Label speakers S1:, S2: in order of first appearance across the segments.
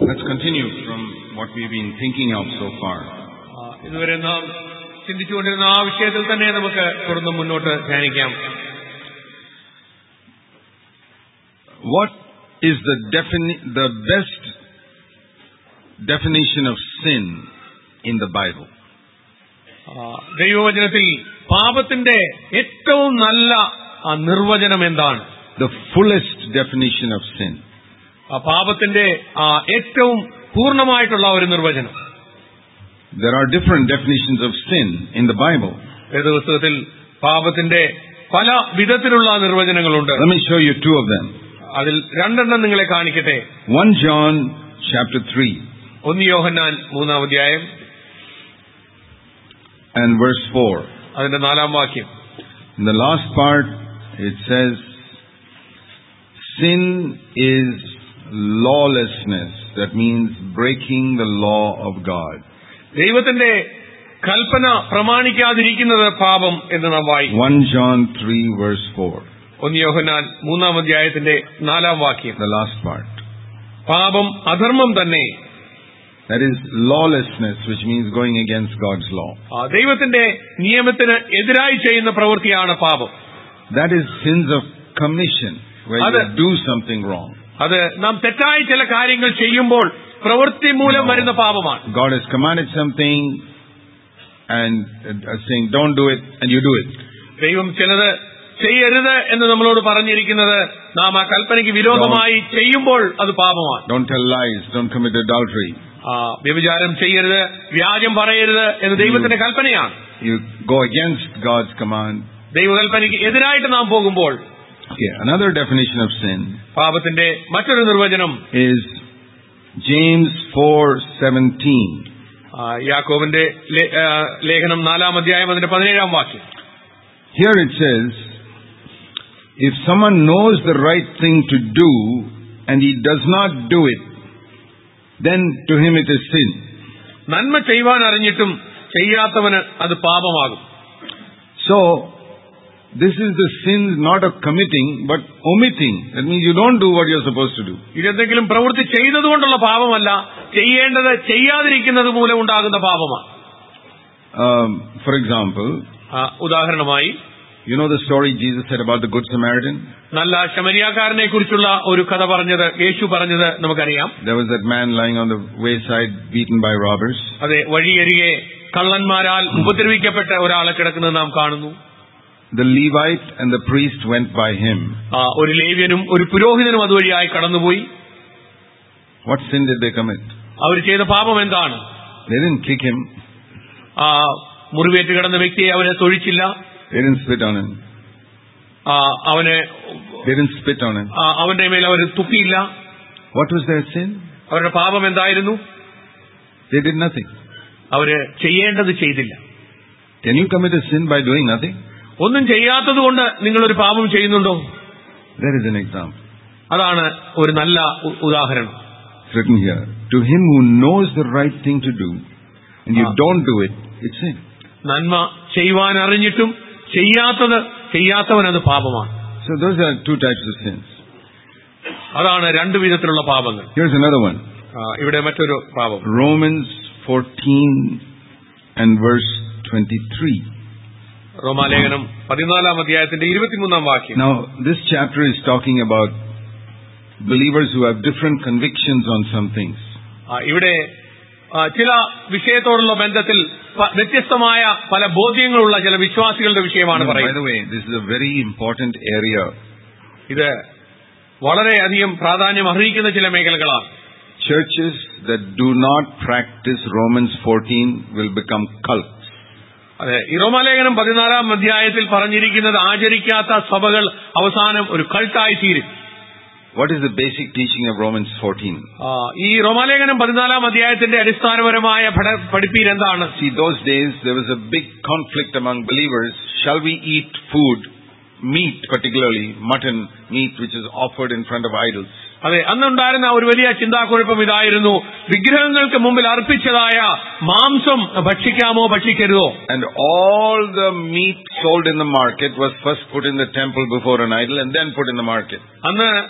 S1: Let's continue from what we've been thinking of so far.
S2: ആ, ഇതുവരെ നാം ചിന്തിച്ചുകൊണ്ടിരുന്ന ആ വിഷയത്തിൽ തന്നെ നമുക്ക് തുടർന്ന് മുന്നോട്ട് ധ്യാനിക്കാം
S1: What is the defini- the best definition of sin in the Bible?
S2: ആ, ദൈവവചനത്തിൽ പാപത്തിന്റെ ഏറ്റവും നല്ല ആ, നിർവചനം എന്താണ്
S1: The fullest definition of sin.
S2: ആ, പാപത്തിന്റെ ആ, ഏറ്റവും പൂർണ്ണമായിട്ടുള്ള ഒരു നിർവചനം
S1: There are different definitions of sin in the Bible.
S2: വേദപുസ്തകത്തിൽ പാപത്തിന്റെ പല വിധത്തിലുള്ള നിർവചനങ്ങളുണ്ട്
S1: Let me show you two of them.
S2: അതിൽ രണ്ടെണ്ണം നിങ്ങളെ കാണിക്കട്ടെ
S1: 1 John chapter 3
S2: ഒന്ന് യോഹന്നാൻ മൂന്നാം അധ്യായം
S1: and verse 4.
S2: അതിന്റെ നാലാം വാക്യം
S1: In the last part, it says, Sin is lawlessness. That means breaking the law of God.
S2: ദൈവത്തിന്റെ കൽപ്പന പ്രമാണിക്കാതിരിക്കുന്നത് പാപം എന്ന് നാം വായിക്കും
S1: 1 John 3 verse 4.
S2: ഒന്ന് യോഹന്നാൻ മൂന്നാം അധ്യായത്തിന്റെ നാലാം വാക്യം
S1: The last part.
S2: പാപം അധർമ്മം തന്നെ
S1: That is lawlessness, which means going against God's law.
S2: ആ, ദൈവത്തിന്റെ നിയമത്തിന് എതിരായി ചെയ്യുന്ന പ്രവൃത്തിയാണ് പാപം
S1: That is sins of commission, where you
S2: Other-
S1: do something wrong.
S2: അത് നാം തെറ്റായ ചില കാര്യങ്ങൾ ചെയ്യുമ്പോൾ പ്രവൃത്തി മൂലം വരുന്ന പാപമാണ്
S1: God has commanded something and uh, saying, don't do it, and you do it.
S2: ദൈവം ചിലത് ചെയ്യരുത് എന്ന് നമ്മളോട് പറഞ്ഞിരിക്കുന്നത് നാം ആ കൽപ്പനയ്ക്ക് വിരോധമായി ചെയ്യുമ്പോൾ അത് പാപമാണ്
S1: Don't tell lies, don't commit adultery.
S2: ആ, വ്യഭിചാരം ചെയ്യരുത് വ്യാജം പറയരുത് എന്ന് ദൈവത്തിന്റെ കൽപ്പനയാണ്
S1: You go against God's command.
S2: ദൈവകൽപ്പനയ്ക്ക് എതിരായിട്ട് നാം പോകുമ്പോൾ
S1: Okay, another definition of sin
S2: പാപത്തിന്റെ മറ്റൊരു നിർവചനം
S1: is James 4:17.
S2: ആ, യാക്കോബിന്റെ ലേ- ആ, ലേഖനം നാലാം അധ്യായം അതിന്റെ പതിനേഴാം വാക്യം
S1: Here it says, if someone knows the right thing to do and he does not do it, then to him it is sin.
S2: നന്മ ചെയ്യുവാൻ അറിഞ്ഞിട്ടും ചെയ്യാത്തവന് അത് പാപമാകും
S1: So, this is the sin not of committing, but omitting. That means you don't do what you're supposed to do.
S2: ഇതെന്തെങ്കിലും പ്രവൃത്തി ചെയ്തതുകൊണ്ടുള്ള പാപമല്ല ചെയ്യേണ്ടത് ചെയ്യാതിരിക്കുന്നത് മൂലം ഉണ്ടാകുന്ന പാപമാണ്
S1: Um, for example,
S2: ആ, ഉദാഹരണമായി
S1: you know the story Jesus said about the Good Samaritan?
S2: നല്ല ശമരിയാക്കാരനെ കുറിച്ചുള്ള ഒരു കഥ പറഞ്ഞത് യേശു പറഞ്ഞത് നമുക്കറിയാം
S1: There was that man lying on the wayside, beaten by robbers.
S2: അതെ വഴിയരികെ കള്ളന്മാരാൽ ഉപദ്രവിക്കപ്പെട്ട ഒരാളെ കിടക്കുന്നത് നാം കാണുന്നു
S1: The Levite and the priest went by him.
S2: ആ, ഒരു ലേവ്യനും ഒരു പുരോഹിതനും അതുവഴിയായി കടന്നുപോയി
S1: What sin did they commit?
S2: അവർ ചെയ്ത പാപം എന്താണ്
S1: They didn't kick him.
S2: ആ മുറിവേറ്റ് കിടന്ന വ്യക്തിയെ അവരെ തൊഴിച്ചില്ല
S1: They didn't spit on him.
S2: ആ, അവനെ
S1: They didn't spit on him.
S2: ആ, അവന്റെ മേൽ അവർ തുപ്പിയില്ല
S1: What was their sin?
S2: അവരുടെ പാപം എന്തായിരുന്നു
S1: They did nothing.
S2: അവര് ചെയ്യേണ്ടത് ചെയ്തില്ല
S1: Can you commit a sin by doing nothing?
S2: ഒന്നും ചെയ്യാത്തത് കൊണ്ട് നിങ്ങളൊരു പാപം ചെയ്യുന്നുണ്ടോ
S1: There is an example.
S2: അതാണ് ഒരു നല്ല ഉ- ഉദാഹരണം
S1: It's written here. To him who knows the right thing to do, and you
S2: Ah.
S1: don't do it, it's sin.
S2: നന്മ ചെയ്യുവാൻ അറിഞ്ഞിട്ടും ചെയ്യാത്തത് ചെയ്യാത്തവൻ അത് പാപമാണ്
S1: So those are two types of sins.
S2: അതാണ് രണ്ടു വിധത്തിലുള്ള പാപങ്ങൾ
S1: Here's another one.
S2: ആ, ഇവിടെ മറ്റൊരു പാപം
S1: Romans 14 and verse 23.
S2: റോമാലേഖനം പതിനാലാം അധ്യായത്തിന്റെ ഇരുപത്തിമൂന്നാം വാക്യം
S1: Now, this chapter is talking about believers who have different convictions on some things.
S2: ആ, ഇവിടെ ആ, ചില വിഷയത്തോടുള്ള ബന്ധത്തിൽ പ- വ്യത്യസ്തമായ പല ബോധ്യങ്ങളുള്ള ചില വിശ്വാസികളുടെ വിഷയമാണ്
S1: Now, by
S2: പറയുന്നത്
S1: the way, this is a very important area.
S2: ഇത് വളരെയധികം പ്രാധാന്യം അർഹിക്കുന്ന ചില മേഖലകളാണ്
S1: Churches that do not practice Romans 14 will become cults.
S2: അതെ ഈ റോമാലേഖനം പതിനാലാം അധ്യായത്തിൽ പറഞ്ഞിരിക്കുന്നത് ആചരിക്കാത്ത സഭകൾ അവസാനം ഒരു കൾട്ടായി തീരും
S1: What is the basic teaching of Romans 14?
S2: ആ, ഈ റോമാലേഖനം പതിനാലാം അധ്യായത്തിന്റെ അടിസ്ഥാനപരമായ പഠ- പഠിപ്പീര് എന്താണ്
S1: See, those days there was a big conflict among believers. Shall we eat food, meat particularly, mutton, meat which is offered in front of idols?
S2: അതെ അന്നുണ്ടായിരുന്ന ഒരു വലിയ ചിന്താക്കുഴപ്പം ഇതായിരുന്നു വിഗ്രഹങ്ങൾക്ക് മുമ്പിൽ അർപ്പിച്ചതായ മാംസം ഭക്ഷിക്കാമോ ഭക്ഷിക്കരുതോ
S1: And all the meat sold in the market was first put in the temple before an idol and then put in the market.
S2: അന്ന്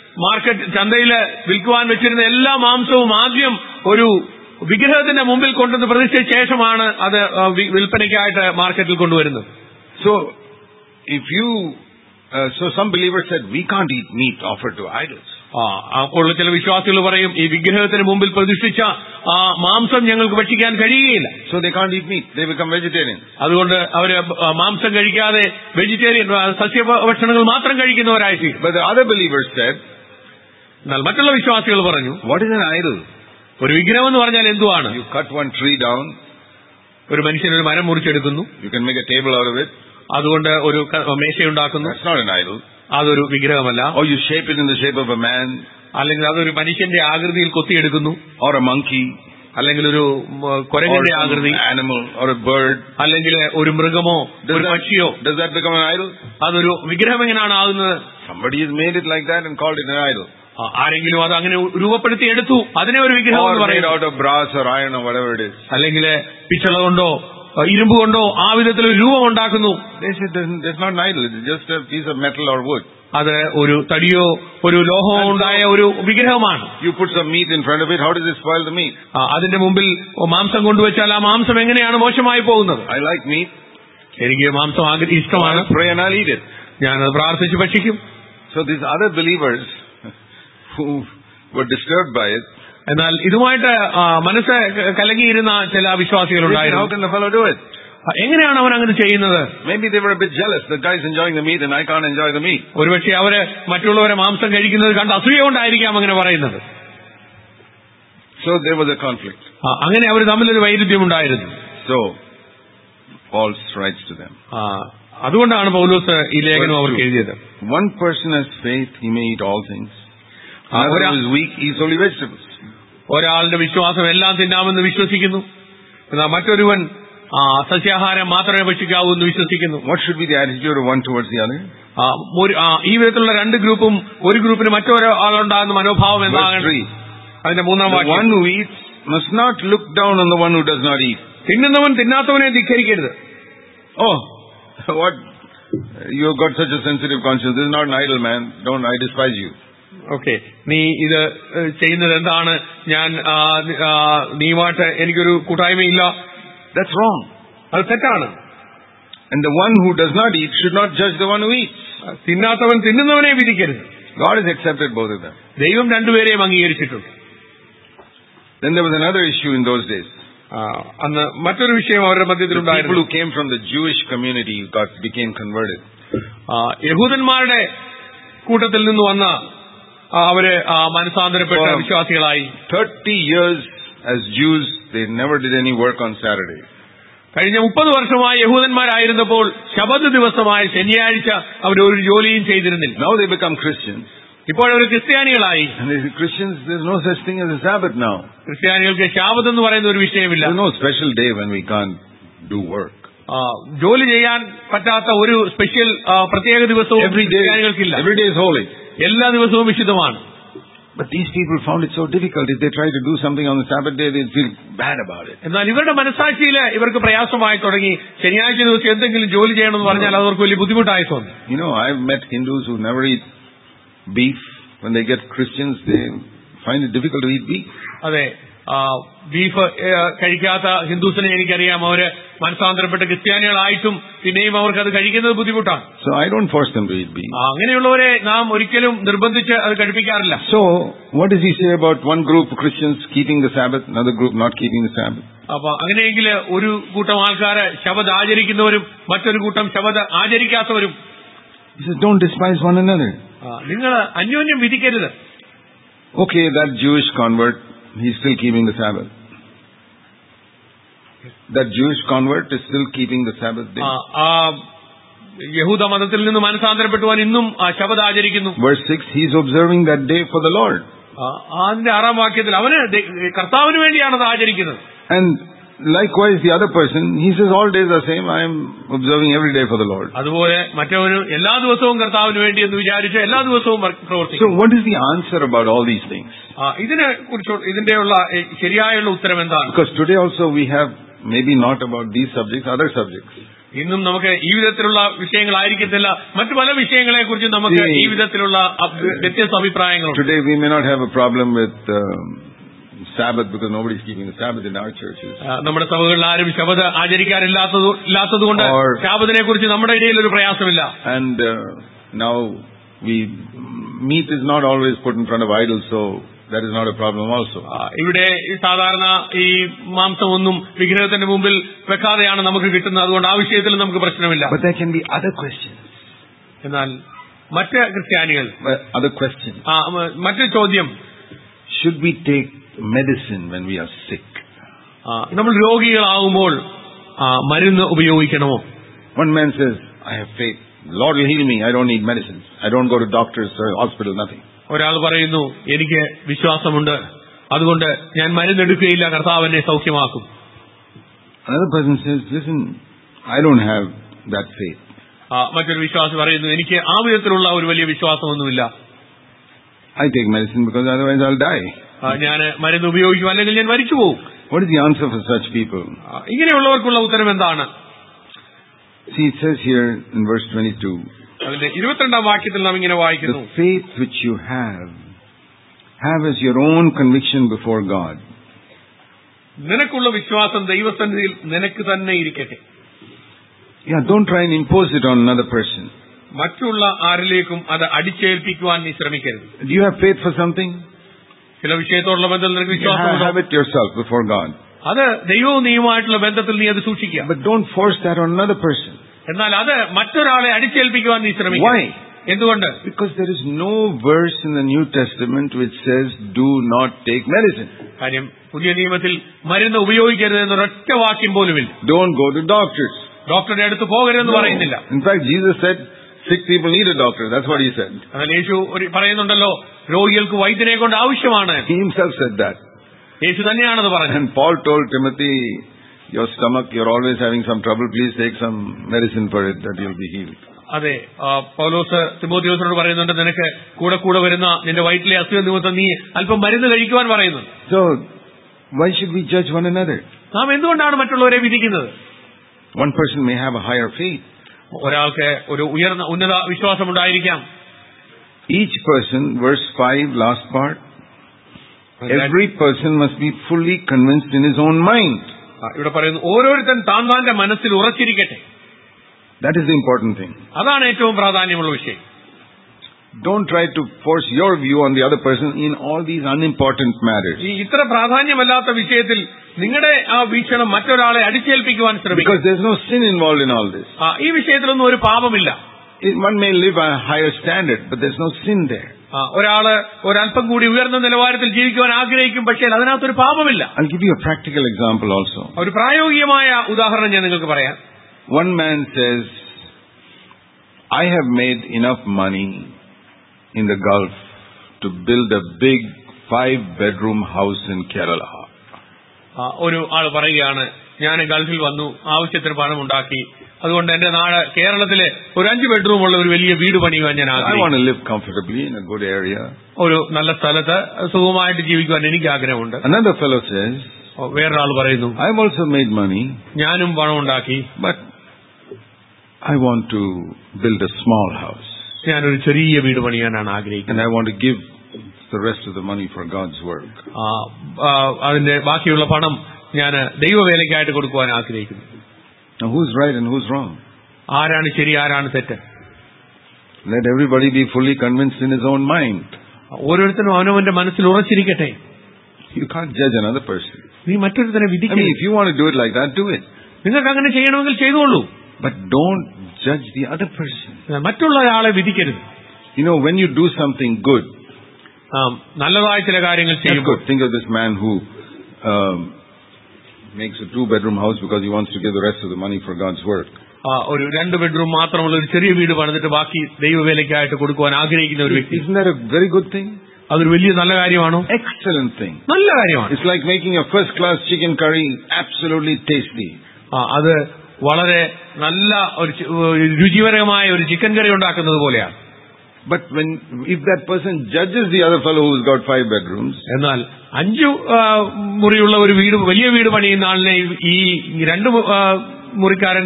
S2: മാർക്കറ്റ് ചന്തയിൽ വിൽക്കുവാൻ വെച്ചിരുന്ന എല്ലാ മാംസവും ആദ്യം ഒരു വിഗ്രഹത്തിന്റെ മുമ്പിൽ കൊണ്ടുവന്ന് പ്രതിഷ്ഠിച്ച ശേഷമാണ് അത് ആ, വി- വിൽപ്പനയ്ക്കായിട്ട് മാർക്കറ്റിൽ കൊണ്ടുവരുന്നത്
S1: So, if you, uh, so some believers said, we can't eat meat offered to idols.
S2: ആ, അപ്പോൾ ചില വിശ്വാസികൾ പറയും ഈ വിഗ്രഹത്തിന് മുമ്പിൽ പ്രതിഷ്ഠിച്ച ആ മാംസം ഞങ്ങൾക്ക് ഭക്ഷിക്കാൻ കഴിയുകയില്ല
S1: So they can't eat meat. They become vegetarians.
S2: അതുകൊണ്ട് അവര് ആ, മാംസം കഴിക്കാതെ വെജിറ്റേറിയൻ ആ, സസ്യഭക്ഷണങ്ങൾ മാത്രം കഴിക്കുന്നവരായി തീരും
S1: But the other believers said,
S2: എന്നാൽ മറ്റുള്ള വിശ്വാസികൾ പറഞ്ഞു
S1: what is an idol?
S2: ഒരു വിഗ്രഹം എന്ന് പറഞ്ഞാൽ എന്തുവാണ്
S1: You cut one tree down,
S2: ഒരു മനുഷ്യൻ ഒരു മരം മുറിച്ചെടുക്കുന്നു
S1: you can make a table out of it.
S2: അതുകൊണ്ട് ഒരു ക- മേശയുണ്ടാക്കുന്നു
S1: That's not an idol.
S2: അതൊരു വിഗ്രഹമല്ല
S1: Or you shape it in the shape of a man
S2: അല്ലെങ്കിൽ അതൊരു മനുഷ്യന്റെ ആകൃതിയിൽ കൊത്തിയെടുക്കുന്നു
S1: or a monkey
S2: അല്ലെങ്കിൽ ഒരു ഉം,
S1: or
S2: കുരങ്ങിന്റെ
S1: some
S2: ആകൃതി
S1: animal or a bird.
S2: അല്ലെങ്കിൽ ഒരു മൃഗമോ
S1: Does
S2: ഒരു
S1: that,
S2: പക്ഷിയോ
S1: does that become an idol?
S2: അതൊരു വിഗ്രഹം എങ്ങനെയാണ് ആകുന്നത്
S1: Somebody has made it like that and called it an idol.
S2: ആ, ആരെങ്കിലും അത് അങ്ങനെ രൂപപ്പെടുത്തി എടുത്തു അതിനെ ഒരു വിഗ്രഹം
S1: Or
S2: എന്ന്
S1: made
S2: പറയുന്നു
S1: out of brass or iron or whatever it is.
S2: അല്ലെങ്കിൽ പിച്ചള കൊണ്ടോ ആ, ഇരുമ്പ് കൊണ്ടോ ആ വിധത്തിൽ ഒരു രൂപം ഉണ്ടാക്കുന്നു
S1: They said that's that's not an idol. It's just a piece of metal or wood.
S2: അത് ഒരു തടിയോ ഒരു ലോഹമോ ഉണ്ടായ ഒരു വിഗ്രഹമാണ്
S1: You put some meat in front of it, how does it spoil the meat?
S2: ആ, അതിന്റെ മുമ്പിൽ മാംസം കൊണ്ടുവച്ചാൽ ആ മാംസം എങ്ങനെയാണ് മോശമായി പോകുന്നത്
S1: I like meat,
S2: എനിക്ക് മാംസം ആഗ്ര- ഇഷ്ടമാണ്
S1: I'll pray and I'll eat it.
S2: ഞാനത് പ്രാർത്ഥിച്ച് ഭക്ഷിക്കും
S1: So these other believers who were disturbed by it,
S2: എന്നാൽ ഇതുമായിട്ട് ആ, മനസ്സ് ക- കലങ്ങിയിരുന്ന ചില
S1: they said, how
S2: വിശ്വാസികളുണ്ടായിരുന്നു
S1: can the fellow do it?
S2: ആ, എങ്ങനെയാണ് അവൻ അങ്ങനെ ചെയ്യുന്നത്
S1: Maybe they were a bit jealous. The guy's enjoying the meat and I can't enjoy the meat.
S2: ഒരുപക്ഷെ അവര് മറ്റുള്ളവരെ മാംസം കഴിക്കുന്നത് കണ്ട് അസൂയ കൊണ്ടായിരിക്കാം അങ്ങനെ പറയുന്നത്
S1: So there was a conflict.
S2: ആ, അങ്ങനെ അവർ തമ്മിലൊരു വൈരുദ്ധ്യമുണ്ടായിരുന്നു
S1: So Paul writes to them.
S2: ആ, അതുകൊണ്ടാണ് പൗലോസ് ഈ ലേഖനം അവർക്ക് എഴുതിയത്
S1: One person has faith, he may eat all things.
S2: Ah,
S1: Another
S2: ora-
S1: who is weak, eats only vegetables.
S2: ഒരാളുടെ വിശ്വാസം എല്ലാം തിന്നാമെന്ന് വിശ്വസിക്കുന്നു എന്നാൽ മറ്റൊരുവൻ ആ, സസ്യാഹാരം മാത്രമേ ഭക്ഷിക്കാവൂ എന്ന് വിശ്വസിക്കുന്നു
S1: What should be the attitude of one towards the other?
S2: ആ, ഒരു- ആ, ഈ വിധത്തിലുള്ള രണ്ട് ഗ്രൂപ്പും ഒരു ഗ്രൂപ്പിന് മറ്റൊരാളുണ്ടാകുന്ന മനോഭാവം
S1: Verse
S2: എന്താകണം
S1: 3.
S2: അതിന്റെ മൂന്നാം
S1: The
S2: വാക്യം
S1: one who eats must not look down on the one who does not eat.
S2: തിന്നുന്നവൻ തിന്നാത്തവനെ ധിക്കരിക്കരുത്
S1: Oh, what? You've got such a sensitive conscience. This is not an idle man. Don't, I despise you.
S2: Okay നീ ഇത് ഏഹ്, ചെയ്യുന്നത് എന്താണ് ഞാൻ ആ, ആ, നീയുമായിട്ട് എനിക്കൊരു കൂട്ടായ്മയില്ല
S1: That's wrong.
S2: അത് തെറ്റാണ്
S1: And the one who does not eat should not judge the one who eats.
S2: തിന്നാത്തവൻ തിന്നുന്നവനെ വിധിക്കരുത്
S1: God has accepted both of them.
S2: ദൈവം രണ്ടുപേരെയും അംഗീകരിച്ചിട്ടുണ്ട്
S1: Then there was another issue in those days.
S2: ആ, അന്ന് മറ്റൊരു വിഷയം അവരുടെ
S1: The people
S2: മധ്യത്തിലുണ്ടായിരുന്നു
S1: who came from the Jewish community got became converted.
S2: ആ, യഹൂദന്മാരുടെ കൂട്ടത്തിൽ നിന്ന് വന്ന ആ, അവര് ആ, മനസാന്തരപ്പെട്ട
S1: Oh.
S2: വിശ്വാസികളായി
S1: 30 years as Jews, they never did any work on Saturday.
S2: കഴിഞ്ഞ മുപ്പത് വർഷമായി യഹൂദന്മാരായിരുന്നപ്പോൾ ശബദ് ദിവസമായ ശനിയാഴ്ച അവർ ഒരു ജോലിയും ചെയ്തിരുന്നില്ല
S1: Now they become Christians.
S2: ഇപ്പോൾ അവർ ക്രിസ്ത്യാനികളായി
S1: And they say, Christians, there's no such thing as a Sabbath now.
S2: ക്രിസ്ത്യാനികൾക്ക് ശാബദ് എന്ന് പറയുന്ന ഒരു വിഷയമില്ല
S1: There's no special day when we can't do work.
S2: ആ, ജോലി ചെയ്യാൻ പറ്റാത്ത ഒരു സ്പെഷ്യൽ ആ, പ്രത്യേക ദിവസവും
S1: Every day,
S2: ക്രിസ്ത്യാനികൾക്കില്ല
S1: every day is holy.
S2: എല്ലാ ദിവസവും വിശുദ്ധമാണ്
S1: But these people found it so difficult. If they try to do something on the Sabbath day, they feel bad about it.
S2: എന്നാൽ ഇവരുടെ മനസാക്ഷിയിൽ ഇവർക്ക് പ്രയാസമായി തുടങ്ങി ശനിയാഴ്ച ദിവസം എന്തെങ്കിലും ജോലി ചെയ്യണമെന്ന് പറഞ്ഞാൽ അത് അവർക്ക് വലിയ ബുദ്ധിമുട്ടായി തോന്നി
S1: You know, I've met Hindus who never eat beef. When they get Christians, they find it difficult to eat beef.
S2: അതെ ആ, ബീഫ് ഏ, കഴിക്കാത്ത ഹിന്ദുസിനെ എനിക്കറിയാം അവര് മനസ്സാന്തരപ്പെട്ട ക്രിസ്ത്യാനികളായിട്ടും പിന്നെയും അവർക്ക് അത് കഴിക്കുന്നത് ബുദ്ധിമുട്ടാണ്
S1: So I don't force them to eat beef.
S2: ആ, അങ്ങനെയുള്ളവരെ നാം ഒരിക്കലും നിർബന്ധിച്ച് അത് കഴിപ്പിക്കാറില്ല
S1: So, what does he say about one group of Christians keeping the Sabbath, another group not keeping the Sabbath?
S2: അപ്പൊ അങ്ങനെയെങ്കിൽ ഒരു കൂട്ടം ആൾക്കാര് ശബദ് ആചരിക്കുന്നവരും മറ്റൊരു കൂട്ടം ശബദ് ആചരിക്കാത്തവരും
S1: He says, don't despise one another.
S2: നിങ്ങൾ അന്യോന്യം വിധിക്കരുത്
S1: Okay, that Jewish convert, he's still keeping the Sabbath. That Jewish convert is still keeping the Sabbath day.
S2: ആ, ആ യഹൂദ മതത്തിൽ നിന്ന് മനസ്സാന്തരപ്പെട്ടുവാൻ ഇന്നും ആ ശബദ് ആചരിക്കുന്നു
S1: Verse 6, he's observing that day for the Lord.
S2: ആ, അതിന്റെ ആറാം വാക്യത്തിൽ അവന് ദൈ- കർത്താവിന് വേണ്ടിയാണ് അത് ആചരിക്കുന്നത്
S1: And likewise, the other person, he says, all days are same, I am observing every day for the Lord.
S2: അതുപോലെ മറ്റവന് എല്ലാ ദിവസവും കർത്താവിന് വേണ്ടി എന്ന് വിചാരിച്ച് എല്ലാ ദിവസവും വർ-
S1: So
S2: പ്രവർത്തിക്കും
S1: what is the answer about all these things?
S2: ആ, ഇതിനെ കുറിച്ച് ഇതിന്റെയുള്ള ഏ, ശരിയായുള്ള ഉത്തരം എന്താണ്
S1: Because today also we have, maybe not about these subjects, other subjects.
S2: ഇന്നും നമുക്ക് ഈ വിധത്തിലുള്ള വിഷയങ്ങളായിരിക്കത്തില്ല മറ്റു പല വിഷയങ്ങളെ കുറിച്ച് നമുക്ക്
S1: See-
S2: ഈ വിധത്തിലുള്ള അഭ്- വ്യത്യസ്ത അഭിപ്രായങ്ങളുണ്ട്
S1: Today we may not have a problem with um, Sabbath because nobody's keeping the Sabbath in our churches.
S2: ആ, നമ്മുടെ സഭകളിൽ ആരും ശബദ ആചരിക്കാറില്ലാത്തത് ഇല്ലാത്തതുകൊണ്ട്
S1: Or-
S2: ശാബദിനെ കുറിച്ച് നമ്മുടെ ഇടയിൽ ഒരു പ്രയാസമില്ല
S1: And uh, now we meat is not always put in front of idols, so that is not a problem also.
S2: ആ, ഇവിടെ ഈ സാധാരണ ഈ മാംസമൊന്നും വിഗ്രഹത്തിന്റെ മുമ്പിൽ വെക്കാതെയാണ് നമുക്ക് കിട്ടുന്നത് അതുകൊണ്ട് ആ വിഷയത്തിൽ നമുക്ക് പ്രശ്നമില്ല
S1: But there can be other questions.
S2: എന്നാൽ മറ്റ് ക്രിസ്ത്യാനികൾ
S1: Uh, other questions.
S2: ആ, മ- മറ്റൊരു ചോദ്യം
S1: Should we take medicine when we are sick?
S2: ആ, നമ്മൾ രോഗികളാകുമ്പോൾ ആ, മരുന്ന് ഉപയോഗിക്കണമോ
S1: One man says, I have faith. Lord will heal me. I don't need medicines. I don't go to doctors or hospital, nothing.
S2: ഒരാൾ പറയുന്നു എനിക്ക് വിശ്വാസമുണ്ട് അതുകൊണ്ട് ഞാൻ മരുന്നെടുക്കുകയില്ല കർത്താവ് എന്നെ സൗഖ്യമാക്കും
S1: Another person says, listen, I don't have that faith.
S2: ആ, മറ്റൊരു വിശ്വാസി പറയുന്നു എനിക്ക് ആ വിധത്തിലുള്ള ഒരു വലിയ വിശ്വാസമൊന്നുമില്ല
S1: I take medicine because otherwise I'll die.
S2: ഞാൻ മരുന്ന് ഉപയോഗിക്കും അല്ലെങ്കിൽ ഞാൻ മരിച്ചു പോകും
S1: What is the answer for such people?
S2: ആ, ഇങ്ങനെയുള്ളവർക്കുള്ള ഉത്തരം എന്താണ്
S1: See, it says here in verse 22,
S2: അതിന്റെ ഇരുപത്തിരണ്ടാം വാക്യത്തിൽ നാം ഇങ്ങനെ വായിക്കുന്നു
S1: the faith which you have, have as your own conviction before God.
S2: നിനക്കുള്ള വിശ്വാസം ദൈവസന്നിധിയിൽ നിനക്ക് തന്നെ ഇരിക്കട്ടെ
S1: Yeah, don't try and impose it on another person.
S2: മറ്റുള്ള ആരിലേക്കും അത് അടിച്ചേൽപ്പിക്കുവാൻ നീ ശ്രമിക്കരുത്
S1: Do you have faith for something?
S2: ചില വിഷയത്തോടുള്ള ബന്ധത്തിൽ നിനക്ക്
S1: You have,
S2: വിശ്വാസമുണ്ടോ
S1: have it yourself before God.
S2: അത് ദൈവവും നീയുമായിട്ടുള്ള ബന്ധത്തിൽ നീ അത് സൂക്ഷിക്കുക
S1: But don't force that on another person.
S2: എന്നാൽ അത് മറ്റൊരാളെ അടിച്ചേൽപ്പിക്കുവാൻ നീ ശ്രമിക്കുക
S1: Why?
S2: എന്തുകൊണ്ട്
S1: Because there is no verse in the New Testament which says, do not take medicine.
S2: കാര്യം പുതിയ നിയമത്തിൽ മരുന്ന് ഉപയോഗിക്കരുത് എന്നൊരൊറ്റ വാക്യം പോലുമില്ല
S1: Don't go to doctors.
S2: ഡോക്ടറുടെ അടുത്ത് പോകരുതെന്ന് പറയുന്നില്ല
S1: In fact, Jesus said, sick people need a doctor. That's what he said.
S2: എന്നാൽ യേശു ഒരു പറയുന്നുണ്ടല്ലോ രോഗികൾക്ക് വൈദ്യനെ കൊണ്ട് ആവശ്യമാണ്
S1: He himself said that.
S2: യേശു തന്നെയാണത് പറഞ്ഞത്
S1: And Paul told Timothy, your stomach, you're always having some trouble. Please take some medicine for it that you'll be healed.
S2: അതെ ആ, പൗലോസ് തിമോത്തിയോസിനോട് പറയുന്നുണ്ട് നിനക്ക് കൂടെ കൂടെ വരുന്ന നിന്റെ വയറ്റിലെ അസുഖ നിമിത്തം നീ അല്പം മരുന്ന് കഴിക്കുവാൻ പറയുന്നു
S1: So, why should we judge one another?
S2: നാം എന്തുകൊണ്ടാണ് മറ്റുള്ളവരെ വിധിക്കുന്നത്
S1: One person may have a higher faith.
S2: ഒരാൾക്ക് ഒരു ഉയർന്ന ഉന്നത വിശ്വാസമുണ്ടായിരിക്കാം
S1: Each person, verse 5, last part, every person must be fully convinced in his own mind.
S2: ആ, ഇവിടെ പറയുന്നു ഓരോരുത്തൻ താൻ താന്റെ മനസ്സിൽ ഉറച്ചിരിക്കട്ടെ
S1: That is the important thing.
S2: അതാണ് ഏറ്റവും പ്രാധാന്യമുള്ള വിഷയം
S1: Don't try to force your view on the other person in all these unimportant matters.
S2: ഈ ഇത്ര പ്രാധാന്യമല്ലാത്ത വിഷയത്തിൽ നിങ്ങളുടെ ആ വീക്ഷണം മറ്റൊരാളെ അടിച്ചേൽപ്പിക്കുവാൻ ശ്രമിക്കും
S1: Because there's no sin involved in all this.
S2: ആ, ഈ വിഷയത്തിലൊന്നും ഒരു പാപമില്ല
S1: It- One may live a higher standard, but there's no sin there.
S2: ആ, ഒരാള് ഒരല്പം കൂടി ഉയർന്ന നിലവാരത്തിൽ ജീവിക്കുവാൻ ആഗ്രഹിക്കും പക്ഷേ അതിനകത്തൊരു പാപമില്ല
S1: I'll give you a practical example also.
S2: ഒരു പ്രായോഗികമായ ഉദാഹരണം ഞാൻ നിങ്ങൾക്ക് പറയാം
S1: One man says, I have made enough money in the Gulf to build a big five bedroom house in Kerala.
S2: ആ, ഒരു ആൾ പറയുകയാണ് ഞാൻ ഗൾഫിൽ വന്നു ആവശ്യത്തിന് പണം ഉണ്ടാക്കി അതുകൊണ്ട് എന്റെ നാട് കേരളത്തിലെ ഒരു അഞ്ച് ബെഡ്റൂം ഉള്ള ഒരു വലിയ വീട് പണിയുവാൻ ഞാൻ
S1: I want
S2: ആഗ്രഹിക്കുന്നു
S1: to live comfortably in a good area.
S2: ഒരു നല്ല സ്ഥലത്ത് സുഖമായിട്ട് ജീവിക്കുവാൻ എനിക്ക് ആഗ്രഹമുണ്ട്
S1: Another fellow says,
S2: ഓ, വേറൊരാൾ പറയുന്നു
S1: I've also made money,
S2: ഞാനും പണം ഉണ്ടാക്കി
S1: but I want to build a small house.
S2: ഞാനൊരു ചെറിയ വീട് പണിയാനാണ് ആഗ്രഹിക്കുന്നത്
S1: And I want to give the rest of the money for God's work.
S2: ആ, ആ, അതിന്റെ ബാക്കിയുള്ള പണം ഞാൻ ദൈവവേലയ്ക്കായിട്ട് കൊടുക്കുവാൻ ആഗ്രഹിക്കുന്നു
S1: Now who's right and who's wrong?
S2: ആരാണ് ശരി ആരാണ് തെറ്റ്
S1: Let everybody be fully convinced in his own mind.
S2: ഓരോരുത്തരും അവനവന്റെ മനസ്സിൽ ഉറച്ചിരിക്കട്ടെ
S1: You can't judge another person.
S2: നീ മറ്റൊരുത്തനെ
S1: I mean,
S2: വിധിക്കരുത്
S1: if you want to do it like that, do it.
S2: നിങ്ങൾക്ക് അങ്ങനെ ചെയ്യണമെങ്കിൽ ചെയ്തോളൂ
S1: But don't judge the other person.
S2: മറ്റുള്ള ഒരാളെ വിധിക്കരുത്
S1: You know, when you do something good,
S2: ആ, നല്ലതായ ചില കാര്യങ്ങൾ
S1: that's
S2: ചെയ്യുമ്പോൾ
S1: good. Think of this man who um, makes a two-bedroom house because he wants to give the rest of the money for God's work.
S2: ആ, ഒരു രണ്ട് bedroom മാത്രമുള്ള ഒരു ചെറിയ വീട് പണിതിട്ട് ബാക്കി ദൈവവേലയ്ക്കായിട്ട് കൊടുക്കുവാൻ ആഗ്രഹിക്കുന്ന ഒരു വ്യക്തി
S1: Isn't that a very good thing?
S2: അതൊരു വലിയ നല്ല കാര്യമാണോ
S1: Excellent thing.
S2: നല്ല കാര്യമാണ്
S1: It's like making a first-class chicken curry absolutely tasty.
S2: ആ, അത് വളരെ നല്ല ഒരു ചി- ഒരു രുചികരമായ ഒരു ചിക്കൻ കറി ഉണ്ടാക്കുന്നത് പോലെയാണ്
S1: But when if that person judges the other fellow who's got five bedrooms,
S2: എന്നാൽ അഞ്ചു ആ, മുറിയുള്ള ഒരു വീട് വലിയ വീട് പണിയുന്ന ആളിനെ ഈ രണ്ട് മു- ആ, മുറിക്കാരൻ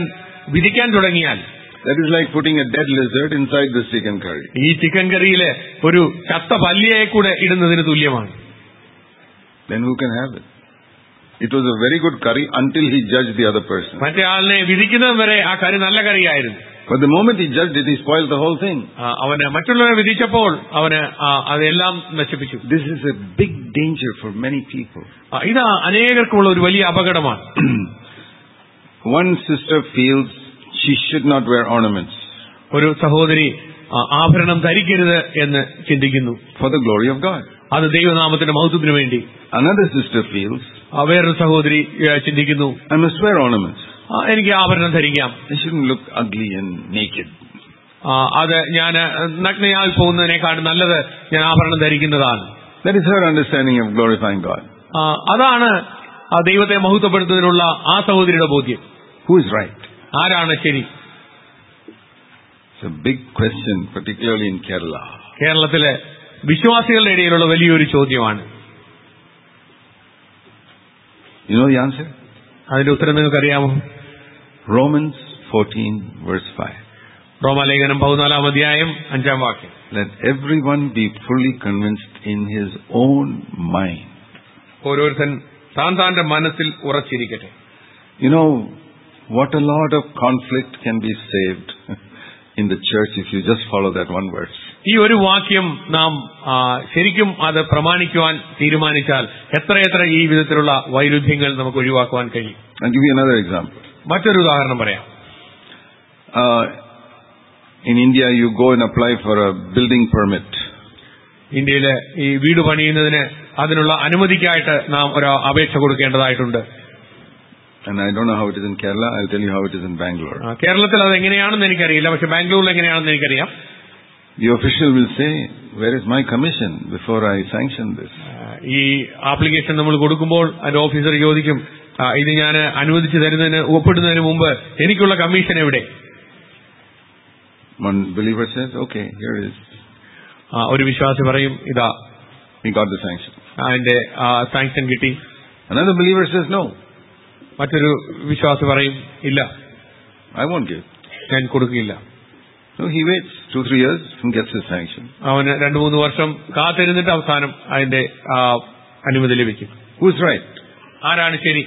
S2: വിധിക്കാൻ തുടങ്ങിയാൽ
S1: That is like putting a dead lizard inside this chicken curry.
S2: ഈ ചിക്കൻ കറിയില് ഒരു ചത്ത പല്ലിയെ കൂടെ ഇടുന്നതിന് തുല്യമാണ്
S1: Then who can have it? It was a very good curry until he judged the other person.
S2: മറ്റേ ആളിനെ വിധിക്കുന്നത് വരെ ആ കറി നല്ല കറിയായിരുന്നു
S1: But the moment he judged it, he spoiled the whole thing.
S2: ആ, അവന് മറ്റുള്ളവരെ വിധിച്ചപ്പോൾ അവന് ആ, അതെല്ലാം നശിപ്പിച്ചു
S1: This is a big danger for many people.
S2: ആ, ഇത് അനേകർക്കുള്ള ഒരു വലിയ അപകടമാണ്
S1: One sister feels she should not wear ornaments
S2: ഒരു സഹോദരി ആ, ആഭരണം ധരിക്കരുത് എന്ന് ചിന്തിക്കുന്നു
S1: for the glory of God.
S2: അത് ദൈവനാമത്തിന്റെ മഹത്വത്തിന് വേണ്ടി
S1: Another sister feels
S2: ആ, വേറൊരു സഹോദരി ഏ, ചിന്തിക്കുന്നു
S1: I must wear ornaments.
S2: ആ, എനിക്ക് ആഭരണം ധരിക്കാം
S1: I shouldn't look ugly and naked.
S2: ആ, അത് ഞാൻ നഗ്നയായി പോകുന്നതിനേക്കാൾ നല്ലത് ഞാൻ ആഭരണം ധരിക്കുന്നതാണ്
S1: That is her understanding of glorifying God.
S2: ആ, അതാണ് ആ ദൈവത്തെ മഹത്വപ്പെടുത്തുന്നതിനുള്ള ആ സഹോദരിയുടെ ബോധ്യം
S1: Who is right?
S2: ആരാണ് ശരി
S1: It's a big question, particularly in Kerala.
S2: കേരളത്തിലെ വിശ്വാസികളുടെ ഇടയിലുള്ള വലിയൊരു ചോദ്യമാണ്
S1: You know the answer?
S2: അതിന്റെ ഉത്തരം നിങ്ങൾക്കറിയാമോ
S1: Romans 14 verse 5.
S2: റോമാലേഖനം പതിനാലാം അധ്യായം അഞ്ചാം വാക്യം
S1: Let everyone be fully convinced in his own mind.
S2: ഓരോരുത്തൻ താൻ താന്റെ മനസ്സിൽ ഉറച്ചിരിക്കട്ടെ
S1: You know, what a lot of conflict can be saved in the church if you just follow that one verse.
S2: ഈ ഒരു വാക്യം നാം ആ, ശരിക്കും അത് പ്രമാണിക്കുവാൻ തീരുമാനിച്ചാൽ എത്രയെത്ര ഈ വിധത്തിലുള്ള വൈരുദ്ധ്യങ്ങൾ നമുക്ക് ഒഴിവാക്കുവാൻ കഴിയും
S1: I'll give you another example.
S2: മറ്റൊരു ഉദാഹരണം പറയാം
S1: Uh, in India, you go and apply for a building permit.
S2: ഇന്ത്യയിലെ ഈ വീട് പണിയുന്നതിന് അതിനുള്ള അനുമതിക്കായിട്ട് നാം ഒരു അപേക്ഷ കൊടുക്കേണ്ടതായിട്ടുണ്ട്
S1: And I don't know how it is in Kerala. I'll tell you how it is in Bangalore.
S2: ആ, കേരളത്തിൽ അത് എങ്ങനെയാണെന്ന് എനിക്കറിയില്ല പക്ഷെ ബാംഗ്ലൂരിൽ എങ്ങനെയാണെന്ന് എനിക്കറിയാം
S1: The official will say, where is my commission before I sanction this?
S2: ആ, ഈ ആപ്ലിക്കേഷൻ നമ്മൾ കൊടുക്കുമ്പോൾ അതിന്റെ ഓഫീസർ ചോദിക്കും ആ, ഇത് ഞാൻ അനുവദിച്ചു തരുന്നതിന് ഒപ്പിടുന്നതിന് മുമ്പ് എനിക്കുള്ള കമ്മീഷൻ എവിടെ
S1: One believer says, okay, here it is.
S2: ആ, ഒരു വിശ്വാസി പറയും ഇതാ
S1: We got the sanction.
S2: അതിന്റെ സാങ്ഷൻ കിട്ടി
S1: Another believer says, no,
S2: മറ്റൊരു വിശ്വാസി പറയും ഇല്ല
S1: I won't give.
S2: ഞാൻ കൊടുക്കില്ല
S1: So he waits two, three years and gets his sanction.
S2: അവന് രണ്ടു മൂന്ന് വർഷം കാത്തിരുന്നിട്ട് അവസാനം അതിന്റെ ആ, അനുമതി ലഭിക്കും
S1: Who's right?
S2: ആരാണ് ശരി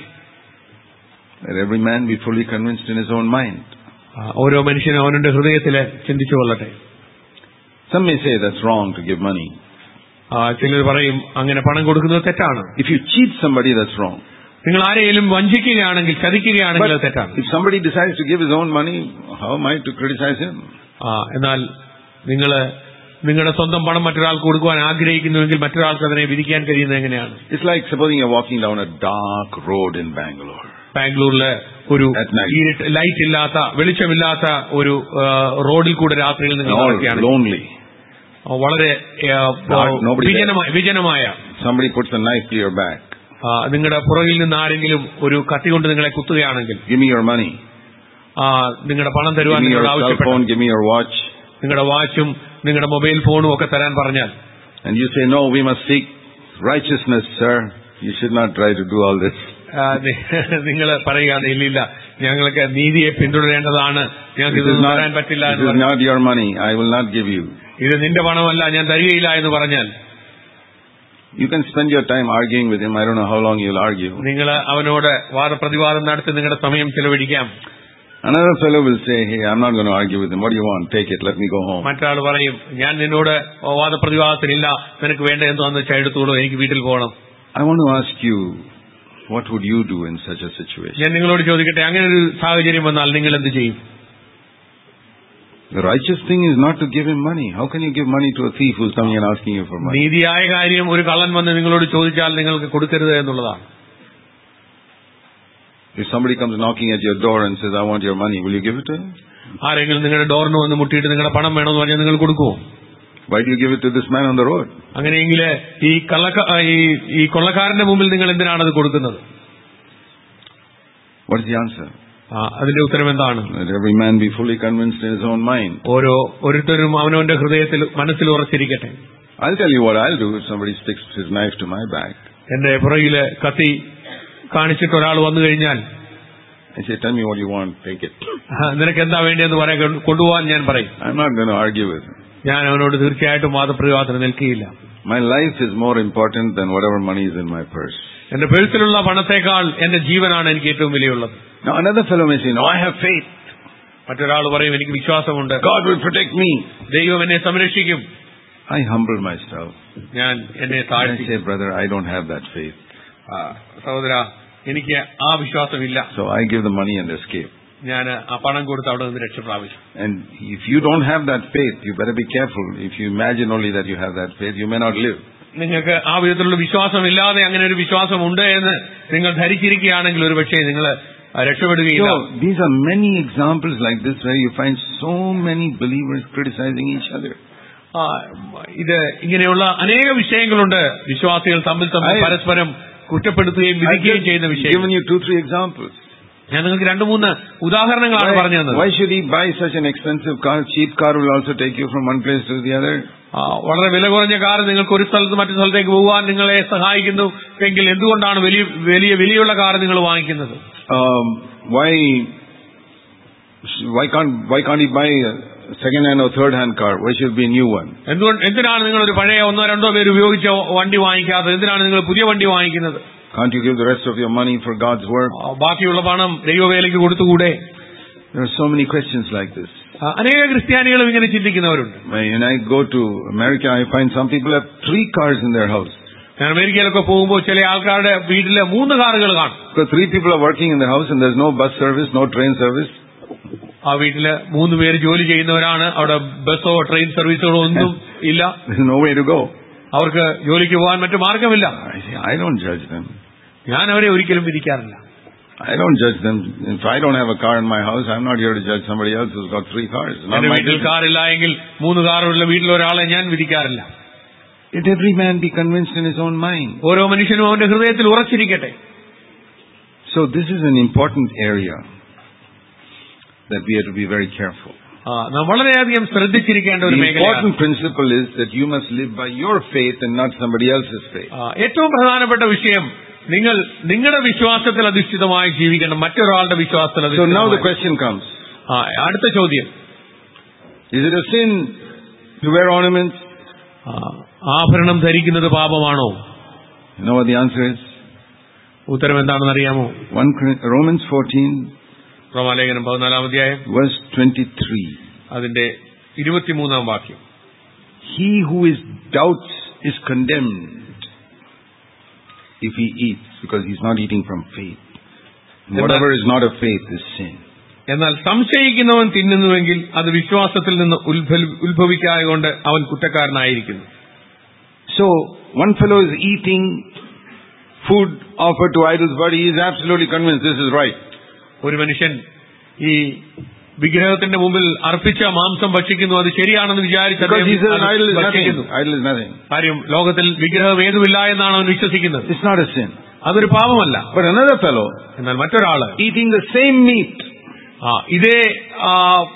S1: Let every man be fully convinced in his own mind.
S2: ആ, ഓരോ മനുഷ്യനും അവനുടെ ഹൃദയത്തില് ചിന്തിച്ചു കൊള്ളട്ടെ
S1: Some may say that's wrong to give money.
S2: ആ, ചിലർ പറയും അങ്ങനെ പണം കൊടുക്കുന്നത് തെറ്റാണ്
S1: If you cheat somebody, that's wrong.
S2: നിങ്ങൾ ആരെയും വഞ്ചിക്കുകയാണെങ്കിൽ ചതിക്കുകയാണെങ്കിൽ അത് തെറ്റാണ്
S1: If somebody decides to give his own money, how am I to criticize him?
S2: ആ, എന്നാൽ നിങ്ങൾ നിങ്ങളുടെ സ്വന്തം പണം മറ്റൊരാൾക്ക് കൊടുക്കുവാൻ ആഗ്രഹിക്കുന്നുവെങ്കിൽ മറ്റൊരാൾക്ക് അതിനെ വിധിക്കാൻ കഴിയുന്നത് എങ്ങനെയാണ്
S1: It's like supposing you're walking down a dark road in Bangalore.
S2: ബാംഗ്ലൂരിലെ ഒരു
S1: At night.
S2: ഇരുട്ട് ലൈറ്റ് ഇല്ലാത്ത വെളിച്ചമില്ലാത്ത ഒരു ആ, റോഡിൽ കൂടെ രാത്രിയിൽ നിങ്ങൾ
S1: All
S2: നടക്കുകയാണ്
S1: lonely.
S2: വളരെ ആ,
S1: Dark, nobody there.
S2: വിജനമായ വിജനമായ
S1: Somebody puts a knife to your back.
S2: ആ, നിങ്ങളുടെ പുറകിൽ നിന്ന് ആരെങ്കിലും ഒരു കത്തി കൊണ്ട് നിങ്ങളെ കുത്തുകയാണെങ്കിൽ
S1: Give me your money.
S2: ആ, നിങ്ങളുടെ പണം
S1: Give
S2: തരുവാൻ
S1: me your
S2: നിങ്ങൾ
S1: cell
S2: ആവശ്യപ്പെട്ടു
S1: phone. Give me your watch.
S2: നിങ്ങളുടെ വാച്ചും നിങ്ങളുടെ മൊബൈൽ ഫോണും ഒക്കെ തരാൻ പറഞ്ഞാൽ
S1: And you say, no, we must seek righteousness, sir. You should not try to do all this.
S2: നിങ്ങൾ പറയുകയാണ് ഇല്ലില്ല ഞങ്ങൾക്ക് നീതിയെ പിന്തുടരേണ്ടതാണ് ഞങ്ങൾക്ക്
S1: This is
S2: ഇതൊന്നും
S1: not,
S2: തരാൻ പറ്റില്ല
S1: this
S2: എന്ന്
S1: is
S2: പറഞ്ഞു.
S1: not your money. I will not give you.
S2: ഇത് നിന്റെ പണമല്ല ഞാൻ തരികയില്ല എന്ന് പറഞ്ഞാൽ
S1: You can spend your time arguing with him. I don't know how long you'll argue.
S2: നിങ്ങൾ അവനോട് വാദപ്രതിവാദം നടത്തി നിങ്ങളുടെ സമയം ചെലവഴിക്കാം
S1: Another fellow will say, hey, I'm not going to argue with him. What do you want? Take it. Let me go home.
S2: മറ്റൊരാൾ പറയും ഞാൻ നിന്നോട് വാദപ്രതിവാദത്തിനില്ല നിനക്ക് വേണ്ട എന്തോന്ന് വെച്ചാൽ എടുത്തോളൂ എനിക്ക് വീട്ടിൽ പോകണം
S1: I want to ask you, what would you do in such a situation?
S2: ഞാൻ നിങ്ങളോട് ചോദിക്കട്ടെ അങ്ങനെ ഒരു സാഹചര്യം വന്നാൽ നിങ്ങൾ എന്ത് ചെയ്യും
S1: The righteous thing is not to give him money. How can you give money to a thief who's coming and asking you for money?
S2: നീതിയായ കാര്യം ഒരു കള്ളൻ വന്ന് നിങ്ങളോട് ചോദിച്ചാൽ നിങ്ങൾക്ക് കൊടുക്കരുത് എന്നുള്ളതാണ്
S1: If somebody comes knocking at your door and says, I want your money, will you give it to him?
S2: ആരെങ്കിലും നിങ്ങളുടെ ഡോറിന് വന്ന് മുട്ടിയിട്ട് നിങ്ങളുടെ പണം വേണമെന്ന് പറഞ്ഞാൽ നിങ്ങൾ കൊടുക്കുമോ
S1: Why do you give it to this man on the road?
S2: അങ്ങനെയെങ്കിൽ ഈ കള്ളക്ക ആ, ഈ ഈ കൊള്ളക്കാരന്റെ മുമ്പിൽ നിങ്ങൾ എന്തിനാണ് അത് കൊടുക്കുന്നത്
S1: What is the answer?
S2: ആ, അതിന്റെ ഉത്തരം എന്താണ്
S1: Let every man be fully convinced in his own mind.
S2: ഓരോ ഓരോരുത്തരും അവനവന്റെ ഹൃദയത്തിൽ മനസ്സിൽ ഉറച്ചിരിക്കട്ടെ
S1: I'll tell you what I'll do if somebody sticks his knife to my back.
S2: എന്റെ പുറകില് കത്തി കാണിച്ചിട്ട് ഒരാൾ വന്നു കഴിഞ്ഞാൽ
S1: I say, tell me what you want, take it.
S2: നിനക്ക് എന്താ വേണ്ടിയെന്ന് പറയാൻ കൊണ്ട് കൊണ്ടുപോകാൻ ഞാൻ പറയും
S1: I'm not going to argue with him.
S2: ഞാൻ അവനോട് തീർച്ചയായിട്ടും വാദപ്രതിവാദത്തിന് നിൽക്കുകയില്ല
S1: My life is more important than whatever money is in my purse.
S2: എന്റെ പേഴ്സിലുള്ള പണത്തേക്കാൾ എന്റെ ജീവനാണ് എനിക്ക് ഏറ്റവും വിലയുള്ളത്
S1: Now another fellow may say, no, I have faith.
S2: മറ്റൊരാൾ പറയും എനിക്ക് വിശ്വാസമുണ്ട്
S1: God will protect me.
S2: ദൈവം എന്നെ സംരക്ഷിക്കും
S1: I humble myself.
S2: ഞാൻ എന്നെ
S1: I
S2: താഴ്ത്തി
S1: say, brother, I don't have that faith.
S2: ആ, സഹോദര എനിക്ക് ആ വിശ്വാസമില്ല
S1: So I give the money and escape.
S2: ഞാൻ ആ പണം കൊടുത്ത് അവിടെ നിന്ന് രക്ഷ പ്രാപിച്ചു
S1: And if you don't have that faith, you better be careful. If you imagine only that you have that faith, you may not live.
S2: നിങ്ങൾക്ക് ആ വിധത്തിലുള്ള വിശ്വാസമില്ലാതെ അങ്ങനെ ഒരു വിശ്വാസം ഉണ്ട് എന്ന് നിങ്ങൾ ധരിച്ചിരിക്കുകയാണെങ്കിൽ ഒരു പക്ഷേ നിങ്ങൾ രക്ഷപ്പെടുകയില്ല
S1: So these are many examples like this where you find so many believers criticizing each other.
S2: ആ, ഇത് ഇങ്ങനെയുള്ള അനേക വിഷയങ്ങളുണ്ട് വിശ്വാസികൾ തമ്മിൽ തമ്മിൽ
S1: I-
S2: പരസ്പരം കുറ്റപ്പെടുത്തുകയും
S1: I've
S2: വിധിക്കുകയും
S1: just
S2: ചെയ്യുന്ന വിഷയം
S1: given you two, three examples.
S2: ഞാൻ നിങ്ങൾക്ക് രണ്ടു മൂന്ന് ഉദാഹരണങ്ങളാണ് പറഞ്ഞു
S1: Why,
S2: തന്നത്
S1: why should he buy such an expensive car? Cheap car will also take you from one place to the other.
S2: ആ, വളരെ വില കുറഞ്ഞ കാർ നിങ്ങൾക്ക് ഒരു സ്ഥലത്ത് മറ്റു സ്ഥലത്തേക്ക് പോകാൻ നിങ്ങളെ സഹായിക്കുന്നു എങ്കിൽ എന്തുകൊണ്ടാണ് വലിയ വലിയ വിലയുള്ള കാർ നിങ്ങൾ വാങ്ങിക്കുന്നത്
S1: Um, why? Why can't Why can't he buy a second-hand or third-hand car? Why should it be a new one?
S2: എന്തുകൊണ്ട് എന്തിനാണ് നിങ്ങൾ ഒരു പഴയ ഒന്നോ രണ്ടോ പേര് ഉപയോഗിച്ച വണ്ടി വാങ്ങിക്കാത്തത് എന്തിനാണ് നിങ്ങൾ പുതിയ വണ്ടി വാങ്ങിക്കുന്നത്
S1: Can't you give the rest of your money for God's work?
S2: ആ, ബാക്കിയുള്ള പണം ദൈവവേലയ്ക്ക് കൊടുത്തുകൂടെ
S1: There are so many questions like this.
S2: ആ, അനേക ക്രിസ്ത്യാനികളും ഇങ്ങനെ ചിന്തിക്കുന്നവരുണ്ട്
S1: When I go to America, I find some people have three cars in their house.
S2: ഞാൻ അമേരിക്കയിലൊക്കെ പോകുമ്പോൾ ചില ആൾക്കാരുടെ വീട്ടിലെ മൂന്ന് കാറുകൾ കാണും
S1: Because three people are working in the house and there's no bus service, no train service.
S2: ആ വീട്ടില് മൂന്ന് പേര് ജോലി ചെയ്യുന്നവരാണ് അവിടെ ബസ്സോ ട്രെയിൻ സർവീസുകളോ ഒന്നും ഇല്ല
S1: There's no way to go.
S2: അവർക്ക് ജോലിക്ക് പോകാൻ മറ്റു മാർഗമില്ല
S1: I say, I don't judge them.
S2: ഞാൻ അവരെ ഒരിക്കലും വിധിക്കാറില്ല
S1: I don't judge them. If I don't have a car in my house, I'm not here to judge somebody else who's got three cars. Not
S2: എന്റെ
S1: my
S2: വീട്ടിൽ
S1: business.
S2: കാറില്ല എങ്കിൽ മൂന്ന് കാറുള്ള വീട്ടിലൊരാളെ ഞാൻ വിധിക്കാറില്ല
S1: Let every man be convinced in his own mind.
S2: ഓരോ മനുഷ്യനും അവന്റെ ഹൃദയത്തിൽ ഉറച്ചിരിക്കട്ടെ
S1: So this is an important area that we have to be very careful.
S2: ആ, നാം വളരെയധികം ശ്രദ്ധിച്ചിരിക്കേണ്ട ഒരു
S1: The
S2: മേഖലയാണ്
S1: important principle is that you must live by your faith and not somebody else's faith.
S2: ആ, ഏറ്റവും പ്രധാനപ്പെട്ട വിഷയം നിങ്ങൾ നിങ്ങളുടെ വിശ്വാസത്തിൽ അധിഷ്ഠിതമായി ജീവിക്കണം മറ്റൊരാളുടെ വിശ്വാസത്തിൽ
S1: So now the
S2: അധിഷ്ഠിതമായി.
S1: question comes.
S2: ആ, അടുത്ത ചോദ്യം
S1: Is it a sin to wear ornaments?
S2: ആ, ആഭരണം ധരിക്കുന്നത് പാപമാണോ
S1: You know what the answer is?
S2: ഉത്തരം എന്താണെന്ന് അറിയാമോ
S1: 1 Cor- Romans 14
S2: റോമാലേഖനം പതിനാലാം അധ്യായം
S1: verse 23.
S2: അതിന്റെ ഇരുപത്തിമൂന്നാം വാക്യം
S1: He who is doubts is condemned if he eats because he's not eating from faith. Whatever is not of faith is sin.
S2: എന്നാൽ സംശയിക്കുന്നവൻ തിന്നുന്നുവെങ്കിൽ അത് വിശ്വാസത്തിൽ നിന്ന് ഉത്ഭവ- ഉത്ഭവിക്കായകൊണ്ട് അവൻ കുറ്റക്കാരനായിരിക്കുന്നു
S1: So one fellow is eating food offered to idols, but he is absolutely convinced this is right.
S2: ഒരു മനുഷ്യൻ ഈ വിഗ്രഹത്തിന്റെ മുമ്പിൽ അർപ്പിച്ച മാംസം ഭക്ഷിക്കുന്നു അത് ശരിയാണെന്ന് വിചാരിച്ച്
S1: Because he says
S2: അദ്ദേഹം
S1: an idol is
S2: അത്
S1: nothing.
S2: ഭക്ഷിക്കുന്നു
S1: Idol is nothing.
S2: കാര്യം ലോകത്തിൽ വിഗ്രഹം ഏതുമില്ല എന്നാണ് അവൻ വിശ്വസിക്കുന്നത്
S1: It's not a sin.
S2: അതൊരു പാപമല്ല
S1: But another fellow
S2: എന്നാൽ മറ്റൊരാള്
S1: eating the same meat,
S2: ആ ഇതേ ആ,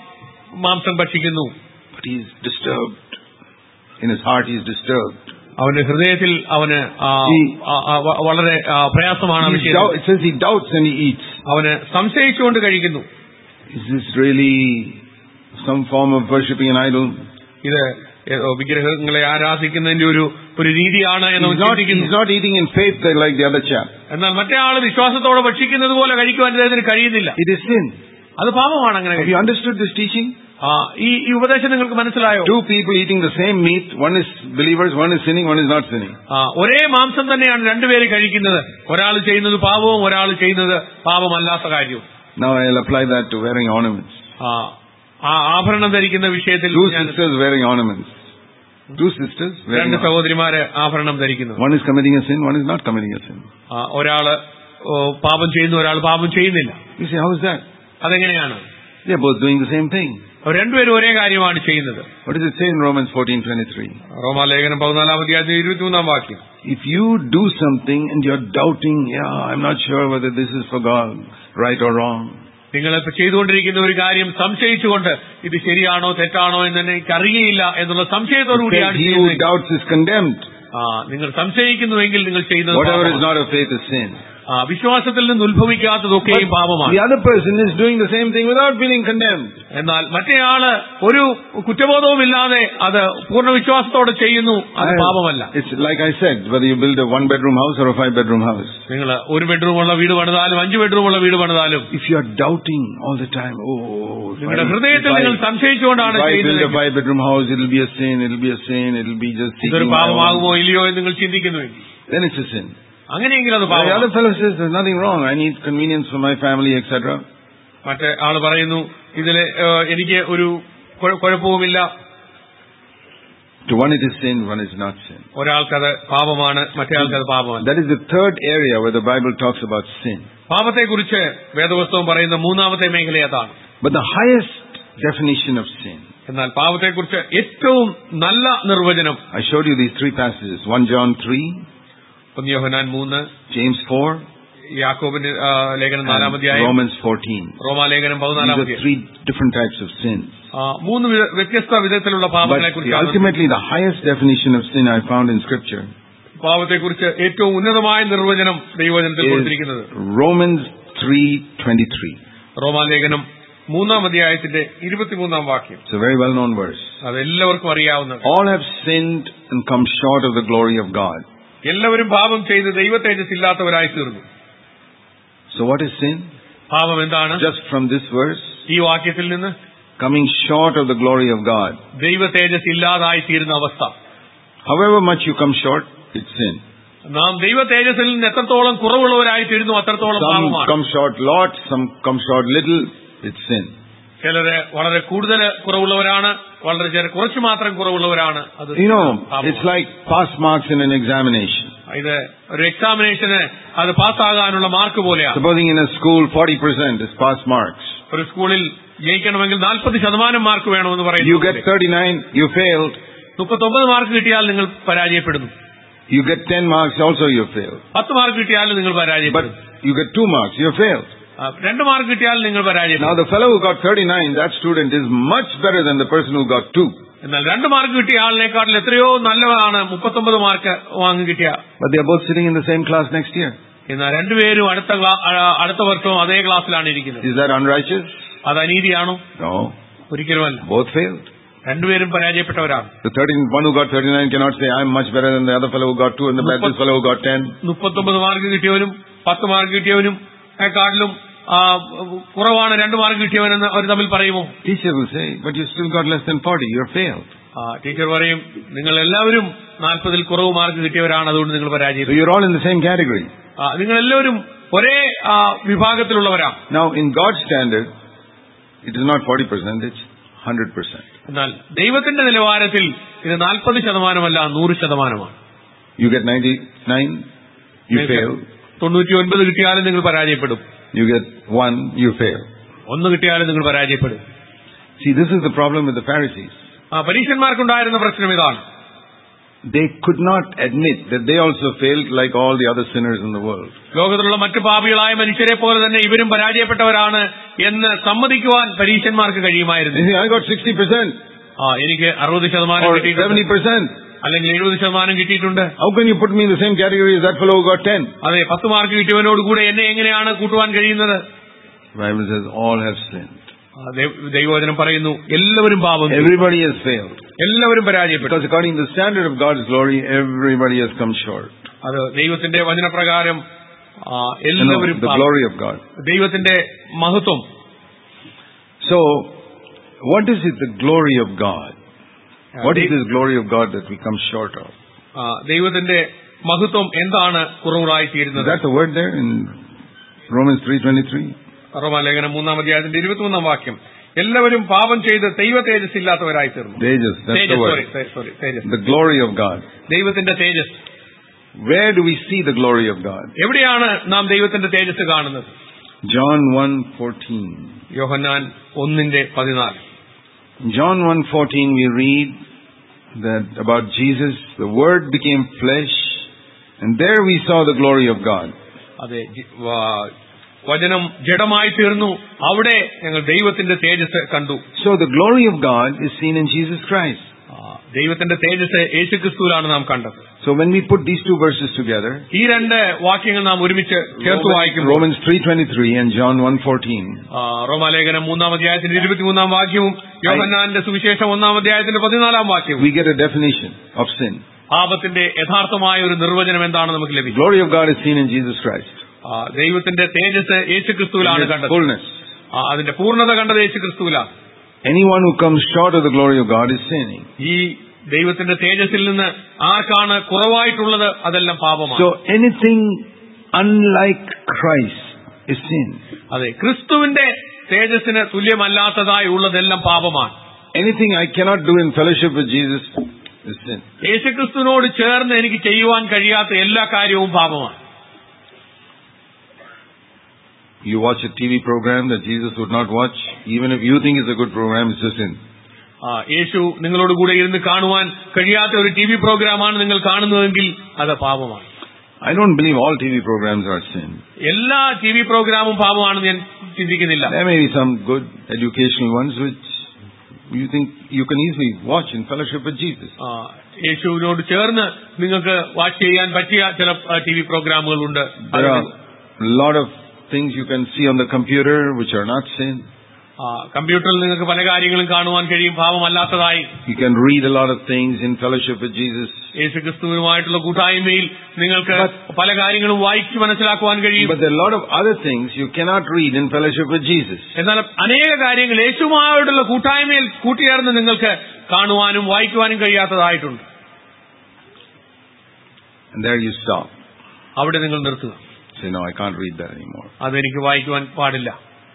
S2: മാംസം ഭക്ഷിക്കുന്നു
S1: but he is disturbed. In his heart he is disturbed.
S2: അവന്റെ ഹൃദയത്തിൽ അവന് ആ,
S1: ഈ-
S2: ആ, ആ, വ- വളരെ ആ, പ്രയാസമാണ് ആ
S1: He's
S2: വിഷയം
S1: dou- it says he doubts and he eats.
S2: അവന് സംശയിച്ചുകൊണ്ട് കഴിക്കുന്നു
S1: Is this really some form of worshipping an idol?
S2: ഇത് ഏതോ വിഗ്രഹങ്ങളെ ആരാധിക്കുന്നതിന്റെ ഒരു ഒരു രീതിയാണ് എന്ന് അവൻ
S1: He's not,
S2: ചിന്തിക്കുന്നു
S1: he's not eating in faith like the other chap.
S2: എന്നാൽ മറ്റേ ആള് വിശ്വാസത്തോടെ ഭക്ഷിക്കുന്നത് പോലെ കഴിക്കുവാൻ അദ്ദേഹത്തിന് കഴിയുന്നില്ല
S1: It is sin.
S2: അത് പാപമാണ് അങ്ങനെ
S1: Have you understood this teaching?
S2: ആ, ഈ ഈ ഉപദേശം നിങ്ങൾക്ക് മനസ്സിലായോ
S1: Two people eating the same meat, one is believers, one is sinning, one is not sinning.
S2: ആ, ഒരേ മാംസം തന്നെയാണ് രണ്ടുപേര് കഴിക്കുന്നത് ഒരാൾ ചെയ്യുന്നത് പാപവും ഒരാൾ ചെയ്യുന്നത് പാപമല്ലാത്ത കാര്യവും
S1: Now I'll apply that to wearing ornaments.
S2: ആ, ആ ആഭരണം ധരിക്കുന്ന വിഷയത്തിൽ
S1: Two
S2: ഞാൻ
S1: sisters wearing ornaments. Two sisters wearing
S2: രണ്ട്
S1: ornaments.
S2: സഹോദരിമാര് ആഭരണം ധരിക്കുന്നു
S1: One is committing a sin, one is not committing a sin.
S2: ആ, ഒരാള് ഓ, പാപം ചെയ്യുന്നു ഒരാൾ പാപം ചെയ്യുന്നില്ല
S1: You say, how is that?
S2: അതെങ്ങനെയാണ്
S1: They're both doing the same thing.
S2: അവർ രണ്ടുപേരും ഒരേ കാര്യമാണ് ചെയ്യുന്നത്
S1: What does it say in Romans 14:23?
S2: റോമാലേഖനം പതിനാലാം അധ്യായത്തിൽ ഇരുപത്തിമൂന്നാം വാക്യം
S1: If you do something and you're doubting, yeah, I'm not sure whether this is for God, right or wrong.
S2: നിങ്ങൾ ഇപ്പൊ ചെയ്തുകൊണ്ടിരിക്കുന്ന ഒരു കാര്യം സംശയിച്ചുകൊണ്ട് ഇത് ശരിയാണോ തെറ്റാണോ എന്ന് എനിക്ക് അറിയയില്ല എന്നുള്ള സംശയത്തോടു
S1: It
S2: കൂടിയാണ്
S1: says, he who
S2: ചെയ്യുന്നത്
S1: doubts is condemned.
S2: ആ നിങ്ങൾ സംശയിക്കുന്നുവെങ്കിൽ നിങ്ങൾ ചെയ്യുന്നത്
S1: Whatever is
S2: പാപമാണ്.
S1: not of faith is sin.
S2: ആ ആ, വിശ്വാസത്തിൽ നിന്ന് ഉത്ഭവിക്കാത്തതൊക്കെയും പാപമാണ്
S1: The other person is doing the same thing without feeling condemned.
S2: എന്നാൽ മറ്റേയാള് ഒരു കുറ്റബോധവുമില്ലാതെ അത് പൂർണ്ണ വിശ്വാസത്തോടെ ചെയ്യുന്നു അത് പാപമല്ല
S1: It's like I said, whether you build a one bedroom house or a five bedroom house.
S2: നിങ്ങൾ ഒരു ബെഡ്റൂമുള്ള വീട് പണിതാലും അഞ്ച് ബെഡ്റൂമുള്ള വീട് പണിതാലും
S1: If you are doubting all the time, oh, if I,
S2: നിങ്ങളുടെ
S1: if
S2: ഹൃദയത്തിൽ നിങ്ങൾ
S1: I,
S2: സംശയിച്ചുകൊണ്ടാണ്
S1: if I build a
S2: ചെയ്യുന്നത്
S1: five bedroom house, it'll be a sin, it'll be a sin, it'll be just
S2: ഇതൊരു
S1: seeking my own.
S2: പാപമാകുമോ ഇല്ലയോ എന്ന് നിങ്ങൾ ചിന്തിക്കുന്നുവെങ്കിൽ
S1: Then it's a sin.
S2: അങ്ങനെയെങ്കിൽ അത്
S1: The
S2: പാപമാണ്
S1: other fellow says, there's nothing wrong, I need convenience for my family, etc.
S2: മറ്റേ ആള് പറയുന്നു ഇതില് ഏഹ്, എനിക്ക് ഒരു കുഴ- കുഴപ്പവുമില്ല
S1: To one it is sin, one is not sin.
S2: ഒരാൾക്കത് പാപമാണ് മറ്റേ ആൾക്കത് പാപമല്ല
S1: That is the third area where the Bible talks about sin.
S2: പാപത്തെക്കുറിച്ച് വേദപുസ്തകം പറയുന്ന മൂന്നാമത്തെ മേഖല അതാണ്
S1: But the highest definition of sin,
S2: എന്നാൽ പാപത്തെക്കുറിച്ച് ഏറ്റവും നല്ല നിർവചനം
S1: I showed you these three passages 1 John 3,
S2: ഒന്ന് യോഹന്നാൻ മൂന്ന്
S1: James 4,
S2: യാക്കോബിന്റെ ആ, ലേഖനം നാലാം
S1: and
S2: അധ്യായം
S1: Romans 14.
S2: റോമാലേഖനം
S1: These
S2: പതിനാലാം
S1: are
S2: അധ്യായം
S1: three different types of sins.
S2: ആ, മൂന്ന് വിധ- വ്യത്യസ്ത വിധത്തിലുള്ള
S1: But
S2: പാപങ്ങളെ
S1: the-
S2: കുറിച്ചാണ്
S1: ultimately, the highest definition of sin I found in Scripture
S2: പാപത്തെക്കുറിച്ച് ഏറ്റവും ഉന്നതമായ നിർവചനം ദൈവജനത്തിൽ
S1: is
S2: കൊടുത്തിരിക്കുന്നത്
S1: Romans 3:23.
S2: റോമാലേഖനം മൂന്നാം അധ്യായത്തിന്റെ ഇരുപത്തിമൂന്നാം വാക്യം
S1: It's a very well-known verse.
S2: അത് എല്ലാവർക്കും അറിയാവുന്നത്
S1: All have sinned and come short of the glory of God.
S2: എല്ലാവരും പാപം ചെയ്ത് ദൈവ തേജസ് ഇല്ലാത്തവരായി തീർന്നു
S1: So what is sin?
S2: പാപം എന്താണ്
S1: Just from this verse,
S2: ഈ വാക്യത്തിൽ നിന്ന്
S1: coming short of the glory of God.
S2: ദൈവ തേജസ് ഇല്ലാതായി തീരുന്ന അവസ്ഥ
S1: However much you come short, it's sin.
S2: നാം ദൈവ തേജസ്സിൽ നിന്ന് എത്രത്തോളം കുറവുള്ളവരായി തീരുന്നു അത്രത്തോളം
S1: Some
S2: പാപമാണ്
S1: come short lot, some come short little, it's sin.
S2: ചിലര് വളരെ കൂടുതൽ കുറവുള്ളവരാണ് വളരെ ചില കുറച്ച് മാത്രം കുറവുള്ളവരാണ് അത്
S1: You know,
S2: പാപമാണ്.
S1: it's like pass marks in an examination.
S2: ഇത് ഒരു എക്സാമിനേഷന് അത് പാസ്സാകാനുള്ള മാർക്ക് പോലെയാണ്
S1: Supposing in a school 40% is pass marks.
S2: ഒരു സ്കൂളിൽ ജയിക്കണമെങ്കിൽ നാൽപ്പത് ശതമാനം മാർക്ക് വേണമെന്ന്
S1: You get
S2: പറയുന്നു
S1: 39, you failed.
S2: മുപ്പത്തൊമ്പത് മാർക്ക് കിട്ടിയാൽ നിങ്ങൾ പരാജയപ്പെടുന്നു
S1: You get 10 marks, also you failed.
S2: പത്ത് മാർക്ക് കിട്ടിയാലും നിങ്ങൾ
S1: But
S2: പരാജയപ്പെടും
S1: you get 2 marks, you failed.
S2: ആ, രണ്ട് മാർക്ക് കിട്ടിയാൽ നിങ്ങൾ
S1: Now
S2: പരാജയപ്പെടും
S1: the fellow who got 39, that student is much better than the person who got 2.
S2: എന്നാൽ രണ്ട് മാർക്ക് കിട്ടിയ ആളിനെക്കാട്ടിൽ എത്രയോ നല്ലതാണ് മുപ്പത്തൊമ്പത് മാർക്ക് വാങ്ങി കിട്ടിയ
S1: But they are both sitting in the same class next year.
S2: എന്നാൽ രണ്ടുപേരും അടുത്ത ക്ലാ- ആ, അടുത്ത വർഷവും അതേ ക്ലാസ്സിലാണ് ഇരിക്കുന്നത്
S1: Is that unrighteous?
S2: അത് അനീതിയാണോ
S1: No.
S2: ഒരിക്കലുമല്ല
S1: Both failed.
S2: രണ്ടുപേരും പരാജയപ്പെട്ടവരാണ്
S1: The 13, one who got 39 cannot say, I'm much better than the other fellow who got 2 and the bad this fellow who got 10.
S2: മുപ്പത്തൊമ്പത് മാർക്ക് കിട്ടിയവനും പത്ത് മാർക്ക് കിട്ടിയവനും കാട്ടിലും കുറവാണ് രണ്ട് മാർക്ക് കിട്ടിയവനെന്ന് അവർ തമ്മിൽ പറയുമോ
S1: Teacher will say, but you still got less than 40, you're failed.
S2: ആ, teacher പറയും നിങ്ങൾ എല്ലാവരും നാൽപ്പതിൽ കുറവ് മാർക്ക് കിട്ടിയവരാണ് അതുകൊണ്ട് നിങ്ങൾ
S1: So
S2: പരാജയപ്പെട്ടു
S1: you're all in the same category.
S2: ആ, നിങ്ങൾ എല്ലാവരും ഒരേ ആ, വിഭാഗത്തിലുള്ളവരാണ്
S1: Now, in God's standard, it is not 40%, it's 100%.
S2: എന്നാൽ ദൈവത്തിന്റെ നിലവാരത്തിൽ ഇത് നാൽപ്പത് ശതമാനമല്ല നൂറ് ശതമാനമാണ്
S1: You get 99, you fail.
S2: തൊണ്ണൂറ്റി ഒൻപത് കിട്ടിയാലും നിങ്ങൾ പരാജയപ്പെടും
S1: You get 1, you fail.
S2: ഒന്ന് കിട്ടിയാലും നിങ്ങൾ പരാജയപ്പെടും
S1: See, this is the problem with the Pharisees.
S2: ആ പരീക്ഷന്മാർക്കുണ്ടായിരുന്ന പ്രശ്നം ഇതാണ്
S1: They could not admit that they also failed like all the other sinners in the world.
S2: ലോകത്തിലുള്ള മറ്റു പാപികളായ മനുഷ്യരെ പോലെ തന്നെ ഇവരും പരാജയപ്പെട്ടവരാണ് എന്ന് സമ്മതിക്കുവാൻ പരീക്ഷന്മാർക്ക്
S1: They
S2: കഴിയുമായിരുന്നു
S1: say, I got 60%
S2: ആ എനിക്ക് അറുപത് ശതമാനം
S1: or
S2: കിട്ടിയിട്ടുണ്ട്
S1: 70%.
S2: അല്ലെങ്കിൽ എഴുപത് ശതമാനം കിട്ടിയിട്ടുണ്ട്
S1: How can you put me in the same category as that fellow who got 10?
S2: അതെ പത്ത് മാർക്ക് കിട്ടിയവനോട് കൂടെ എന്നെ എങ്ങനെയാണ് കൂട്ടുവാൻ കഴിയുന്നത്
S1: The Bible says all have sinned.
S2: ആ, ദൈവ- ദൈവവചനം പറയുന്നു എല്ലാവരും പാപം ചെയ്തു.
S1: Everybody has failed.
S2: എല്ലാവരും പരാജയപ്പെട്ടു
S1: Because according to the standard of God's glory, everybody has come short.
S2: അത് ദൈവത്തിന്റെ വചനപ്രകാരം ആ,
S1: You know,
S2: എല്ലാവരും
S1: the
S2: പാപം.
S1: glory of God.
S2: ദൈവത്തിന്റെ മഹത്വം
S1: So, what is it, the glory of God? What is this glory of God that we come short of?
S2: ആ, ദൈവത്തിന്റെ മഹത്വം എന്താണ് കുറവുകളായി
S1: Is
S2: തീരുന്നത്
S1: that the word there in Romans 3.23?
S2: റോമാലേഖനം മൂന്നാം അധ്യായത്തിന്റെ ഇരുപത്തിമൂന്നാം വാക്യം എല്ലാവരും പാപം ചെയ്ത് ദൈവ തേജസ് ഇല്ലാത്തവരായി തീർന്നു
S1: Tejas, that's the
S2: Tejas sorry
S1: word.
S2: Sorry Tejas
S1: The glory of God.
S2: ദൈവത്തിന്റെ തേജസ്
S1: Where do we see the glory of God?
S2: എവിടെയാണ് നാം ദൈവത്തിന്റെ തേജസ് കാണുന്നത്
S1: John 1.14.
S2: യോഹന്നാൻ ഒന്നിന്റെ പതിനാല്
S1: In John 1.14 we read that about Jesus, the Word became flesh, and there we saw the glory of God.
S2: അതെ ജി- വാ- വചനം ജഡമായി തീർന്നു അവിടെ ഞങ്ങൾ ദൈവത്തിന്റെ തേജസ് കണ്ടു
S1: So the glory of God is seen in Jesus Christ.
S2: ആ, ദൈവത്തിന്റെ തേജസ് യേശുക്രിസ്തുവിലാണ് നാം കണ്ടത്
S1: So when we put these two verses together,
S2: ഈ രണ്ട് വാക്യങ്ങൾ നാം ഒരുമിച്ച് ചേർത്ത് വായിക്കുമ്പോൾ
S1: Romans 3.23 and John 1.14,
S2: ആ, റോമാലേഖനം മൂന്നാം അധ്യായത്തിന്റെ ഇരുപത്തിമൂന്നാം വാക്യവും യോഹന്നാന്റെ സുവിശേഷം ഒന്നാം അധ്യായത്തിന്റെ പതിനാലാം വാക്യവും
S1: we get a definition of sin.
S2: പാപത്തിന്റെ യഥാർത്ഥമായ ഒരു നിർവചനം എന്താണ് നമുക്ക്
S1: The
S2: ലഭിക്കുന്നത്
S1: glory of God is seen in Jesus Christ.
S2: ആ, ദൈവത്തിന്റെ തേജസ് യേശുക്രിസ്തുവിലാണ്
S1: In His
S2: കണ്ടത്
S1: fullness.
S2: ആ, അതിന്റെ പൂർണ്ണത കണ്ടത് യേശുക്രിസ്തുവിലാണ്
S1: Anyone who comes short of the glory of God is sinning.
S2: ഈ ദൈവത്തിന്റെ തേജസ്സിൽ നിന്ന് ആർക്കാണ് കുറവായിട്ടുള്ളത് അതെല്ലാം പാപമാണ്
S1: So anything unlike Christ is sin.
S2: അതെ ക്രിസ്തുവിന്റെ തേജസ്സിന് തുല്യമല്ലാത്തതായി ഉള്ളതെല്ലാം പാപമാണ്
S1: Anything I cannot do in fellowship with Jesus is sin.
S2: യേശുക്രിസ്തുവിനോട് ചേർന്ന് എനിക്ക് ചെയ്യുവാൻ കഴിയാത്ത എല്ലാ കാര്യവും പാപമാണ്
S1: You watch a TV program that Jesus would not watch, even if you think it's a good program, it's a sin.
S2: ആ, യേശു നിങ്ങളോട് കൂടെ ഇരുന്ന് കാണുവാൻ കഴിയാത്ത ഒരു ടി വി പ്രോഗ്രാമാണ് നിങ്ങൾ കാണുന്നതെങ്കിൽ അത് പാപമാണ്
S1: I don't believe all TV programs are sin.
S2: എല്ലാ ടി വി പ്രോഗ്രാമും പാപമാണെന്ന് ഞാൻ ചിന്തിക്കുന്നില്ല
S1: There may be some good educational ones which you think you can easily watch in fellowship with Jesus.
S2: ആ, യേശുവിനോട് ചേർന്ന് നിങ്ങൾക്ക് വാച്ച് ചെയ്യാൻ പറ്റിയ ചില ടി വി പ്രോഗ്രാമുകളുണ്ട്
S1: There are a lot of things you can see on the computer which are not sin.
S2: ആ, കമ്പ്യൂട്ടറിൽ നിങ്ങൾക്ക് പല കാര്യങ്ങളും കാണുവാൻ കഴിയും പാപമല്ലാത്തതായി
S1: You can read a lot of things in fellowship with Jesus.
S2: യേശുക്രിസ്തുവിനുമായിട്ടുള്ള കൂട്ടായ്മയിൽ നിങ്ങൾക്ക് പല കാര്യങ്ങളും വായിച്ചു മനസ്സിലാക്കുവാൻ കഴിയും
S1: But there are a lot of other things you cannot read in fellowship with Jesus.
S2: എന്നാൽ അനേക കാര്യങ്ങൾ യേശുമായോടുള്ള കൂട്ടായ്മയിൽ കൂട്ടിയേർന്ന് നിങ്ങൾക്ക് കാണുവാനും വായിക്കുവാനും കഴിയാത്തതായിട്ടുണ്ട്
S1: And there you stop.
S2: അവിടെ നിങ്ങൾ നിർത്തുക
S1: Say, no, I can't read that anymore.
S2: അതെനിക്ക് വായിക്കുവാൻ പാടില്ല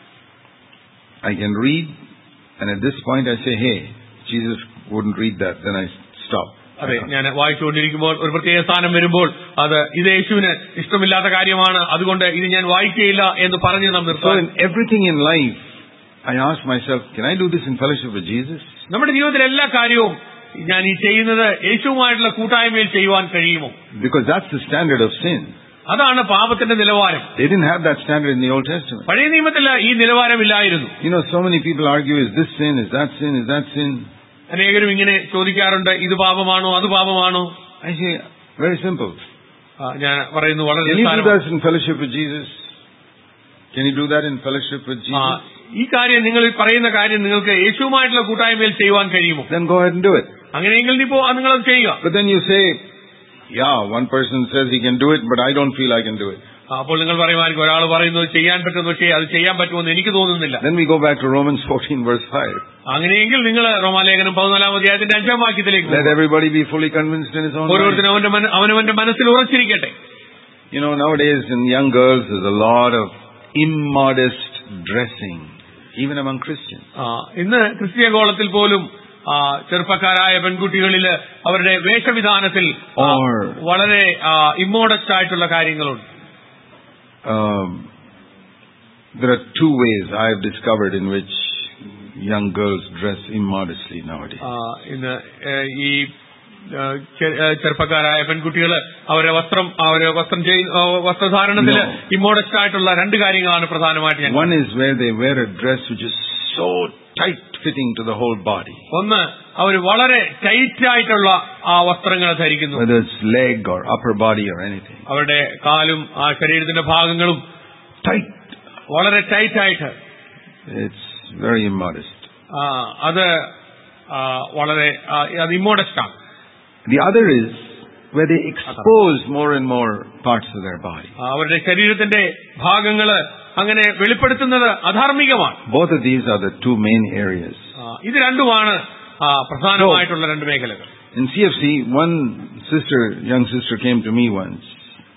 S1: I can read, and at this point I say, hey, Jesus wouldn't read that. Then I stop.
S2: അതെ ഞാൻ വായിച്ചുകൊണ്ടിരിക്കുമ്പോൾ ഒരു പ്രത്യേക സ്ഥാനം വരുമ്പോൾ അത് ഇത് യേശുവിന് ഇഷ്ടമില്ലാത്ത കാര്യമാണ് അതുകൊണ്ട് ഇത് ഞാൻ വായിക്കുകയില്ല എന്ന് പറഞ്ഞ് നാം
S1: So
S2: നിർത്തുവാൻ
S1: in everything in life, I ask myself, can I do this in fellowship with Jesus?
S2: നമ്മുടെ ജീവിതത്തിലെ എല്ലാ കാര്യവും ഞാൻ ഈ ചെയ്യുന്നത് യേശുവുമായിട്ടുള്ള കൂട്ടായ്മയിൽ ചെയ്യുവാൻ കഴിയുമോ
S1: Because that's the standard of sin.
S2: അതാണ് പാപത്തിന്റെ നിലവാരം
S1: They didn't have that standard in the Old Testament.
S2: പഴയ നിയമത്തിൽ ഈ നിലവാരമില്ലായിരുന്നു
S1: You know, so many people argue, is this sin, is that sin, is that sin?
S2: അനേകരും ഇങ്ങനെ ചോദിക്കാറുണ്ട് ഇത് പാപമാണോ അത് പാപമാണോ
S1: I say, very simple.
S2: ആ, ഞാൻ പറയുന്നു വളരെ
S1: Can you do
S2: നിസ്സാരമാണ്.
S1: that in fellowship with Jesus? Can you do that in fellowship with
S2: ആ,
S1: Jesus?
S2: ഈ കാര്യം നിങ്ങൾ ഈ പറയുന്ന കാര്യം നിങ്ങൾക്ക് യേശുവുമായിട്ടുള്ള കൂട്ടായ്മയിൽ ചെയ്യുവാൻ കഴിയുമോ
S1: Then go ahead and do it.
S2: അങ്ങനെയെങ്കിൽ നീ പോ നിങ്ങളത് ചെയ്യുക
S1: But then you say, yeah, one person says he can do it, but I don't feel I can do it.
S2: ആ, അപ്പോൾ നിങ്ങൾ പറയുമായിരിക്കും ഒരാൾ പറയുന്നത് ചെയ്യാൻ പറ്റുമെന്ന് പക്ഷേ അത് ചെയ്യാൻ പറ്റുമെന്ന് എനിക്ക് തോന്നുന്നില്ല
S1: Then we go back to Romans 14 verse 5.
S2: അങ്ങനെയെങ്കിൽ നിങ്ങൾ റോമാലേഖനം പതിനാലാം അധ്യായത്തിന്റെ അഞ്ചാം വാക്യത്തിലേക്ക്
S1: Let
S2: പോകുക.
S1: everybody be fully convinced in his own mind.
S2: ഓരോരുത്തരും അവന്റെ മന- അവനവന്റെ മനസ്സിൽ ഉറച്ചിരിക്കട്ടെ
S1: You know, nowadays in young girls there's a lot of immodest dressing, even among Christians.
S2: ആ, ഇന്ന് ക്രിസ്തീയ ഗോളത്തിൽ പോലും ആ, ചെറുപ്പക്കാരായ പെൺകുട്ടികളിൽ അവരുടെ വേഷവിധാനത്തിൽ ആ,
S1: Or-
S2: വളരെ ഇമ്മോഡസ്റ്റ് ആയിട്ടുള്ള കാര്യങ്ങളുണ്ട്
S1: Um, there are two ways I have discovered in which young girls dress immodestly nowadays.
S2: ആ, ഇന്ന് ഏ, ഈ ഏ, ചെ- ഏ, ചെറുപ്പക്കാരായ പെൺകുട്ടികൾ അവരെ വസ്ത്രം അവരെ വസ്ത്രം ചെയ്- ആ, വസ്ത്രധാരണത്തിൽ
S1: No.
S2: ഇമ്മോഡസ്റ്റ് ആയിട്ടുള്ള രണ്ട് കാര്യങ്ങളാണ് പ്രധാനമായിട്ട് ഞാൻ
S1: One is where they wear a dress which is so tight fitting to the whole body,
S2: ഒന്ന് അവർ വളരെ ടൈറ്റ് ആയിട്ടുള്ള ആ വസ്ത്രങ്ങൾ ധരിക്കുന്നു
S1: whether it's leg or upper body or anything.
S2: അവരുടെ കാലും ആ ശരീരത്തിന്റെ ഭാഗങ്ങളും
S1: Tight.
S2: വളരെ ടൈറ്റ് ആയിട്ട്
S1: It's very immodest.
S2: ആ, അത് ആ, വളരെ ആ, അത് ഇമ്മോഡസ്റ്റ് ആണ്
S1: The other is where they expose more and more parts of their body.
S2: ആ, അവരുടെ ശരീരത്തിന്റെ ഭാഗങ്ങള് അങ്ങനെ വെളിപ്പെടുത്തുന്നത് അധാർമികമാണ്
S1: Both of these are the two main areas.
S2: ആ, ഇത് രണ്ടുമാണ് ആ, പ്രധാനമായിട്ടുള്ള രണ്ട് മേഖലകൾ
S1: In CFC, one sister, young sister came to me once.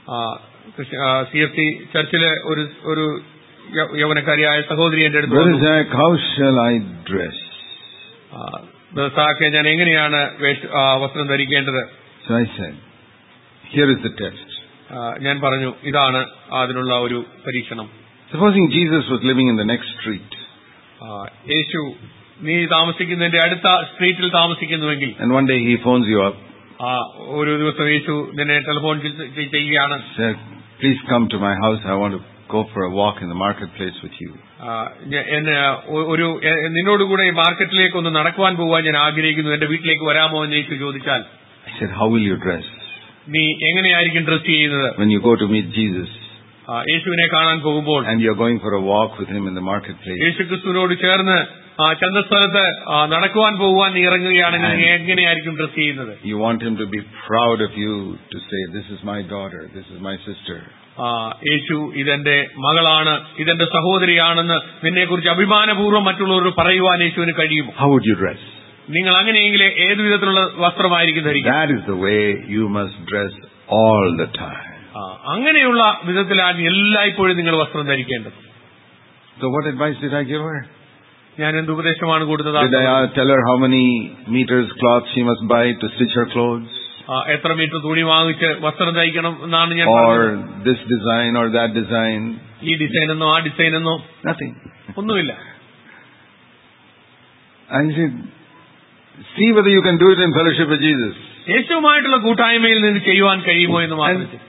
S2: C F T ചർച്ചിലെ ഒരു ഒരു യ- യൗവനക്കാരിയായ സഹോദരി എന്റെ അടുത്ത്
S1: Brother
S2: വന്നു.
S1: Zach, how shall I dress?
S2: ആ, സാക്കെ ഞാൻ എങ്ങനെയാണ് വേഷ- ആ, വസ്ത്രം ധരിക്കേണ്ടത്
S1: So I said, here is the test.
S2: ആ, ഞാൻ പറഞ്ഞു ഇതാണ് അതിനുള്ള ഒരു പരീക്ഷണം
S1: Supposing Jesus was living in the next street,
S2: ആ, യേശു നീ താമസിക്കുന്നതിന്റെ അടുത്ത സ്ട്രീറ്റിൽ താമസിക്കുന്നുവെങ്കിൽ
S1: and one day he phones you up,
S2: ആ, ഒരു ദിവസം യേശു നിന്നെ ടെലിഫോൺ ചെ- ചെ- ചെയ്യുകയാണ്
S1: said, please come to my house, I want to go for a walk in the marketplace with you.
S2: ആ, ഞ- എന്നെ ഒ- ഒരു എ- നിന്നോടുകൂടെ ഈ മാർക്കറ്റിലേക്ക് ഒന്ന് നടക്കുവാൻ പോകാൻ ഞാൻ ആഗ്രഹിക്കുന്നു എന്റെ വീട്ടിലേക്ക് വരാമോ എന്ന് യേശു ചോദിച്ചാൽ
S1: I said, How will you dress
S2: നീ എങ്ങനെയായിരിക്കും ഡ്രസ് ചെയ്യുന്നത്
S1: when you go to meet Jesus
S2: ആ, യേശുവിനെ കാണാൻ പോകുമ്പോൾ
S1: and you're going for a walk with him in the marketplace?
S2: യേശു ക്രിസ്തുവിനോട് ചേർന്ന് ആ, ചന്തസ്ഥലത്ത് ആ, നടക്കുവാൻ പോകുവാൻ നീ ഇറങ്ങുകയാണെങ്കിൽ നീ എങ്ങനെയായിരിക്കും ഡ്രസ് ചെയ്യുന്നത്
S1: You want him to be proud of you to say, This is my daughter, this is my sister.
S2: ആ, യേശു ഇതെന്റെ മകളാണ് ഇതെന്റെ സഹോദരിയാണെന്ന് നിന്നെക്കുറിച്ച് അഭിമാനപൂർവ്വം മറ്റുള്ളവരോട് പറയുവാൻ യേശുവിന് കഴിയുമോ
S1: How would you dress?
S2: നിങ്ങൾ അങ്ങനെയെങ്കിൽ ഏതു വിധത്തിലുള്ള വസ്ത്രമായിരിക്കും ധരിക്കുക
S1: That is the way you must dress all the time.
S2: ആ, അങ്ങനെയുള്ള വിധത്തിലാണ് എല്ലായ്പ്പോഴും നിങ്ങൾ വസ്ത്രം ധരിക്കേണ്ടത്
S1: So what advice did I give her?
S2: ഞാൻ എന്ത് ഉപദേശമാണ് കൊടുത്തത്
S1: Did I uh, tell her how many meters cloth she must buy to stitch her clothes?
S2: ആ, എത്ര മീറ്റർ തുണി വാങ്ങിച്ച് വസ്ത്രം തയ്ക്കണം എന്നാണ് ഞാൻ
S1: Or
S2: പറഞ്ഞത്
S1: this design or that design?
S2: ഈ ഡിസൈൻ എന്നോ ആ ഡിസൈൻ എന്നോ
S1: Nothing.
S2: ഒന്നുമില്ല
S1: I said, see whether you can do it in fellowship with Jesus.
S2: യേശുവുമായിട്ടുള്ള കൂട്ടായ്മയിൽ നിന്ന് ചെയ്യുവാൻ കഴിയുമോ എന്ന് മാത്രം
S1: And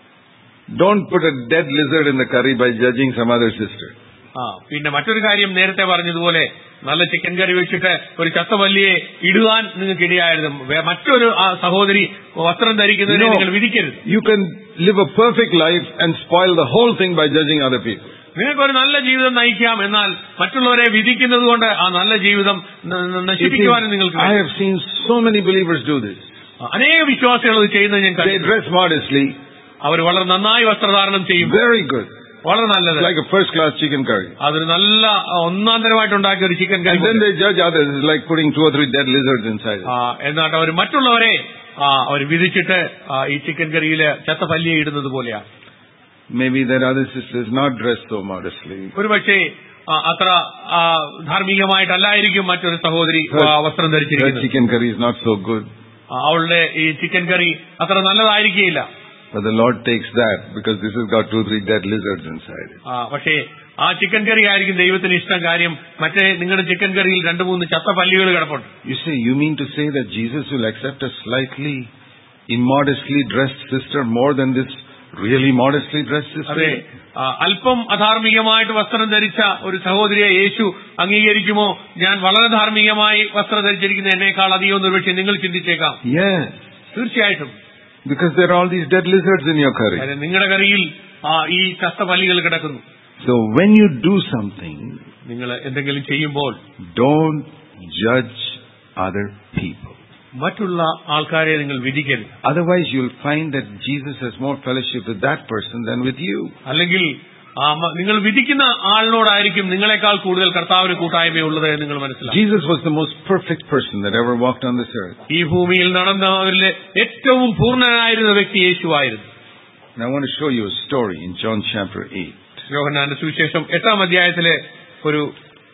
S1: don't put a dead lizard in the curry by judging some other sister.
S2: ആ പിന്നെ മറ്റൊരു കാര്യം നേരത്തെ പറഞ്ഞതുപോലെ നല്ല ചിക്കൻ കറി വെച്ചിട്ട് ഒരു ചത്തവല്ലിയെ ഇടുവാൻ നിങ്ങൾക്ക് ഇടയായിരുന്നു വേ- മറ്റൊരു ആ സഹോദരി വസ്ത്രം ധരിക്കുന്നതിനെ
S1: No.
S2: നിങ്ങൾ വിധിക്കരുത്
S1: You can live a perfect life and spoil the whole thing by judging other people.
S2: നിങ്ങൾക്കൊരു നല്ല ജീവിതം നയിക്കാം എന്നാൽ മറ്റുള്ളവരെ വിധിക്കുന്നത് കൊണ്ട് ആ നല്ല ജീവിതം ന- ന-
S1: You see,
S2: നശിപ്പിക്കുവാനും നിങ്ങൾക്ക്
S1: I
S2: കഴിയും.
S1: have seen so many believers do this.
S2: അനേക വിശ്വാസികൾ ഇത് ചെയ്യുന്നത് ഞാൻ
S1: They
S2: കണ്ടു
S1: dress modestly,
S2: അവർ വളരെ നന്നായി വസ്ത്രധാരണം ചെയ്യും
S1: very good.
S2: വളരെ നല്ലത്
S1: It's like a first class chicken curry.
S2: അതൊരു നല്ല ആ, ഒന്നാം തരമായിട്ട് ഉണ്ടാക്കിയ ഒരു chicken curry
S1: And then they judge others. It's like putting two or three dead lizards inside it.
S2: ആ, എന്നിട്ട് അവർ മറ്റുള്ളവരെ അവർ വിധിച്ചിട്ട് ആ, ഈ ചിക്കൻ കറിയിൽ ചത്ത പല്ലിയെ ഇടുന്നത് പോലെയാണ്
S1: Maybe that other sister is not dressed so modestly.
S2: ഒരുപക്ഷെ ആ, അത്ര ആ, ധാർമ്മികമായിട്ടല്ലായിരിക്കും മറ്റൊരു സഹോദരി ആ, വസ്ത്രം
S1: Her
S2: ധരിച്ചിരിക്കുന്നത്
S1: chicken curry is not so good.
S2: ആ, അവളുടെ ഈ ചിക്കൻ കറി അത്ര നല്ലതായിരിക്കില്ല
S1: But the Lord takes that because this has got two or three dead lizards inside it.
S2: ആ, പക്ഷേ ആ ചിക്കൻ കറി ആയിരിക്കും ദൈവത്തിന് ഇഷ്ടം കാര്യം മറ്റേ നിങ്ങളുടെ ചിക്കൻ കറിയിൽ രണ്ട് മൂന്ന് ചത്ത പല്ലികൾ കിടപ്പുണ്ട്
S1: You say, you mean to say that Jesus will accept a slightly immodestly dressed sister more than this really modestly dressed
S2: അതെ
S1: sister?
S2: ആ, അല്പം അധാർമികമായിട്ട് വസ്ത്രം ധരിച്ച ഒരു സഹോദരിയെ യേശു അംഗീകരിക്കുമോ ഞാൻ വളരെ ധാർമ്മികമായി വസ്ത്രം ധരിച്ചിരിക്കുന്ന എന്നേക്കാൾ അധികം എന്ന് ഒരുപക്ഷെ നിങ്ങൾ ചിന്തിച്ചേക്കാം
S1: Yes.
S2: തീർച്ചയായിട്ടും
S1: Because there are all these dead lizards in your curry.
S2: കാര്യം നിങ്ങളുടെ കറിയിൽ ആ, ഈ ചത്ത പല്ലികൾ കിടക്കുന്നു
S1: So when you do something,
S2: നിങ്ങൾ എന്തെങ്കിലും ചെയ്യുമ്പോൾ
S1: don't judge other people.
S2: മറ്റുള്ള ആൾക്കാരെ നിങ്ങൾ വിധിക്കരുത്
S1: Otherwise you'll find that Jesus has more fellowship with that person than with you.
S2: അല്ലെങ്കിൽ ആ മ- നിങ്ങൾ വിധിക്കുന്ന ആളിനോടായിരിക്കും നിങ്ങളെക്കാൾ കൂടുതൽ കർത്താവിന് കൂട്ടായ്മയുള്ളത് എന്ന് നിങ്ങൾ മനസ്സിലാക്കും
S1: Jesus was the most perfect person that ever walked on this earth.
S2: ഈ ഭൂമിയിൽ നടന്നവരിലെ ഏറ്റവും പൂർണ്ണനായിരുന്ന വ്യക്തി യേശുവായിരുന്നു
S1: And I want to show you a story in John chapter 8.
S2: യോഹന്നാന്റെ സുവിശേഷം എട്ടാം അധ്യായത്തിലെ ഒരു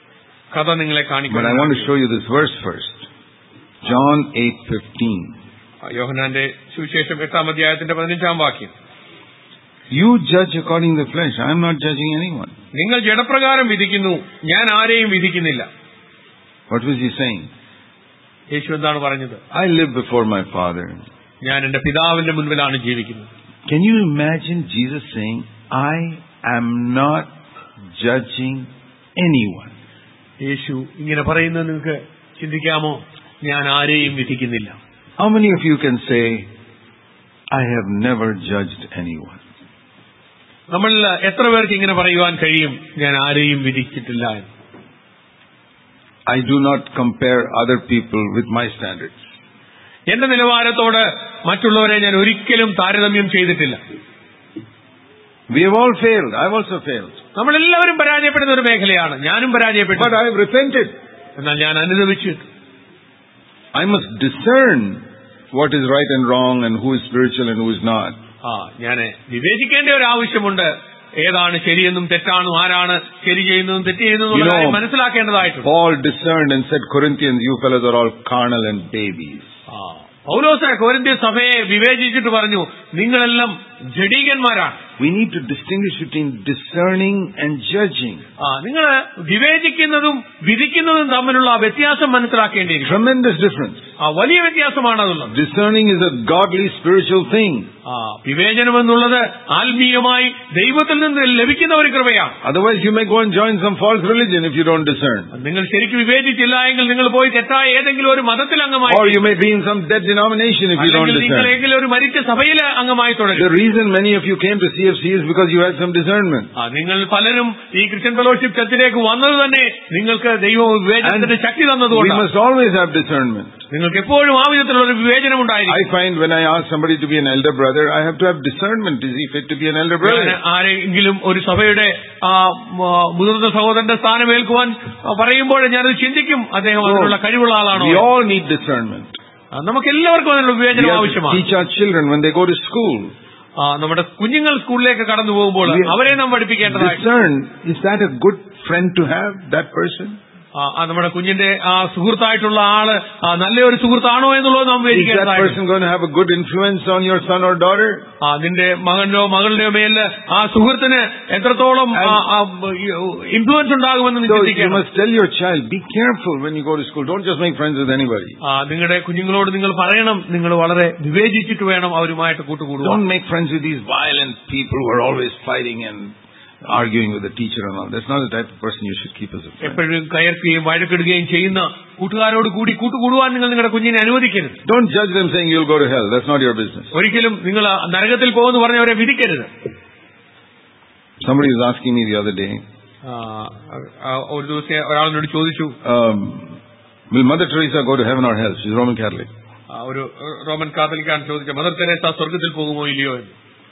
S2: കഥ നിങ്ങളെ
S1: But I want to
S2: കാണിക്കും
S1: show you this verse first. John 8:15.
S2: യോഹന്നാന്റെ സുവിശേഷം എട്ടാം അധ്യായത്തിന്റെ പതിനഞ്ചാം വാക്യം
S1: You judge according to the flesh. I am not judging anyone.
S2: നിങ്ങൾ ജഡപ്രകാരം വിധിക്കുന്നു ഞാൻ ആരെയും വിധിക്കുന്നില്ല
S1: What was he saying?
S2: യേശു എന്താണ് പറഞ്ഞത്
S1: I live before my Father.
S2: ഞാൻ എന്റെ പിതാവിന്റെ മുൻപിലാണ് ജീവിക്കുന്നത്
S1: Can you imagine Jesus saying, I am not judging anyone?
S2: യേശു ഇങ്ങനെ പറയുന്നത് നിങ്ങൾക്ക് ചിന്തിക്കാമോ ഞാൻ ആരെയും വിധിക്കുന്നില്ല
S1: How many of you can say, I have never judged anyone?
S2: നമ്മൾ എത്ര പേർക്ക് ഇങ്ങനെ പറയുവാൻ കഴിയും ഞാൻ ആരെയും വിധിച്ചിട്ടില്ല എന്ന്
S1: I do not compare other people with my standards.
S2: എന്റെ നിലവാരത്തോട് മറ്റുള്ളവരെ ഞാൻ ഒരിക്കലും താരതമ്യം ചെയ്തിട്ടില്ല
S1: We have all failed. I've also failed.
S2: നമ്മളെല്ലാവരും പരാജയപ്പെടുന്ന ഒരു മേഖലയാണ് ഞാനും പരാജയപ്പെട്ടു
S1: But I have repented.
S2: എന്നാൽ ഞാൻ അനുദവിച്ചു
S1: I must discern what is right and wrong and who is spiritual and who is not.
S2: ആ ഞാൻ വിവേചിക്കേണ്ട ഒരു ആവശ്യമുണ്ട് ഏതാണ് ശരിയെന്നും തെറ്റാണും ആരാണ് ശരി ചെയ്യുന്നതും തെറ്റ് ചെയ്യുന്നതും
S1: You
S2: എന്നുള്ള
S1: know,
S2: കാര്യം മനസ്സിലാക്കേണ്ടതായിട്ടുണ്ട്
S1: Paul discerned and said, Corinthians, you fellows are all carnal and babies.
S2: ആ. പൗലോസ് കോരിന്ത്യ സഭയെ വിവേചിച്ചിട്ട് പറഞ്ഞു നിങ്ങളെല്ലാം ജഡീകന്മാരാണ്
S1: We need to distinguish between discerning and judging.
S2: ആ നിങ്ങൾ വിവേചിക്കുന്നതും വിധിക്കുന്നതും തമ്മിലുള്ള ആ വ്യത്യാസം മനസ്സിലാക്കേണ്ടിയിരിക്കും
S1: Tremendous difference.
S2: ആ വലിയ വ്യത്യാസമാണ് അതുള്ളത്
S1: Discerning is a godly spiritual thing.
S2: ആ വിവേചനം എന്നുള്ളത് ആത്മീയമായി ദൈവത്തിൽ നിന്ന് ലഭിക്കുന്ന ഒരു കൃപയാണ്
S1: Otherwise you may go and join some false religion if you don't discern.
S2: നിങ്ങൾ ശരിക്കും വിവേചിച്ചില്ല എങ്കിൽ നിങ്ങൾ പോയി തെറ്റായ ഏതെങ്കിലും ഒരു മതത്തിൽ അംഗമായി
S1: Or you may be in some dead denomination if you don't
S2: അല്ലെങ്കിൽ നിങ്ങൾ
S1: discern.
S2: ഏതെങ്കിലും ഒരു മരിച്ച സഭയിലെ അംഗമായി
S1: The
S2: തുടരും
S1: reason many of you came to CFC is because you had some discernment.
S2: ആ നിങ്ങൾ പലരും ഈ ക്രിസ്ത്യൻ ഫെലോഷിപ്പ് ചർച്ചിലേക്ക് വന്നത് തന്നെ നിങ്ങൾക്ക് ദൈവം വിവേചനത്തിന്റെ ശക്തി
S1: We
S2: തന്നതുകൊണ്ടാണ്
S1: must always have discernment.
S2: നിങ്ങൾക്ക് എപ്പോഴും ആ വിധത്തിലുള്ള ഒരു വിവേചനം
S1: I
S2: ഉണ്ടായിരിക്കും
S1: find when I ask somebody to be an elder brother, I have to have discernment. Is he fit to be an elder
S2: ഞാൻ
S1: brother?
S2: ആരെങ്കിലും ഒരു സഭയുടെ ആ, മ, മുതിർന്ന സഹോദരന്റെ സ്ഥാനമേൽക്കുവാൻ ആ, പറയുമ്പോൾ ഞാനത് ചിന്തിക്കും അദ്ദേഹം അതിനുള്ള കഴിവുള്ള ആളാണോ
S1: We all need discernment.
S2: ആ, നമുക്ക് എല്ലാവർക്കും അതിനുള്ള
S1: We
S2: വിവേചനം
S1: have to
S2: ആവശ്യമാണ്
S1: teach our children when they go to school.
S2: ആ, നമ്മുടെ കുഞ്ഞുങ്ങൾ സ്കൂളിലേക്ക് കടന്നു പോകുമ്പോൾ
S1: We-
S2: അവരെ നാം പഠിപ്പിക്കേണ്ടതായി
S1: Discern, is that a good friend to have, that person?
S2: ആ, ആ, നമ്മുടെ കുഞ്ഞിന്റെ ആ സുഹൃത്തായിട്ടുള്ള ആള് ആ, നല്ലൊരു സുഹൃത്താണോ എന്നുള്ളത് നാം
S1: Is that
S2: വിവേചിക്കേണ്ടതായി
S1: person going to have a good influence on your son or daughter?
S2: ആ നിന്റെ മകനോ മകളുടെയോ മേലില് ആ സുഹൃത്തിന് എത്രത്തോളം ഇൻഫ്ലുവൻസ് ഉണ്ടാകുമെന്ന് നീ
S1: So you
S2: ചിന്തിക്കണം
S1: must tell your child, be careful when you go to school. Don't just make friends with anybody.
S2: ആ നിങ്ങളുടെ കുഞ്ഞുങ്ങളോട് നിങ്ങൾ പറയണം നിങ്ങൾ വളരെ വിവേചിച്ചിട്ട് വേണം അവരുമായിട്ട് കൂട്ടുകൂടുവാൻ
S1: Don't make friends with these violent people who are always fighting and arguing with the teacher and all. That's not the type of person you should keep as a friend.
S2: എപ്പോഴും കയർക്കുകയും വഴക്കിടുകയും ചെയ്യുന്ന കൂട്ടുകാരോട് കൂടി കൂട്ടുകൂടുവാൻ നിങ്ങൾ നിങ്ങളുടെ കുഞ്ഞിനെ അനുവദിക്കരുത്
S1: Don't judge them saying you'll go to hell. That's not your business.
S2: ഒരിക്കലും നിങ്ങൾ നരകത്തിൽ പോകുമെന്ന് പറഞ്ഞവരെ വിധിക്കരുത്
S1: Somebody was asking me the other day,
S2: ആ, ആ, ഒരു ദിവസം ഒരാളിനോട് ചോദിച്ചു
S1: um, will Mother Teresa go to heaven or hell? She's Roman Catholic.
S2: ആ, ഒരു റോമൻ കാത്തലിക്കാണ് ചോദിച്ചത് മദർ തെരേസ സ്വർഗത്തിൽ പോകുമോ ഇല്ലയോ എന്ന്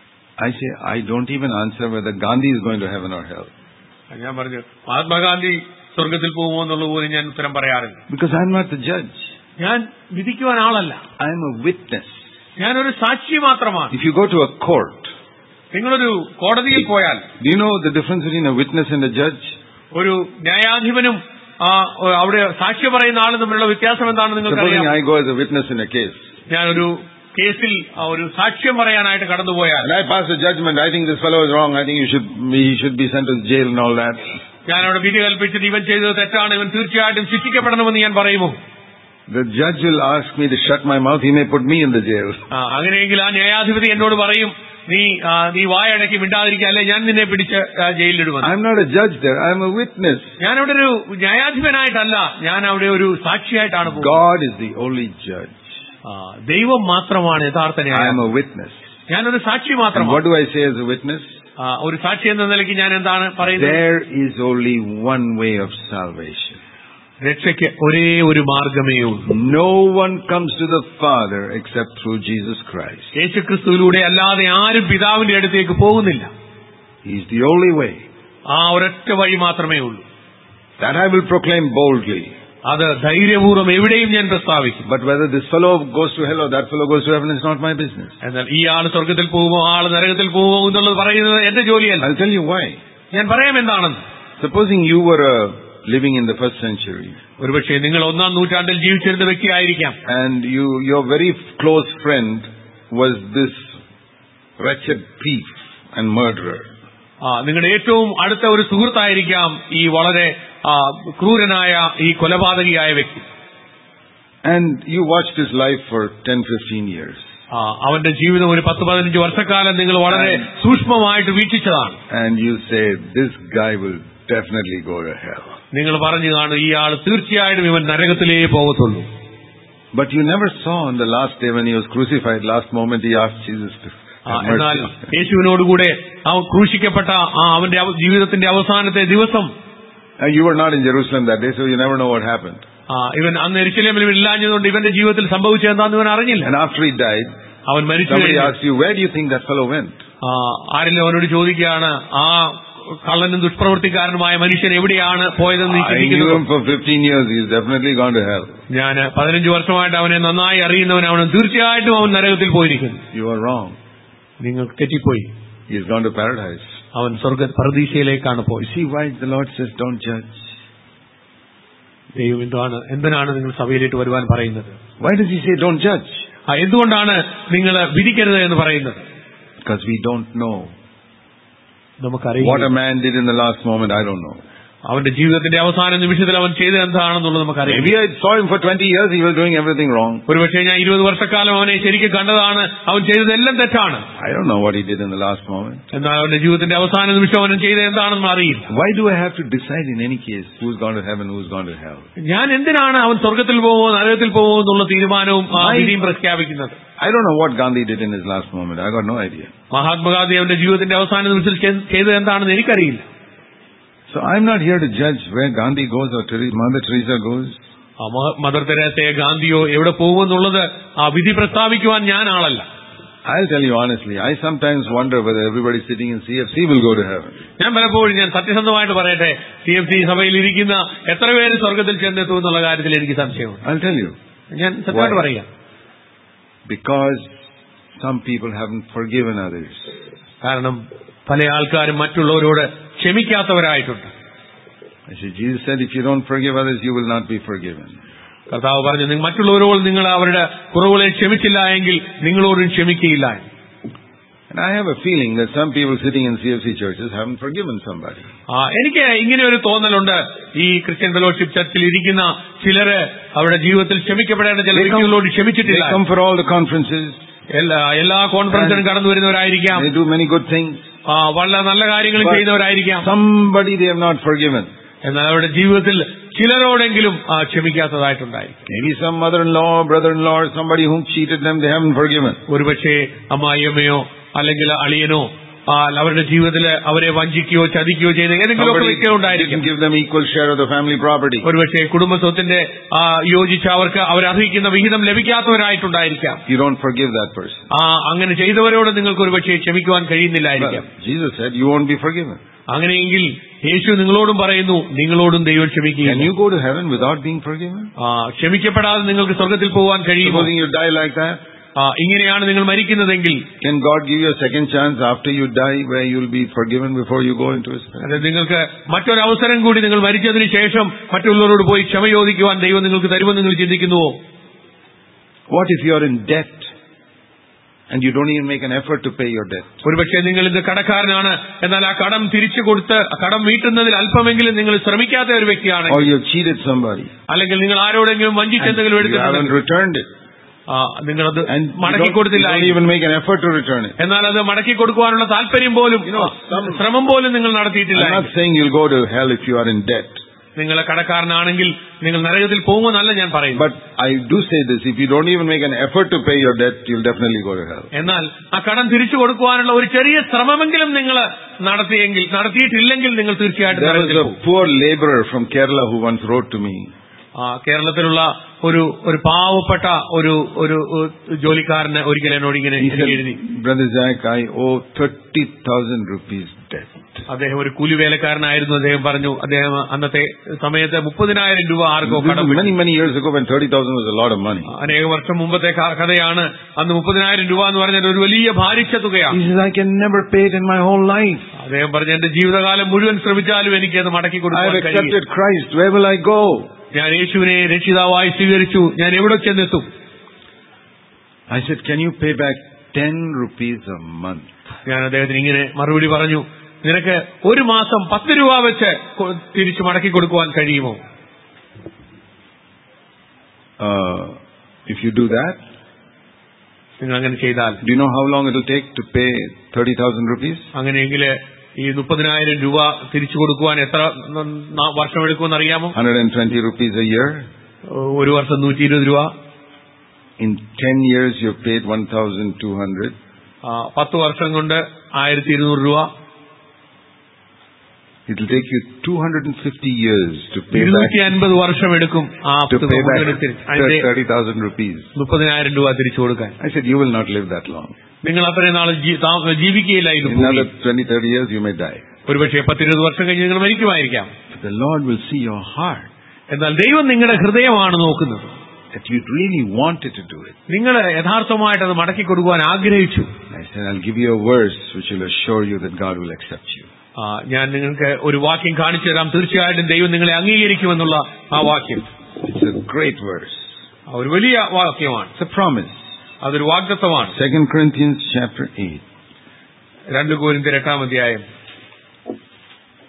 S1: I say, I don't even answer whether Gandhi is going to heaven or hell.
S2: ഞാൻ പറഞ്ഞു മഹാത്മാഗാന്ധി സ്വർഗത്തിൽ പോകുമോ എന്നുള്ളത് പോലും ഞാൻ ഉത്തരം പറയാറില്ല
S1: Because I'm not the judge.
S2: ഞാൻ വിധിക്കുവാൻ ആളല്ല
S1: I'm a witness.
S2: ഞാനൊരു സാക്ഷി മാത്രമാണ്
S1: If you go to a court,
S2: നിങ്ങളൊരു കോടതിയിൽ പോയാൽ
S1: do you know the difference between a witness and a judge?
S2: ഒരു ന്യായാധിപനും ആ, അവിടെ സാക്ഷി പറയുന്ന ആളും തമ്മിലുള്ള വ്യത്യാസം എന്താണെന്ന്
S1: Supposing
S2: നിങ്ങൾക്കറിയാം
S1: I go as a witness in a case,
S2: ഞാനൊരു കേസിൽ ആ, ഒരു സാക്ഷ്യം പറയാനായിട്ട് കടന്നുപോയാൽ
S1: and I pass a judgment, I think this fellow is wrong, I think you should, he should be sent to jail and all that.
S2: ഞാൻ അവിടെ വിധി കൽപ്പിച്ചിട്ട് ഇവൻ ചെയ്തത് തെറ്റാണ് ഇവൻ തീർച്ചയായിട്ടും ശിക്ഷിക്കപ്പെടണമെന്ന് ഞാൻ പറയുമോ
S1: The judge will ask me to shut my mouth, he may put me in the jail.
S2: ആ, അങ്ങനെയെങ്കിൽ ആ ന്യായാധിപതി എന്നോട് പറയും നീ ആ, നീ വായടക്കി മിണ്ടാതിരിക്കുക അല്ലെ ഞാൻ നിന്നെ പിടിച്ച് ആ, ജയിലിലിടുമെന്ന്
S1: I'm not a judge there, I'm a witness.
S2: ഞാനവിടെ ഒരു ന്യായാധിപനായിട്ടല്ല ഞാൻ അവിടെ ഒരു സാക്ഷിയായിട്ടാണ് പോകുന്നത്
S1: God is the only judge.
S2: ആ, ദൈവം മാത്രമാണ് യഥാർത്ഥ
S1: I am
S2: ന്യായം
S1: a witness.
S2: ഞാനൊരു സാക്ഷി
S1: And what
S2: മാത്രമാണ്
S1: do I say as a witness?
S2: ആ, ഒരു സാക്ഷി എന്ന നിലയ്ക്ക് ഞാൻ എന്താണ് പറയുന്നത്
S1: There is only one way of salvation.
S2: രക്ഷയ്ക്ക് ഒരേ ഒരു മാർഗമേ ഉള്ളൂ
S1: No one comes to the Father except through Jesus Christ.
S2: യേശുക്രിസ്തുവിലൂടെ അല്ലാതെ ആരും പിതാവിന്റെ അടുത്തേക്ക് പോകുന്നില്ല
S1: He is the only way.
S2: ആ ഒരൊറ്റ വഴി മാത്രമേ ഉള്ളൂ
S1: That I will proclaim boldly.
S2: അത് ധൈര്യപൂർവ്വം എവിടെയും ഞാൻ പ്രസ്താവിക്കും
S1: But whether this fellow goes to hell or that fellow goes to heaven is not my business.
S2: എന്നാൽ ഈ ആള് സ്വർഗത്തിൽ പോകുമോ ആള് നരകത്തിൽ പോകുമോ എന്നുള്ളത് പറയുന്നത് എന്റെ ജോലിയല്ല
S1: I'll tell you why.
S2: ഞാൻ പറയാം എന്താണെന്ന്
S1: Supposing you were uh, living in the first century
S2: ഒരുപക്ഷെ നിങ്ങൾ ഒന്നാം നൂറ്റാണ്ടിൽ ജീവിച്ചിരുന്ന വ്യക്തിയായിരിക്കാം
S1: and you, your very close friend was this wretched thief and murderer.
S2: ആ, നിങ്ങളുടെ ഏറ്റവും അടുത്ത ഒരു സുഹൃത്തായിരിക്കാം ഈ വളരെ ആ, ക്രൂരനായ ഈ കൊലപാതകിയായ വ്യക്തി
S1: And you watched his life for 10, 15 years.
S2: ആ, അവന്റെ ജീവിതം ഒരു പത്ത് പതിനഞ്ച് വർഷക്കാലം നിങ്ങൾ വളരെ സൂക്ഷ്മമായിട്ട് വീക്ഷിച്ചതാണ്
S1: And you say, this guy will definitely go to hell.
S2: നിങ്ങൾ പറഞ്ഞു കാണും ഈ ആൾ തീർച്ചയായിട്ടും ഇവൻ നരകത്തിലേ പോകത്തുള്ളൂ
S1: But you never saw on the last day when he was crucified, last moment he asked Jesus to
S2: ആ,
S1: have
S2: എന്നാൽ
S1: mercy.
S2: യേശുവിനോടുകൂടെ അവൻ ക്രൂശിക്കപ്പെട്ട ആ അവന്റെ അവ- ജീവിതത്തിന്റെ അവസാനത്തെ ദിവസം
S1: And you were not in Jerusalem that day, so you never know what happened.
S2: ആ, ഇവൻ അന്ന് എരിശിലേമിൽ ഇല്ലാഞ്ഞതുകൊണ്ട് ഇവന്റെ ജീവിതത്തിൽ സംഭവിച്ചത് എന്താന്ന് ഇവൻ അറിഞ്ഞില്ല
S1: And after he died,
S2: അവൻ മരിച്ചു
S1: somebody
S2: കഴിഞ്ഞു.
S1: asked you, where do you think that fellow went?
S2: ആ, ആരെങ്കിലും അവനോട് ചോദിക്കുകയാണ് ആ കള്ളനും ദുഷ്പ്രവൃത്തിക്കാരനുമായ മനുഷ്യൻ എവിടെയാണ് പോയതെന്ന് നീ
S1: I knew
S2: ചിന്തിക്കുന്നു
S1: him for 15 years, he's definitely gone to hell.
S2: ഞാൻ പതിനഞ്ച് വർഷമായിട്ട് അവനെ നന്നായി അറിയുന്നവനാണ് തീർച്ചയായിട്ടും അവൻ നരകത്തിൽ പോയിരിക്കുന്നു
S1: You are wrong.
S2: നിങ്ങൾ തെറ്റിപ്പോയി
S1: He's gone to paradise.
S2: അവൻ സ്വർഗ പ്രതീക്ഷയിലേക്കാണ്
S1: You
S2: പോയി
S1: see why the Lord says, don't judge?
S2: ദൈവം എന്താണ് എന്തിനാണ് നിങ്ങൾ സഭയിലേക്ക് വരുവാൻ പറയുന്നത്
S1: Why does he say, don't judge?
S2: ആ, എന്തുകൊണ്ടാണ് നിങ്ങൾ വിധിക്കരുത് എന്ന് പറയുന്നത്
S1: Because we don't know What
S2: നമുക്കറിയാം
S1: a man did in the last moment, I don't know.
S2: അവന്റെ ജീവിതത്തിന്റെ അവസാന നിമിഷത്തിൽ അവൻ ചെയ്തത് എന്താണെന്നുള്ളത് നമുക്കറിയാം
S1: Maybe I saw him for 20 years, he was doing everything wrong.
S2: ഒരുപക്ഷെ ഞാൻ ഇരുപത് വർഷക്കാലം അവനെ ശരിക്കും കണ്ടതാണ് അവൻ ചെയ്തതെല്ലാം തെറ്റാണ്
S1: I don't know what he did in the last moment.
S2: എന്നാൽ അവന്റെ ജീവിതത്തിന്റെ അവസാന നിമിഷം അവൻ ചെയ്തത് എന്താണെന്ന് അറിയില്ല
S1: Why do I have to decide in any case who's gone to heaven, who's gone to hell?
S2: ഞാൻ എന്തിനാണ് അവൻ സ്വർഗത്തിൽ പോകുമോ നരകത്തിൽ പോകുമോ എന്നുള്ള തീരുമാനവും ആ,
S1: Why?
S2: വിധിയും പ്രഖ്യാപിക്കുന്നത്
S1: I don't know what Gandhi did in his last moment. I got no idea.
S2: Mahatma Gandhi അവന്റെ ജീവിതത്തിന്റെ അവസാന നിമിഷത്തിൽ ചെയ്- ചെയ്തത് എന്താണെന്ന് എനിക്കറിയില്ല
S1: So I'm not here to judge where Gandhi goes or Therese, Mother Teresa goes.
S2: ആ മ- മദർ തെരേസയോ ഗാന്ധിയോ എവിടെ പോകുമെന്നുള്ളത് ആ വിധി പ്രസ്താവിക്കുവാൻ ഞാൻ ആളല്ല
S1: I'll tell you honestly, I sometimes wonder whether everybody sitting in CFC will go to heaven.
S2: ഞാൻ പലപ്പോഴും ഞാൻ സത്യസന്ധമായിട്ട് പറയട്ടെ സി എഫ് സി സഭയിൽ ഇരിക്കുന്ന എത്ര പേര് സ്വർഗത്തിൽ ചെന്നെത്തും എന്നുള്ള കാര്യത്തിൽ എനിക്ക് സംശയമുണ്ട്
S1: I'll tell you.
S2: ഞാൻ സത്യമായിട്ട്
S1: Why?
S2: പറയാം
S1: Because some people haven't forgiven others.
S2: കാരണം പല ആൾക്കാരും മറ്റുള്ളവരോട് ക്ഷമിക്കാത്തവരായിട്ടുണ്ട്
S1: I see, Jesus said, if you don't forgive others, you will not be forgiven.
S2: കർത്താവ് പറഞ്ഞു "നിങ്ങൾ മറ്റുള്ളവരോട് നിങ്ങൾ അവരുടെ കുറവുകളെ ക്ഷമിച്ചില്ല എങ്കിൽ നിങ്ങളോടും ക്ഷമിക്കുകയില്ല എന്ന്."
S1: And I have a feeling that some people sitting in CFC churches haven't forgiven somebody.
S2: ആ, എനിക്ക് ഇങ്ങനെ ഒരു തോന്നലുണ്ട് ഈ ക്രിസ്ത്യൻ ഫെലോഷിപ്പ് ചർച്ചിൽ ഇരിക്കുന്ന ചിലര് അവരുടെ ജീവിതത്തിൽ ക്ഷമിക്കപ്പെടേണ്ട ചില
S1: They come-
S2: വ്യക്തികളോട്
S1: They
S2: ക്ഷമിച്ചിട്ടില്ല
S1: come for all the conferences.
S2: എല്ലാ എല്ലാ കോൺഫറൻസിനും കടന്നു വരുന്നവരായിരിക്കാം
S1: They do many good things.
S2: ആ, വളരെ നല്ല കാര്യങ്ങളും
S1: But
S2: ചെയ്യുന്നവരായിരിക്കാം
S1: Somebody they have not forgiven.
S2: എന്നാൽ അവരുടെ ജീവിതത്തിൽ ചിലരോടെങ്കിലും ആ, ക്ഷമിക്കാത്തതായിട്ടുണ്ടായിരിക്കും
S1: Maybe some mother-in-law, brother-in-law, or somebody whom cheated them, they haven't forgiven.
S2: ഒരുപക്ഷെ അമ്മായിയമ്മയോ അല്ലെങ്കിൽ അളിയനോ ആ, അവരുടെ ജീവിതത്തിൽ അവരെ വഞ്ചിക്കുകയോ ചതിക്കുകയോ ചെയ്ത ഏതെങ്കിലും ഒക്കെ
S1: Somebody
S2: വ്യക്തി ഉണ്ടായിരിക്കും
S1: didn't give them equal share of the family property.
S2: ഒരുപക്ഷെ കുടുംബ സ്വത്തിന്റെ ആ, യോജിച്ച് അവർക്ക് അവരർഹിക്കുന്ന വിഹിതം ലഭിക്കാത്തവരായിട്ടുണ്ടായിരിക്കാം
S1: You don't forgive that person.
S2: ആ അങ്ങനെ ചെയ്തവരോട് നിങ്ങൾക്ക് ഒരുപക്ഷെ ക്ഷമിക്കുവാൻ കഴിയുന്നില്ലായിരിക്കാം
S1: Well, Jesus said, you won't be forgiven.
S2: അങ്ങനെയെങ്കിൽ യേശു നിങ്ങളോടും പറയുന്നു നിങ്ങളോടും ദൈവം
S1: Can
S2: ക്ഷമിക്കുക
S1: you go to heaven without being forgiven?
S2: ക്ഷമിക്കപ്പെടാതെ നിങ്ങൾക്ക് സ്വർഗത്തിൽ പോകാൻ കഴിയുമോ
S1: Supposing you die like that,
S2: ആ, ഇങ്ങനെയാണ് നിങ്ങൾ മരിക്കുന്നതെങ്കിൽ
S1: can God give you a second chance after you die where you'll be forgiven before you go into His presence?
S2: അത് നിങ്ങൾക്ക് മറ്റൊരു അവസരം കൂടി നിങ്ങൾ മരിച്ചതിന് ശേഷം മറ്റുള്ളവരോട് പോയി ക്ഷമ ചോദിക്കുവാൻ ദൈവം നിങ്ങൾക്ക് തരുമെന്ന് നിങ്ങൾ ചിന്തിക്കുന്നുവോ
S1: What if you're in debt and you don't even make an effort to pay your debt?
S2: ഒരുപക്ഷെ നിങ്ങൾ ഇന്ന് കടക്കാരനാണ് എന്നാൽ ആ കടം തിരിച്ചു കൊടുത്ത് ആ കടം വീട്ടുന്നതിൽ അല്പമെങ്കിലും നിങ്ങൾ ശ്രമിക്കാത്ത ഒരു വ്യക്തിയാണ്
S1: Or you've cheated somebody.
S2: അല്ലെങ്കിൽ നിങ്ങൾ ആരോടെങ്കിലും
S1: And
S2: വഞ്ചിച്ചെന്തെങ്കിലും
S1: you haven't
S2: എടുത്തിട്ടുണ്ടെങ്കിൽ
S1: returned it.
S2: ആ, നിങ്ങളത്
S1: And you
S2: മടക്കി
S1: don't, you
S2: കൊടുത്തില്ല
S1: don't even make an effort to return it.
S2: എന്നാൽ അത് മടക്കി കൊടുക്കുവാനുള്ള താല്പര്യം പോലും
S1: You know, some-
S2: ശ്രമം പോലും നിങ്ങൾ നടത്തിയിട്ടില്ല
S1: I'm not saying you'll go to hell if you are in debt.
S2: നിങ്ങൾ കടക്കാരനാണെങ്കിൽ നിങ്ങൾ നരകത്തിൽ പോകുമെന്നല്ല ഞാൻ പറയുന്നു
S1: But I do say this, if you don't even make an effort to pay your debt, you'll definitely go to hell.
S2: എന്നാൽ ആ കടം തിരിച്ചു കൊടുക്കുവാനുള്ള ഒരു ചെറിയ ശ്രമമെങ്കിലും നിങ്ങൾ നടത്തിയെങ്കിൽ നടത്തിയിട്ടില്ലെങ്കിൽ നിങ്ങൾ തീർച്ചയായിട്ടും
S1: There
S2: നരകത്തിൽ
S1: was a
S2: പോകും.
S1: poor laborer from Kerala who once wrote to me.
S2: ആ, കേരളത്തിലുള്ള ഒരു ഒരു പാവപ്പെട്ട ഒരു ഒരു ഒരു ജോലിക്കാരന് ഒരിക്കൽ എന്നോട് ഇങ്ങനെ
S1: He
S2: എനിക്ക് എഴുതി
S1: said, Brother Jack, I owe 30,000 rupees debt.
S2: അദ്ദേഹം ഒരു കൂലിവേലക്കാരനായിരുന്നു അദ്ദേഹം പറഞ്ഞു അദ്ദേഹം അന്നത്തെ സമയത്ത് മുപ്പതിനായിരം രൂപ ആർക്കോ
S1: This is
S2: കടം
S1: many, many years ago when 30,000 was a lot of money.
S2: അനേക വർഷം മുമ്പത്തെ ക- കഥയാണ് അന്ന് മുപ്പതിനായിരം രൂപ എന്ന് പറഞ്ഞത് ഒരു വലിയ ഭാരിച്ച തുകയാണ്
S1: He says, I can never pay it in my whole life.
S2: അദ്ദേഹം പറഞ്ഞു എന്റെ ജീവിതകാലം മുഴുവൻ ശ്രമിച്ചാലും എനിക്ക് അത് മടക്കി
S1: I have
S2: കൊടുക്കാൻ കഴിയും
S1: accepted Christ. Where will I go?
S2: ഞാൻ യേശുവിനെ രക്ഷിതാവായി സ്വീകരിച്ചു ഞാൻ എവിടെ ചെന്നെത്തും
S1: I said, can you pay back 10 rupees a month?
S2: ഞാൻ അദ്ദേഹത്തിന് ഇങ്ങനെ മറുപടി പറഞ്ഞു നിനക്ക് ഒരു മാസം പത്ത് രൂപ വെച്ച് കൊ- തിരിച്ചു മടക്കി കൊടുക്കുവാൻ കഴിയുമോ
S1: Uh, if you do that,
S2: നിങ്ങൾ അങ്ങനെ ചെയ്താൽ
S1: do you know how long it will take to pay 30,000 rupees?
S2: അങ്ങനെയെങ്കിൽ ഈ മുപ്പതിനായിരം രൂപ തിരിച്ചു കൊടുക്കുവാൻ എത്ര ന- ന- വർഷം എടുക്കുമെന്ന് അറിയാമോ
S1: 120 rupees a year.
S2: ഒരു വർഷം നൂറ്റി ഇരുപത് രൂപ
S1: In 10 years, you've paid 1,200.
S2: ആ, പത്ത് വർഷം കൊണ്ട് ആയിരത്തി ഇരുന്നൂറ് രൂപ
S1: It will take you 250 years to pay back,
S2: ഇരുന്നൂറ്റി അൻപത് വർഷം എടുക്കും ആ
S1: to
S2: തുക
S1: pay back
S2: മുഴുവനും തിരി- അതിന്റെ
S1: 30,000 rupees.
S2: മുപ്പതിനായിരം രൂപ തിരിച്ചു കൊടുക്കാൻ
S1: I said, you will not live that long.
S2: നിങ്ങൾ അത്രയും നാൾ ജീ- താ- ജീവിക്കുകയില്ലായിരുന്നു
S1: In another
S2: ഭൂമിയിൽ.
S1: 20, 30 years, you may die.
S2: ഒരുപക്ഷെ പത്തിരുപത് വർഷം കഴിഞ്ഞ് നിങ്ങൾ മരിക്കുമായിരിക്കാം
S1: But the Lord will see your heart,
S2: എന്നാൽ ദൈവം നിങ്ങളുടെ ഹൃദയമാണ് നോക്കുന്നത്
S1: that you really wanted to do it.
S2: നിങ്ങൾ യഥാർത്ഥമായിട്ട് അത് മടക്കി കൊടുക്കുവാൻ ആഗ്രഹിച്ചു
S1: I said, I'll give you a verse which will assure you that God will accept you.
S2: ആ, ഞാൻ നിങ്ങൾക്ക് ഒരു വാക്യം കാണിച്ചു തരാം തീർച്ചയായിട്ടും ദൈവം നിങ്ങളെ അംഗീകരിക്കുമെന്നുള്ള ആ വാക്യം
S1: It's a great verse.
S2: ആ, ഒരു വലിയ വാക്യമാണ്
S1: It's a promise.
S2: അതൊരു വാഗ്ദത്തമാണ്
S1: 2 Corinthians chapter 8.
S2: രണ്ട് കോരിന്തിർ എട്ടാം അധ്യായം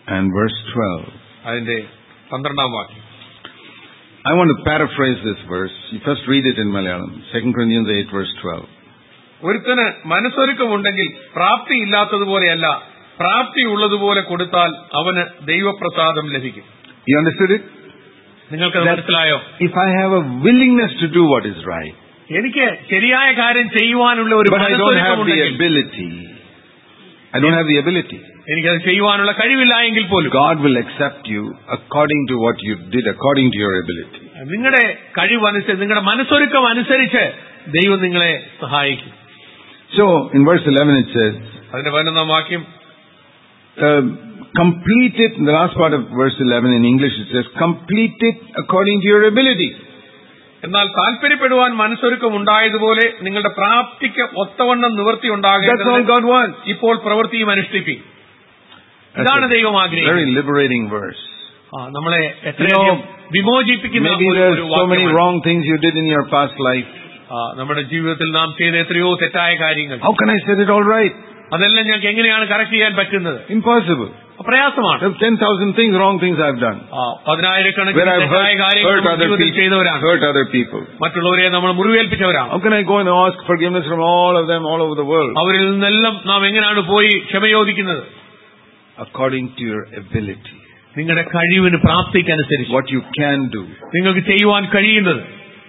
S1: and verse 12.
S2: അതിന്റെ പന്ത്രണ്ടാം വാക്യം
S1: I want to paraphrase this verse. You first read it in Malayalam. 2 Corinthians 8 verse 12.
S2: ഒരുത്തന് മനസ്സൊരുക്കമുണ്ടെങ്കിൽ പ്രാപ്തിയില്ലാത്തതുപോലെയല്ല പ്രാപ്തിയുള്ളതുപോലെ കൊടുത്താൽ അവന് ദൈവപ്രസാദം ലഭിക്കും
S1: You understood it?
S2: നിങ്ങൾക്കത്
S1: That-
S2: മനസ്സിലായോ
S1: If I have a willingness to do what is right,
S2: എനിക്ക് ശരിയായ കാര്യം ചെയ്യുവാനുള്ള ഒരു
S1: but I don't have the
S2: മനസ്സൊരുക്കമുണ്ടെങ്കിൽ
S1: ability, I don't have the ability,
S2: എനിക്കത് ചെയ്യുവാനുള്ള കഴിവില്ല എങ്കിൽ പോലും
S1: God will accept you according to what you did, according to your ability.
S2: നിങ്ങളുടെ കഴിവനുസരിച്ച് നിങ്ങളുടെ മനസ്സൊരുക്കം അനുസരിച്ച് ദൈവം നിങ്ങളെ സഹായിക്കും
S1: So, in verse 11 it says,
S2: അതിന്റെ പതിനൊന്നാം വാക്യം
S1: uh, complete it, in the last part of verse 11 in English it says, complete it according to your ability.
S2: എന്നാൽ താല്പര്യപ്പെടുവാൻ മനസ്സൊരുക്കം ഉണ്ടായതുപോലെ നിങ്ങളുടെ പ്രാപ്തിക്ക് ഒത്തവണ്ണം നിവൃത്തി
S1: That's all
S2: ഉണ്ടാകേണ്ടത്
S1: God wants.
S2: ഇപ്പോൾ പ്രവൃത്തിയും അനുഷ്ഠിപ്പി ഇതാണ്
S1: That's
S2: ദൈവം
S1: a
S2: ആഗ്രഹിക്കുന്നത്
S1: very liberating verse.
S2: ആ, നമ്മളെ എത്രയധികം വിമോചിപ്പിക്കുന്ന
S1: Maybe
S2: ഒരു-
S1: there's
S2: ഒരു
S1: so many
S2: വാക്യമാണ്.
S1: wrong things you did in your past life.
S2: ആ, നമ്മുടെ ജീവിതത്തിൽ നാം ചെയ്ത എത്രയോ തെറ്റായ കാര്യങ്ങൾ
S1: How can I set it all right?
S2: അതെല്ലാം ഞങ്ങൾക്ക് എങ്ങനെയാണ് കറക്റ്റ് ചെയ്യാൻ പറ്റുന്നത്
S1: Impossible.
S2: പ്രയാസമാണ്
S1: There are 10,000 things, wrong things I've done.
S2: ആ, പതിനായിരക്കണക്കിന്
S1: Where I've
S2: തെറ്റായ
S1: hurt,
S2: കാര്യങ്ങൾ
S1: hurt
S2: നമ്മുടെ
S1: other
S2: ജീവിതത്തിൽ
S1: people.
S2: ചെയ്തവരാണ്
S1: Hurt other people.
S2: മറ്റുള്ളവരെ നമ്മൾ മുറിവേൽപ്പിച്ചവരാണ്
S1: How can I go and ask forgiveness from all of them all over the world?
S2: അവരിൽ നിന്നെല്ലാം നാം എങ്ങനെയാണ് പോയി ക്ഷമയോദിക്കുന്നത്
S1: According to your ability.
S2: നിങ്ങളുടെ കഴിവിന് പ്രാപ്തിക്കനുസരിച്ച്
S1: What you can do.
S2: നിങ്ങൾക്ക് ചെയ്യുവാൻ കഴിയുന്നത്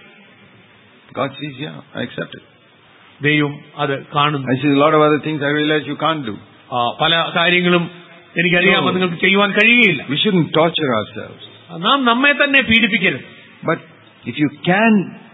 S1: God says, yeah, I accept it.
S2: ദൈവം അത് കാണുന്നു
S1: I see a lot of other things I realize you can't do.
S2: ആ, പല കാര്യങ്ങളും എനിക്കറിയാമോ നിങ്ങൾക്ക് ചെയ്യുവാൻ കഴിയുകയില്ല
S1: We shouldn't torture ourselves.
S2: നാം നമ്മെ തന്നെ പീഡിപ്പിക്കരുത്
S1: But if you can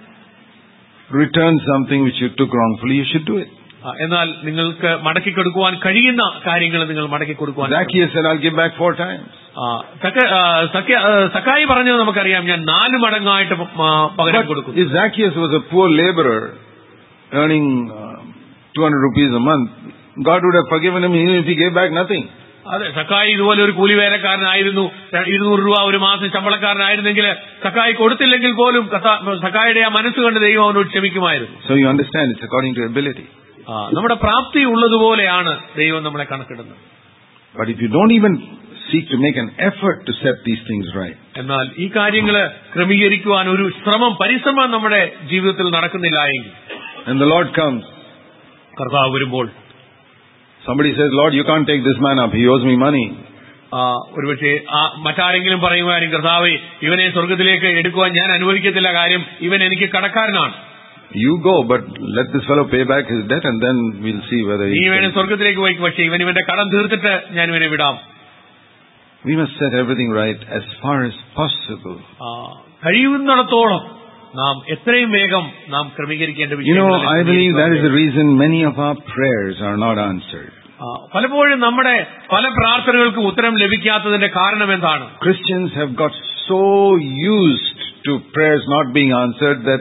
S1: return something which you took wrongfully, you should do it.
S2: ആ, എന്നാൽ നിങ്ങൾക്ക് മടക്കി കൊടുക്കുവാൻ കഴിയുന്ന കാര്യങ്ങൾ നിങ്ങൾ മടക്കി കൊടുക്കുവാൻ
S1: Zacchaeus said, I'll give back four times.
S2: ആ, സക്ക- ആ, സക്ക- ആ, സക്കായി പറഞ്ഞത് നമുക്കറിയാം ഞാൻ നാല് മടങ്ങായിട്ട് ആ, പകരം
S1: But
S2: കൊടുക്കും
S1: if Zacchaeus was a poor laborer earning uh, 200 rupees a month, God would have forgiven him even if he gave back nothing.
S2: അതെ സക്കായി ഇതുപോലെ ഒരു കൂലിവേലക്കാരനായിരുന്നു ര- ഇരുന്നൂറ് രൂപ ഒരു മാസം ശമ്പളക്കാരനായിരുന്നെങ്കിൽ സക്കായി കൊടുത്തില്ലെങ്കിൽ പോലും കഥ- സക്കായിയുടെ ആ മനസ്സ് കണ്ട് ദൈവം അവനോട് ക്ഷമിക്കുമായിരുന്നു
S1: So you understand, it's according to ability.
S2: ആ, നമ്മുടെ പ്രാപ്തി ഉള്ളതുപോലെയാണ് ദൈവം നമ്മളെ കണക്കിടുന്നത്
S1: But if you don't even seek to make an effort to set these things right,
S2: എന്നാൽ ഈ കാര്യങ്ങൾ ക്രമീകരിക്കുവാൻ ഒരു ശ്രമം പരിശ്രമം നമ്മുടെ ജീവിതത്തിൽ നടക്കുന്നില്ല എങ്കിൽ
S1: and the Lord comes,
S2: കർത്താവ് വരുമ്പോൾ
S1: somebody says, Lord, you can't take this man up, he owes me money.
S2: ആ, ഒരുപക്ഷെ ആ മറ്റാരെങ്കിലും പറയുമായിരിക്കും കർത്താവ് ഇവനെ സ്വർഗത്തിലേക്ക് എടുക്കുവാൻ ഞാൻ അനുവദിക്കത്തില്ല കാര്യം ഇവൻ എനിക്ക് കടക്കാരനാണ്
S1: You go, but let this fellow pay back his debt and then we'll see whether
S2: നീ
S1: he
S2: ഇവനെ
S1: can.
S2: സ്വർഗത്തിലേക്ക് പോയി പക്ഷെ ഇവൻ ഇവന്റെ കടം തീർത്തിട്ട് ഞാൻ ഇവനെ വിടാം
S1: We must set everything right as far as possible.
S2: ആ, കഴിയുന്നിടത്തോളം നാം എത്രയും വേഗം നാം ക്രമീകരിക്കേണ്ട
S1: You know,
S2: വിഷയങ്ങളിൽ
S1: I believe that is the
S2: ക്രമീകരിക്കുക.
S1: reason many of our prayers are not answered.
S2: ആ, പലപ്പോഴും നമ്മുടെ പല പ്രാർത്ഥനകൾക്ക് ഉത്തരം ലഭിക്കാത്തതിന്റെ കാരണം എന്താണ്
S1: Christians have got so used to prayers not being answered that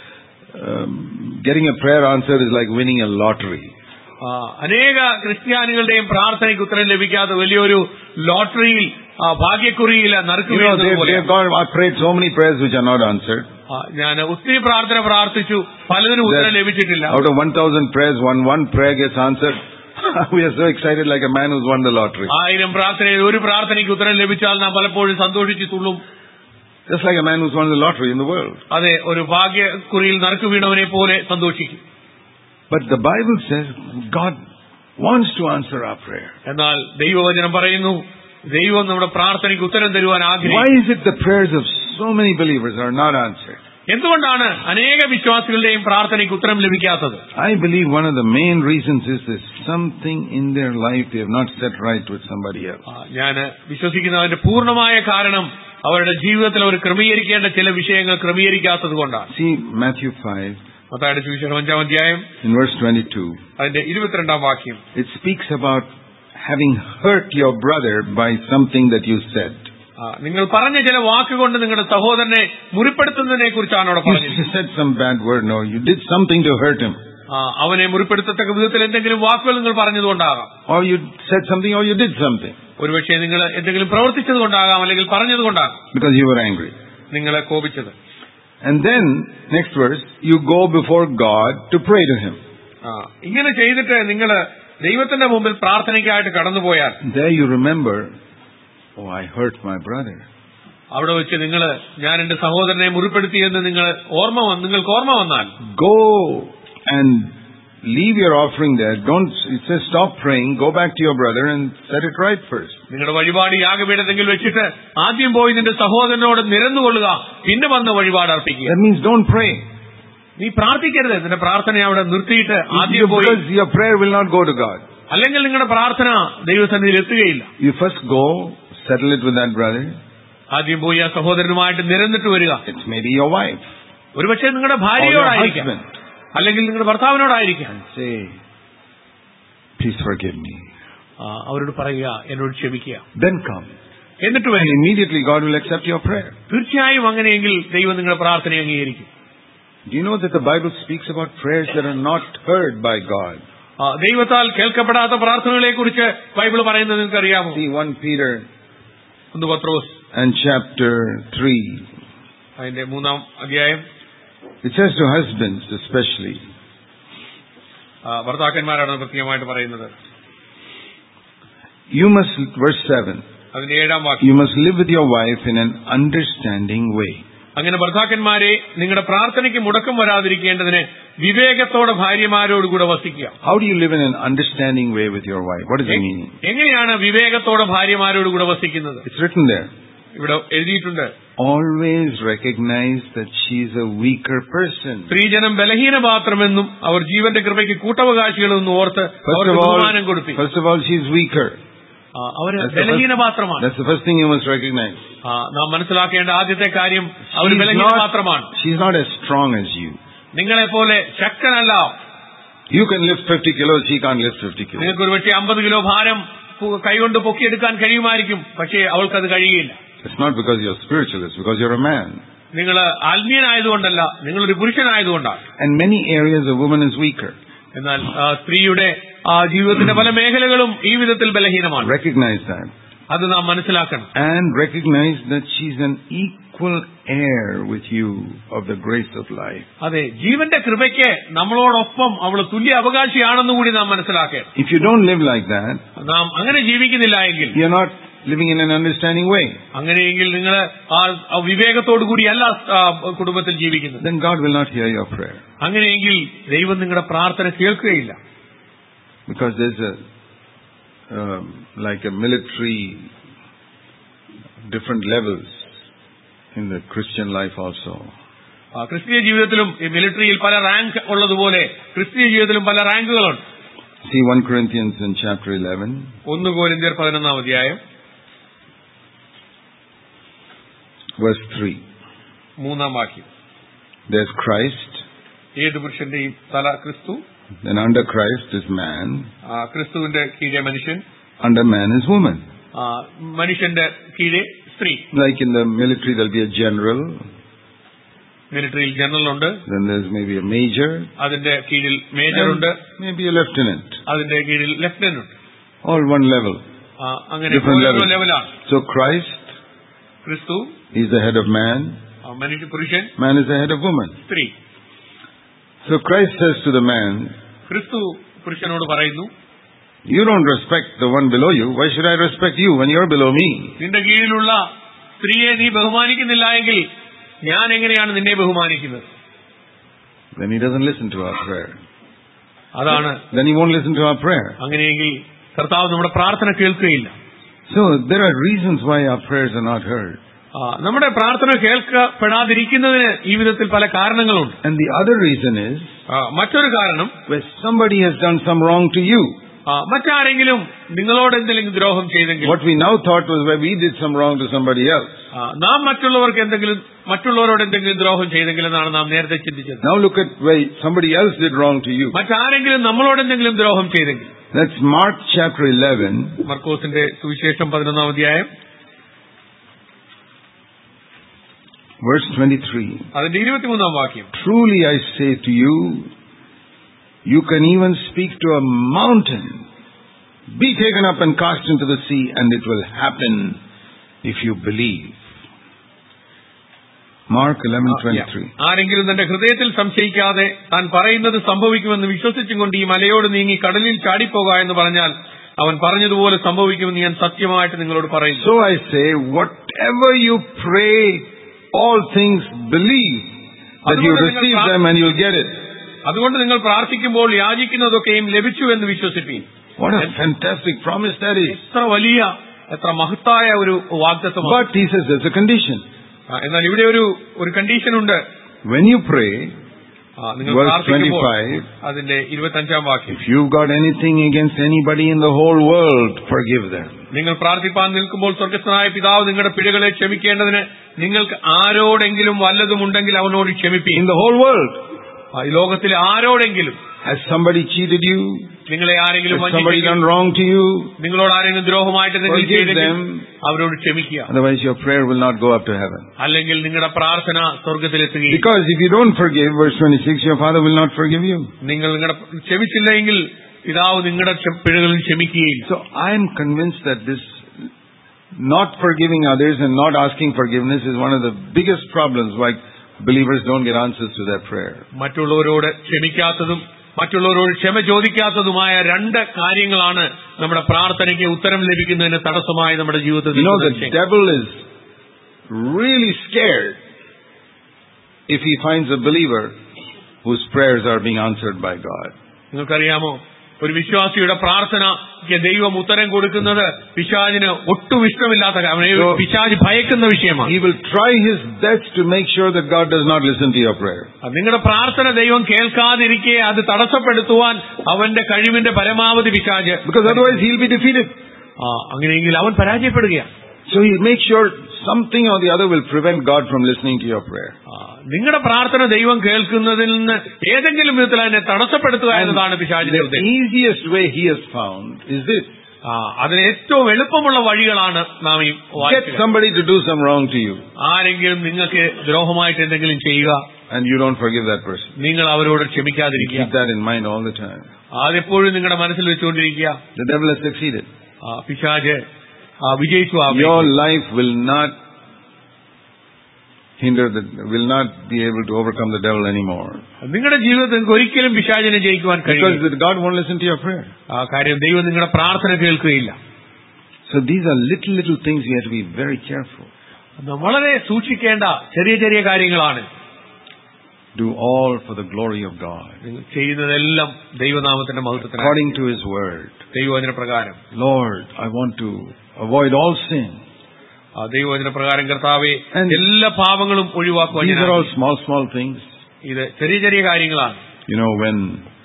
S1: um, getting a prayer answered is like winning a lottery.
S2: ആ, അനേക ക്രിസ്ത്യാനികളുടെയും പ്രാർത്ഥനയ്ക്ക് ഉത്തരം ലഭിക്കാത്ത വലിയൊരു ലോട്ടറിയിൽ ആ, ഭാഗ്യക്കുറിയിൽ നറുക്ക്
S1: You know,
S2: വീഴുന്നത്
S1: they've,
S2: പോലെയാണ്.
S1: they've got, I prayed so many prayers which are not answered.
S2: ആ, ഞാൻ ഒത്തിരി പ്രാർത്ഥന പ്രാർത്ഥിച്ചു പലതിനും ഉത്തരം
S1: That
S2: ലഭിച്ചിട്ടില്ല
S1: out of 1,000 prayers, one, one prayer gets answered. we are so excited like a man who's won the lottery.
S2: ആയിരം പ്രാർത്ഥനയിൽ ഒരു പ്രാർത്ഥനയ്ക്ക് ഉത്തരം ലഭിച്ചാൽ നാം പലപ്പോഴും സന്തോഷിച്ചു തുള്ളും
S1: Just like a man who's won the lottery in the world.
S2: അതെ ഒരു ഭാഗ്യക്കുറിയിൽ നറുക്ക് വീണവനെ പോലെ സന്തോഷിക്കും
S1: But the Bible says God wants to answer our prayer.
S2: എന്നാൽ ദൈവവചനം പറയുന്നു ദൈവം നമ്മുടെ പ്രാർത്ഥനയ്ക്ക് ഉത്തരം തരുവാൻ
S1: Why
S2: ആഗ്രഹിക്കുന്നു
S1: is it the prayers of so many believers are not answered?
S2: എന്തുകൊണ്ടാണ് അനേക വിശ്വാസികളുടെയും പ്രാർത്ഥനയ്ക്ക് ഉത്തരം ലഭിക്കാത്തത്
S1: I believe one of the main reasons is there's something in their life they have not set right with somebody else.
S2: ഞാൻ വിശ്വസിക്കുന്ന അതിന്റെ പൂർണ്ണമായ കാരണം അവരുടെ ജീവിതത്തിൽ അവർ ക്രമീകരിക്കേണ്ട ചില വിഷയങ്ങൾ ക്രമീകരിക്കാത്തത് കൊണ്ടാണ്
S1: See Matthew 5
S2: മത്തായുടെ സുവിശേഷം അഞ്ചാം അധ്യായം
S1: in verse 22.
S2: അതിന്റെ ഇരുപത്തിരണ്ടാം വാക്യം
S1: It speaks about having hurt your brother by something that you said.
S2: ആ, നിങ്ങൾ പറഞ്ഞ ചില വാക്കുകൊണ്ട് നിങ്ങളുടെ സഹോദരനെ മുറിപ്പെടുത്തുന്നതിനെ കുറിച്ചാണ് അവിടെ പറഞ്ഞത്
S1: You said some bad word. No, you did something to hurt him.
S2: ആ, അവനെ മുറിപ്പെടുത്തത്തക്ക വിധത്തിൽ എന്തെങ്കിലും വാക്കുകൾ നിങ്ങൾ പറഞ്ഞതുകൊണ്ടാകാം
S1: Or you said something or you did something
S2: ഒരുപക്ഷെ നിങ്ങൾ എന്തെങ്കിലും പ്രവർത്തിച്ചത് കൊണ്ടാകാം അല്ലെങ്കിൽ പറഞ്ഞത് കൊണ്ടാകാം
S1: because you were angry.
S2: നിങ്ങളെ കോപിച്ചത്
S1: And then, next verse, you go before God to pray to him.
S2: ആ, ഇങ്ങനെ ചെയ്തിട്ട് നിങ്ങൾ ദൈവത്തിന്റെ മുമ്പിൽ പ്രാർത്ഥനയ്ക്കായിട്ട് കടന്നുപോയാൽ
S1: There you remember Oh, I hurt my brother.
S2: അവിടെ വെച്ച് നിങ്ങൾ ഞാൻ എന്റെ സഹോദരനെ മുറിപ്പെടുത്തിയെന്ന് നിങ്ങൾ ഓർമ്മ വന്ന് നിങ്ങൾക്ക് ഓർമ്മ വന്നാൽ
S1: Go and leave your offering there. Don't, it says stop praying, go back to your brother and set it right first.
S2: നിങ്ങളുടെ വഴിപാട് യാഗപീഠത്തെങ്കിൽ വെച്ചിട്ട് ആദ്യം പോയി നിന്റെ സഹോദരനോട് നിരന്നുകൊള്ളുക പിന്നെ വന്ന് വഴിപാട് അർപ്പിക്കുക
S1: That means don't pray.
S2: നീ പ്രാർത്ഥിക്കരുത് നിന്റെ പ്രാർത്ഥന അവിടെ നിർത്തിയിട്ട് ആദ്യം പോയി
S1: Because your prayer will not go to God.
S2: അല്ലെങ്കിൽ നിങ്ങളുടെ പ്രാർത്ഥന ദൈവസന്നിധിയിൽ എത്തുകയില്ല
S1: You first go, settle it with that brother.
S2: ആദ്യം പോയി ആ സഹോദരനുമായിട്ട് നിരന്നിട്ട് വരിക
S1: It's maybe your wife.
S2: ഒരുപക്ഷെ നിങ്ങളുടെ
S1: Or your
S2: ഭാര്യയോടായിരിക്കാം
S1: husband.
S2: അല്ലെങ്കിൽ നിങ്ങളുടെ ഭർത്താവിനോടായിരിക്കാം
S1: Say, please forgive me.
S2: ആ, അവരോട് പറയുക എന്നോട് ക്ഷമിക്കുക
S1: Then come.
S2: എന്നിട്ട്
S1: And
S2: വരും
S1: immediately God will accept your prayer.
S2: തീർച്ചയായും അങ്ങനെയെങ്കിൽ ദൈവം നിങ്ങളുടെ പ്രാർത്ഥന അംഗീകരിക്കും
S1: Do you know that the Bible speaks about prayers that are not heard by God?
S2: ആ, ദൈവത്താൽ കേൾക്കപ്പെടാത്ത പ്രാർത്ഥനകളെ കുറിച്ച് ബൈബിൾ പറയുന്നത് നിങ്ങൾക്കറിയാമോ
S1: See 1 Peter
S2: ഒന്ന് പത്രോസ്
S1: and chapter 3.
S2: അതിന്റെ മൂന്നാം അധ്യായം
S1: It says to husbands especially,
S2: ആ, ഭർത്താക്കന്മാരാണ് പ്രത്യേകമായിട്ട് പറയുന്നത്
S1: you must, verse 7,
S2: അതിന്റെ ഏഴാം വാക്യം
S1: you must live with your wife in an understanding way.
S2: അങ്ങനെ ഭർത്താക്കന്മാരെ നിങ്ങളുടെ പ്രാർത്ഥനയ്ക്ക് മുടക്കം വരാതിരിക്കേണ്ടതിന് വിവേകത്തോടെ ഭാര്യമാരോടുകൂടെ വസിക്കുക
S1: How do you live in an understanding way with your wife? What is the meaning?
S2: എങ്ങനെയാണ് വിവേകത്തോടെ ഭാര്യമാരോടുകൂടെ വസിക്കുന്നത്
S1: It's written there.
S2: ഇവിടെ എഴുതിയിട്ടുണ്ട്
S1: Always recognize that she is a weaker person.
S2: സ്ത്രീജനം ബലഹീന പാത്രമെന്നും അവർ ജീവന്റെ കൃപയ്ക്ക് കൂട്ടവകാശികളെന്നും ഓർത്ത്
S1: First
S2: അവർക്ക്
S1: of all,
S2: ബഹുമാനം കൊടുപ്പി
S1: first of all, she is weaker.
S2: ആ, അവര്
S1: That's the
S2: ബലഹീന
S1: first-
S2: പാത്രമാണ്
S1: That's the first thing you must recognize.
S2: ആ, നാം മനസ്സിലാക്കേണ്ട ആദ്യത്തെ കാര്യം അവർ
S1: She's
S2: ബലഹീന
S1: not-
S2: പാത്രമാണ്
S1: She's not as strong as you.
S2: നിങ്ങളെ പോലെ ശക്തനല്ല
S1: You can lift 50 kilos, she can't lift 50 kilos.
S2: നിങ്ങൾക്ക് ഒരുപക്ഷെ അമ്പത് കിലോ ഭാരം പു- കൈകൊണ്ട് പൊക്കിയെടുക്കാൻ കഴിയുമായിരിക്കും പക്ഷേ അവൾക്കത് കഴിയുകയില്ല
S1: It's not because you're spiritual, it's because you're a man.
S2: നിങ്ങൾ ആത്മീയനായതുകൊണ്ടല്ല നിങ്ങളൊരു പുരുഷനായതുകൊണ്ടാണ്
S1: And many areas a woman is weaker.
S2: എന്നാൽ ആ, സ്ത്രീയുടെ ആ, ജീവിതത്തിന്റെ പല മേഖലകളും ഈ വിധത്തിൽ ബലഹീനമാണ്
S1: Recognize that.
S2: അത് നാം മനസ്സിലാക്കണം
S1: And recognize that she's an equal heir with you of the grace of life.
S2: അതെ ജീവന്റെ കൃപയ്ക്ക് നമ്മളോടൊപ്പം അവൾ തുല്യ അവകാശിയാണെന്ന് കൂടി നാം മനസ്സിലാക്കണം
S1: If you don't live like that,
S2: നാം അങ്ങനെ ജീവിക്കുന്നില്ല എങ്കിൽ
S1: you're not living in an understanding way.
S2: അങ്ങനെയെങ്കിൽ നിങ്ങൾ ആ ആ വിവേകത്തോടു കൂടിയല്ല ആ, കുടുംബത്തിൽ ജീവിക്കുന്നത്
S1: Then God will not hear your prayer.
S2: അങ്ങനെയെങ്കിൽ ദൈവം നിങ്ങളുടെ പ്രാർത്ഥന കേൾക്കുകയില്ല
S1: Because there's a, um, like a military, different levels in the Christian life also.
S2: ആ, ക്രിസ്തീയ ജീവിതത്തിലും ഈ മിലിറ്ററിയിൽ പല റാങ്ക് ഉള്ളതുപോലെ ക്രിസ്തീയ ജീവിതത്തിലും പല റാങ്കുകളുണ്ട്
S1: See 1 Corinthians in chapter 11,
S2: ഒന്ന് കോരിന്ത്യർ പതിനൊന്നാം അധ്യായം
S1: verse 3.
S2: മൂന്നാം വാക്യം
S1: There's Christ,
S2: ഏത് പുരുഷന്റെയും തല ക്രിസ്തു
S1: then under Christ is man,
S2: ആ, ക്രിസ്തുവിന്റെ കീഴെ മനുഷ്യൻ
S1: under man is woman.
S2: ആ, മനുഷ്യന്റെ കീഴെ സ്ത്രീ
S1: Like in the military, there'll be a general,
S2: മിലിറ്ററിയിൽ ജനറൽ ഉണ്ട്
S1: then there's maybe a major,
S2: അതിന്റെ കീഴിൽ മേജർ ഉണ്ട്
S1: and maybe a lieutenant.
S2: അതിന്റെ കീഴിൽ ലെഫ്റ്റനന്റ് ഉണ്ട്
S1: All one level.
S2: ആ, അങ്ങനെ
S1: Different
S2: ഓരോ
S1: levels.
S2: ലെവലാണ്
S1: So Christ,
S2: ക്രിസ്തു
S1: he's the head of man,
S2: ആ, മനുഷ്യ പുരുഷൻ
S1: man is the head of woman.
S2: സ്ത്രീ
S1: So Christ says to the man,
S2: ക്രിസ്തു പുരുഷനോട് പറയുന്നു
S1: You don't respect the one below you. Why should I respect you when you're below me?
S2: നിന്റെ കീഴിലുള്ള സ്ത്രീയെ നീ ബഹുമാനിക്കുന്നില്ല എങ്കിൽ ഞാൻ എങ്ങനെയാണ് നിന്നെ ബഹുമാനിക്കുന്നത്
S1: Then he doesn't listen to our prayer.
S2: അതാണ്
S1: Then he won't listen to our prayer.
S2: അങ്ങനെയെങ്കിൽ കർത്താവ് നമ്മുടെ പ്രാർത്ഥന കേൾക്കുകയില്ല
S1: So there are reasons why our prayers are not heard.
S2: ആ, നമ്മുടെ പ്രാർത്ഥന കേൾക്കപ്പെടാതിരിക്കുന്നതിന് ഈ വിധത്തിൽ പല കാരണങ്ങളുണ്ട്
S1: And the other reason is
S2: ആ, മറ്റൊരു കാരണം
S1: where somebody has done some wrong to you.
S2: ആ, മറ്റാരെങ്കിലും നിങ്ങളോട് എന്തെങ്കിലും ദ്രോഹം ചെയ്തെങ്കിൽ
S1: What we now thought was where we did some wrong to somebody else.
S2: ആ, നാം മറ്റുള്ളവർക്ക് എന്തെങ്കിലും മറ്റുള്ളവരോട് എന്തെങ്കിലും ദ്രോഹം ചെയ്തെങ്കിൽ എന്നാണ് നാം നേരത്തെ ചിന്തിച്ചത്
S1: Now look at where somebody else did wrong to you.
S2: മറ്റാരെങ്കിലും നമ്മളോട് എന്തെങ്കിലും ദ്രോഹം ചെയ്തെങ്കിൽ
S1: That's Mark chapter 11,
S2: മർക്കോസിന്റെ സുവിശേഷം പതിനൊന്നാം അധ്യായം
S1: verse 23.
S2: അതിന്റെ ഇരുപത്തിമൂന്നാം വാക്യം
S1: Truly I say to you, you can even speak to a mountain, be taken up and cast into the sea, and it will happen if you believe. Mark 11:23.
S2: ആരെങ്കിലും തന്റെ ഹൃദയത്തിൽ സംശയിക്കാതെ താൻ പറയുന്നത് സംഭവിക്കുമെന്ന് വിശ്വസിച്ചും കൊണ്ട് ഈ മലയോട് നീങ്ങി കടലിൽ ചാടിപ്പോക എന്ന് പറഞ്ഞാൽ അവൻ പറഞ്ഞതുപോലെ സംഭവിക്കുമെന്ന് ഞാൻ സത്യമായിട്ട് നിങ്ങളോട് പറയുന്നു
S1: So I say, whatever you pray, all things believe that you receive them and you'll get it.
S2: അതുകൊണ്ട് നിങ്ങൾ പ്രാർത്ഥിക്കുമ്പോൾ യാചിക്കുന്നതൊക്കെയും ലഭിച്ചു എന്ന് വിശ്വസിപ്പീൻ
S1: What a fantastic promise that is.
S2: എത്ര വലിയ എത്ര മഹത്തായ ഒരു വാഗ്ദത്വമാണ്
S1: But he says there's a condition.
S2: ആ, എന്നാൽ ഇവിടെ ഒരു ഒരു കണ്ടീഷൻ ഉണ്ട്
S1: When you pray,
S2: ആ, നിങ്ങൾ
S1: Verse
S2: പ്രാർത്ഥിക്കുമ്പോൾ
S1: 25.
S2: അതിന്റെ ഇരുപത്തഞ്ചാം വാക്യം
S1: if you've got anything against anybody in the whole world, forgive them.
S2: നിങ്ങൾ പ്രാർത്ഥിപ്പാൻ നിൽക്കുമ്പോൾ സ്വർഗസ്ഥനായ പിതാവ് നിങ്ങളുടെ പിഴകളെ ക്ഷമിക്കേണ്ടതിന് നിങ്ങൾക്ക് ആരോടെങ്കിലും വല്ലതും ഉണ്ടെങ്കിൽ അവനോട് ക്ഷമിപ്പീൻ
S1: In the whole world.
S2: ആ, ഈ ലോകത്തിൽ ആരോടെങ്കിലും
S1: Has somebody cheated you?
S2: നിങ്ങളെ ആരെങ്കിലും
S1: Has somebody
S2: വഞ്ചിച്ചെങ്കിൽ,
S1: done wrong to you?
S2: നിങ്ങളോട് ആരെങ്കിലും ദ്രോഹമായിട്ട് എന്തെങ്കിലും
S1: Forgive
S2: ചെയ്തെങ്കിൽ
S1: them.
S2: അവരോട് ക്ഷമിക്കുക
S1: Otherwise your prayer will not go up to heaven.
S2: അല്ലെങ്കിൽ നിങ്ങളുടെ പ്രാർത്ഥന സ്വർഗത്തിലെത്തുകയും
S1: Because if you don't forgive, verse 26, your father will not forgive you.
S2: നിങ്ങൾ നിങ്ങളുടെ ക്ഷമിച്ചില്ലെങ്കിൽ പിതാവ് നിങ്ങളുടെ ക്ഷ- പിഴകളിൽ ക്ഷമിക്കുകയും
S1: So I am convinced that this not forgiving others and not asking forgiveness is one of the biggest problems why believers don't get answers to their prayer.
S2: മറ്റുള്ളവരോട് ക്ഷമിക്കാത്തതും മറ്റുള്ളവരോട് ക്ഷമ ചോദിക്കാത്തതുമായ രണ്ട് കാര്യങ്ങളാണ് നമ്മുടെ പ്രാർത്ഥനയ്ക്ക് ഉത്തരം ലഭിക്കുന്നതിന് തടസ്സമായി നമ്മുടെ ജീവിതത്തിൽ
S1: You know, the
S2: നിൽക്കുന്ന വിഷയം.
S1: devil is really scared if he finds a believer whose prayers are being answered by God.
S2: നിങ്ങൾക്കറിയാമോ ഒരു വിശ്വാസിയുടെ പ്രാർത്ഥനയ്ക്ക് ദൈവം ഉത്തരം കൊടുക്കുന്നത് പിശാചിന് ഒട്ടും ഇഷ്ടമില്ലാത്ത കാര്യം. അവനെ
S1: So-
S2: പിശാജ് ഭയക്കുന്ന വിഷയമാണ്
S1: He will try his best to make sure that God does not listen to your prayer.
S2: അത് നിങ്ങളുടെ പ്രാർത്ഥന ദൈവം കേൾക്കാതിരിക്കെ അത് തടസ്സപ്പെടുത്തുവാൻ അവന്റെ കഴിവിന്റെ പരമാവധി പിശാജ്
S1: Because otherwise he'll be defeated.
S2: ആ, അങ്ങനെയെങ്കിൽ അവൻ പരാജയപ്പെടുകയാണ്
S1: So he'll make sure something or the other will prevent God from listening to your prayer.
S2: ആ, നിങ്ങളുടെ പ്രാർത്ഥന ദൈവം കേൾക്കുന്നതിൽ നിന്ന് ഏതെങ്കിലും വിധത്തിൽ അതിനെ തടസ്സപ്പെടുത്തുക എന്നതാണ് പിശാചിന്റെ
S1: The
S2: ഉദ്ദേശം
S1: easiest way he has found is this.
S2: ആ, അതിന് ഏറ്റവും എളുപ്പമുള്ള വഴികളാണ് നാം ഈ
S1: Get
S2: വായിക്കുക
S1: somebody to do some wrong to you
S2: ആരെങ്കിലും നിങ്ങൾക്ക് ദ്രോഹമായിട്ട് എന്തെങ്കിലും ചെയ്യുക
S1: and you don't forgive that person.
S2: നിങ്ങൾ അവരോട്
S1: You
S2: ക്ഷമിക്കാതിരിക്കുക
S1: keep that in mind all the time.
S2: അതെപ്പോഴും നിങ്ങളുടെ മനസ്സിൽ വെച്ചുകൊണ്ടിരിക്കുക
S1: The devil has succeeded.
S2: ആ, പിശാച് ആ, വിജയിച്ചു ആ
S1: Your
S2: വ്യക്തി.
S1: life will not hinder the, will not be able to overcome the devil anymore.
S2: നിങ്ങളുടെ ജീവിതത്തിൽ നിങ്ങൾക്ക് ഒരിക്കലും പിശാചിനെ ജയിക്കുവാൻ
S1: Because
S2: കഴിയും
S1: the- God won't listen to your prayer.
S2: ആ കാര്യം ദൈവം നിങ്ങളുടെ പ്രാർത്ഥന കേൾക്കുകയില്ല
S1: So these are little, little things we have to be very careful.
S2: നാം വളരെ സൂക്ഷിക്കേണ്ട ചെറിയ ചെറിയ കാര്യങ്ങളാണ്
S1: Do all for the glory of God.
S2: നിങ്ങൾ ചെയ്യുന്നതെല്ലാം ദൈവനാമത്തിന്റെ മഹത്വത്തിനാണ്
S1: According to His word.
S2: ദൈവവചന പ്രകാരം
S1: Lord, I want to avoid all sin.
S2: ആ ദൈവവചന പ്രകാരം കർത്താവെ
S1: And-
S2: എല്ലാ പാപങ്ങളും ഒഴിവാക്കുവാൻ
S1: These
S2: ഞാൻ
S1: are all
S2: ആഗ്രഹിക്കുന്നു.
S1: small, small things.
S2: ഇത് ചെറിയ ചെറിയ കാര്യങ്ങളാണ്
S1: You know, when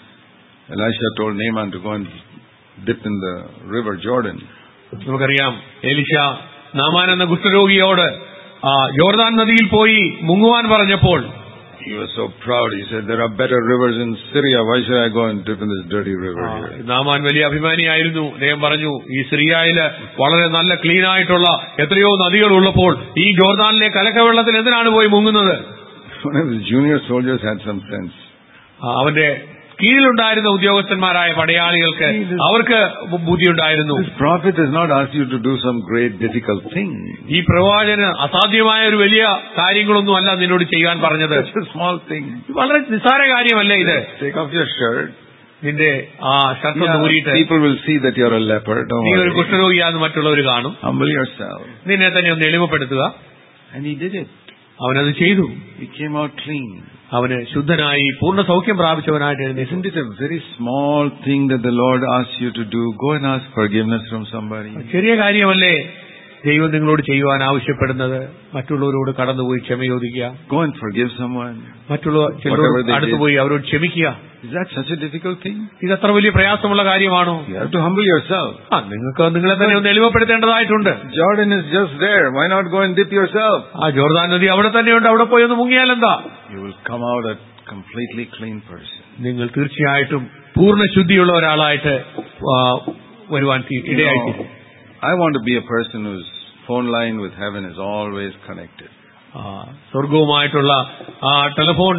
S1: Elisha told Naaman to go and dip in the river Jordan,
S2: നമുക്കറിയാം എലിശ നാമാൻ എന്ന കുഷ്ഠരോഗിയോട് ആ ജോർദാൻ നദിയിൽ പോയി മുങ്ങുവാൻ പറഞ്ഞപ്പോൾ
S1: he was so proud. He said, there are better rivers in Syria. Why should I go and dip in this dirty river
S2: ആ,
S1: here?
S2: Naaman വലിയ അഭിമാനിയായിരുന്നു അദ്ദേഹം പറഞ്ഞു ഈ സിറിയയില് വളരെ നല്ല ക്ലീൻ ആയിട്ടുള്ള എത്രയോ നദികൾ ഉള്ളപ്പോൾ ഈ ജോർദാനിലെ കലക്കവെള്ളത്തിൽ എന്തിനാണ് പോയി മുങ്ങുന്നത്
S1: One of his junior soldiers had some sense.
S2: ആ, അവന്റെ കീഴിലുണ്ടായിരുന്ന ഉദ്യോഗസ്ഥന്മാരായ പടയാളികൾക്ക് അവർക്ക് ബു- ബുദ്ധിയുണ്ടായിരുന്നു
S1: This prophet has not asked you to do some great difficult thing.
S2: ഈ പ്രവാചകന് അസാധ്യമായ ഒരു വലിയ കാര്യങ്ങളൊന്നും അല്ല നിന്നോട് ചെയ്യാൻ പറഞ്ഞത്
S1: It's a small thing.
S2: ഇത് വളരെ നിസ്സാര കാര്യമല്ലേ ഇത്
S1: Take off your shirt.
S2: നിന്റെ ആ ഷർട്ട് ഒന്ന്
S1: Yeah,
S2: ഊരിയിട്ട്
S1: people will see that you're a leper. Don't
S2: നീ ഒരു
S1: worry.
S2: കുഷ്ഠരോഗിയാന്ന് മറ്റുള്ളവർ കാണും
S1: Humble yourself.
S2: നിന്നെ തന്നെ ഒന്ന് എളിമപ്പെടുത്തുക
S1: And he did it.
S2: അവനത് ചെയ്തു
S1: He came out clean.
S2: അവന് ശുദ്ധനായി പൂർണ്ണ സൗഖ്യം പ്രാപിച്ചവനായിട്ട് എഴുന്നേറ്റു
S1: Isn't it a very small thing that the Lord asks you to do? Go and ask forgiveness from somebody.
S2: ചെറിയ കാര്യമല്ലേ ദൈവം നിങ്ങളോട് ചെയ്യുവാൻ ആവശ്യപ്പെടുന്നത് മറ്റുള്ളവരോട് കടന്നുപോയി ക്ഷമ ചോദിക്കുക
S1: Go and forgive someone.
S2: മറ്റുള്ള
S1: Whatever
S2: ചിലരോട്
S1: they
S2: അടുത്തുപോയി അവരോട് ക്ഷമിക്കുക
S1: Is that such a difficult thing?
S2: ഇത് അത്ര വലിയ പ്രയാസമുള്ള കാര്യമാണോ
S1: You have to humble yourself.
S2: ആ നിങ്ങൾക്ക് നിങ്ങളെ തന്നെ ഒന്ന് എളിമപ്പെടുത്തേണ്ടതായിട്ടുണ്ട്
S1: Jordan is just there. Why not go and dip yourself?
S2: ആ ജോർദാൻ നദി അവിടെ തന്നെയുണ്ട് അവിടെ പോയി ഒന്ന് മുങ്ങിയാൽ എന്താ
S1: You will come out a completely clean person.
S2: നിങ്ങൾ തീർച്ചയായിട്ടും പൂർണ്ണ ശുദ്ധിയുള്ള ഒരാളായിട്ട് ആ, വരുവാൻ തീ-
S1: You
S2: ഇടയായിത്തീരും
S1: know, I want to be a person whose phone line with heaven is always connected.
S2: ആ, സ്വർഗവുമായിട്ടുള്ള ആ ടെലിഫോൺ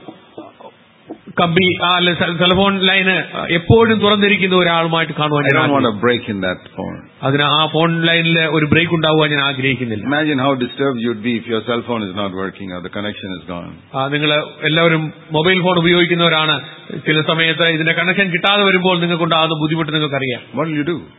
S2: കമ്പി ആ അല്ല, ടെ- ടെലിഫോൺ ലൈന് എപ്പോഴും തുറന്നിരിക്കുന്ന ഒരാളുമായിട്ട് കാണുവാൻ
S1: I
S2: ഞാൻ
S1: don't want
S2: ആഗ്രഹിക്കുന്നു.
S1: a break in that phone.
S2: അതിന് ആ ഫോൺ ലൈനിൽ ഒരു ബ്രേക്ക് ഉണ്ടാവുവാൻ ഞാൻ ആഗ്രഹിക്കുന്നില്ല
S1: Imagine how disturbed you'd be if your cell phone is not working or the connection is gone.
S2: നിങ്ങൾ എല്ലാവരും മൊബൈൽ ഫോൺ ഉപയോഗിക്കുന്നവരാണ് ചില സമയത്ത് ഇതിന്റെ കണക്ഷൻ കിട്ടാതെ വരുമ്പോൾ നിങ്ങൾക്കുണ്ടാകുന്ന ബുദ്ധിമുട്ട് നിങ്ങൾക്കറിയാം
S1: What will you do?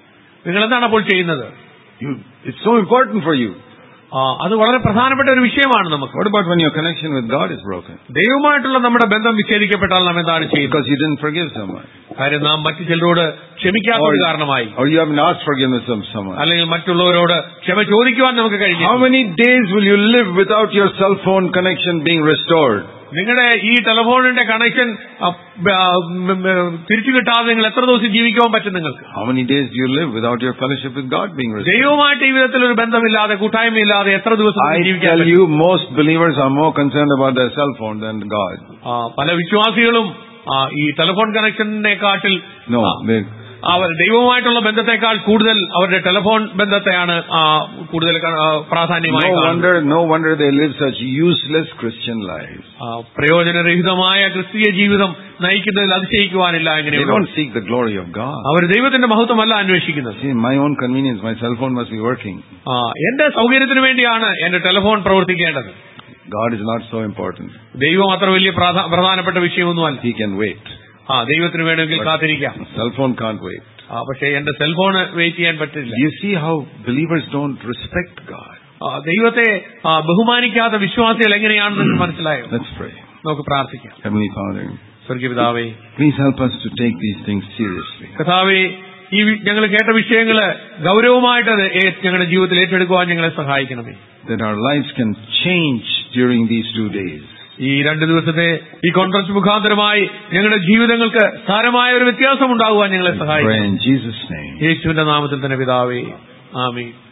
S2: നിങ്ങൾ എന്താണ് അപ്പോൾ ചെയ്യുന്നത്
S1: You, it's so important for you.
S2: ആ, അത് വളരെ പ്രധാനപ്പെട്ട ഒരു വിഷയമാണ് നമുക്ക്
S1: What about when your connection with God is broken?
S2: ദൈവമായിട്ടുള്ള നമ്മുടെ ബന്ധം വിച്ഛേദിക്കപ്പെട്ടാൽ നാം എന്താണ് ചെയ്യുന്നത്
S1: Because you didn't forgive someone.
S2: കാര്യം നാം മറ്റു ചിലരോട് ക്ഷമിക്കാത്തത് കാരണമായി
S1: Or you haven't asked forgiveness of someone.
S2: അല്ലെങ്കിൽ മറ്റുള്ളവരോട് ക്ഷമ ചോദിക്കുവാൻ നമുക്ക് കഴിഞ്ഞു
S1: How many days will you live without your cell phone connection being restored?
S2: നിങ്ങളുടെ ഈ ടെലിഫോണിന്റെ കണക്ഷൻ തിരിച്ചു കിട്ടാതെ നിങ്ങൾ എത്ര ദിവസം ജീവിക്കുവാൻ പറ്റും നിങ്ങൾക്ക്
S1: How many days do you live without your fellowship with God being restored?
S2: ദൈവവുമായിട്ട് ഈ വിധത്തിൽ ഒരു ബന്ധമില്ലാതെ കൂട്ടായ്മയില്ലാതെ എത്ര ദിവസം
S1: I
S2: നിങ്ങൾക്ക് ജീവിക്കാൻ
S1: tell
S2: പറ്റും
S1: you, most believers are more concerned about their cell phone than God.
S2: ആ, പല വിശ്വാസികളും ആ, ഈ ടെലിഫോൺ കണക്ഷനെക്കാട്ടിൽ
S1: No,
S2: ആ,
S1: they,
S2: അവർ ദൈവവുമായിട്ടുള്ള ബന്ധത്തെക്കാൾ കൂടുതൽ അവരുടെ ടെലിഫോൺ ബന്ധത്തെയാണ് ആ, കൂടുതൽ ക- ആ, പ്രാധാന്യമായി
S1: no
S2: കാണുന്നത്.
S1: wonder, no wonder they live such useless Christian lives.
S2: ആ, പ്രയോജനരഹിതമായ ക്രിസ്തീയ ജീവിതം നയിക്കുന്നതിൽ അതിശയിക്കുവാനില്ല
S1: They
S2: എങ്ങനെയുള്ളൂ
S1: don't seek the glory of God.
S2: അവർ ദൈവത്തിന്റെ മഹത്വമല്ല അന്വേഷിക്കുന്നത്
S1: See, my own convenience, my cell phone must be working.
S2: ആ, എന്റെ സൗകര്യത്തിന് വേണ്ടിയാണ് എന്റെ ടെലിഫോൺ പ്രവർത്തിക്കേണ്ടത്
S1: God is not so important.
S2: ദൈവം അത്ര വലിയ പ്രാധാ- പ്രധാനപ്പെട്ട വിഷയമൊന്നുമല്ല
S1: He can wait.
S2: ആ ദൈവത്തിന് വേണമെങ്കിൽ കാത്തിരിക്കാം
S1: Cell phone can't wait.
S2: ആ, പക്ഷേ എന്റെ സെൽഫോണ് വെയിറ്റ് ചെയ്യാൻ പറ്റില്ല
S1: Do you see how believers don't respect God?
S2: ആ, ദൈവത്തെ ആ, ബഹുമാനിക്കാത്ത വിശ്വാസികൾ എങ്ങനെയാണെന്ന് നിങ്ങൾക്ക് മനസ്സിലായോ
S1: Let's pray.
S2: നമുക്ക് പ്രാർത്ഥിക്കാം
S1: Heavenly Father,
S2: സ്വർഗീയപിതാവേ
S1: please help us to take these things seriously.
S2: കഥാവേ ഈ ഞങ്ങൾ കേട്ട വിഷയങ്ങള് ഗൗരവമായിട്ട് അത് ഏ- ഞങ്ങളുടെ ജീവിതത്തിൽ ഏറ്റെടുക്കുവാൻ ഞങ്ങളെ സഹായിക്കണമേ
S1: That our lives can change during these two days.
S2: ഈ രണ്ട് ദിവസത്തെ ഈ കോൺഫറൻസ് മുഖാന്തരമായി ഞങ്ങളുടെ ജീവിതങ്ങൾക്ക് സാരമായ ഒരു വ്യത്യാസം ഉണ്ടാകുവാൻ ഞങ്ങളെ
S1: Pray
S2: സഹായിക്കണം
S1: in Jesus' name.
S2: യേശുവിന്റെ നാമത്തിൽ തന്നെ പിതാവേ ആമീൻ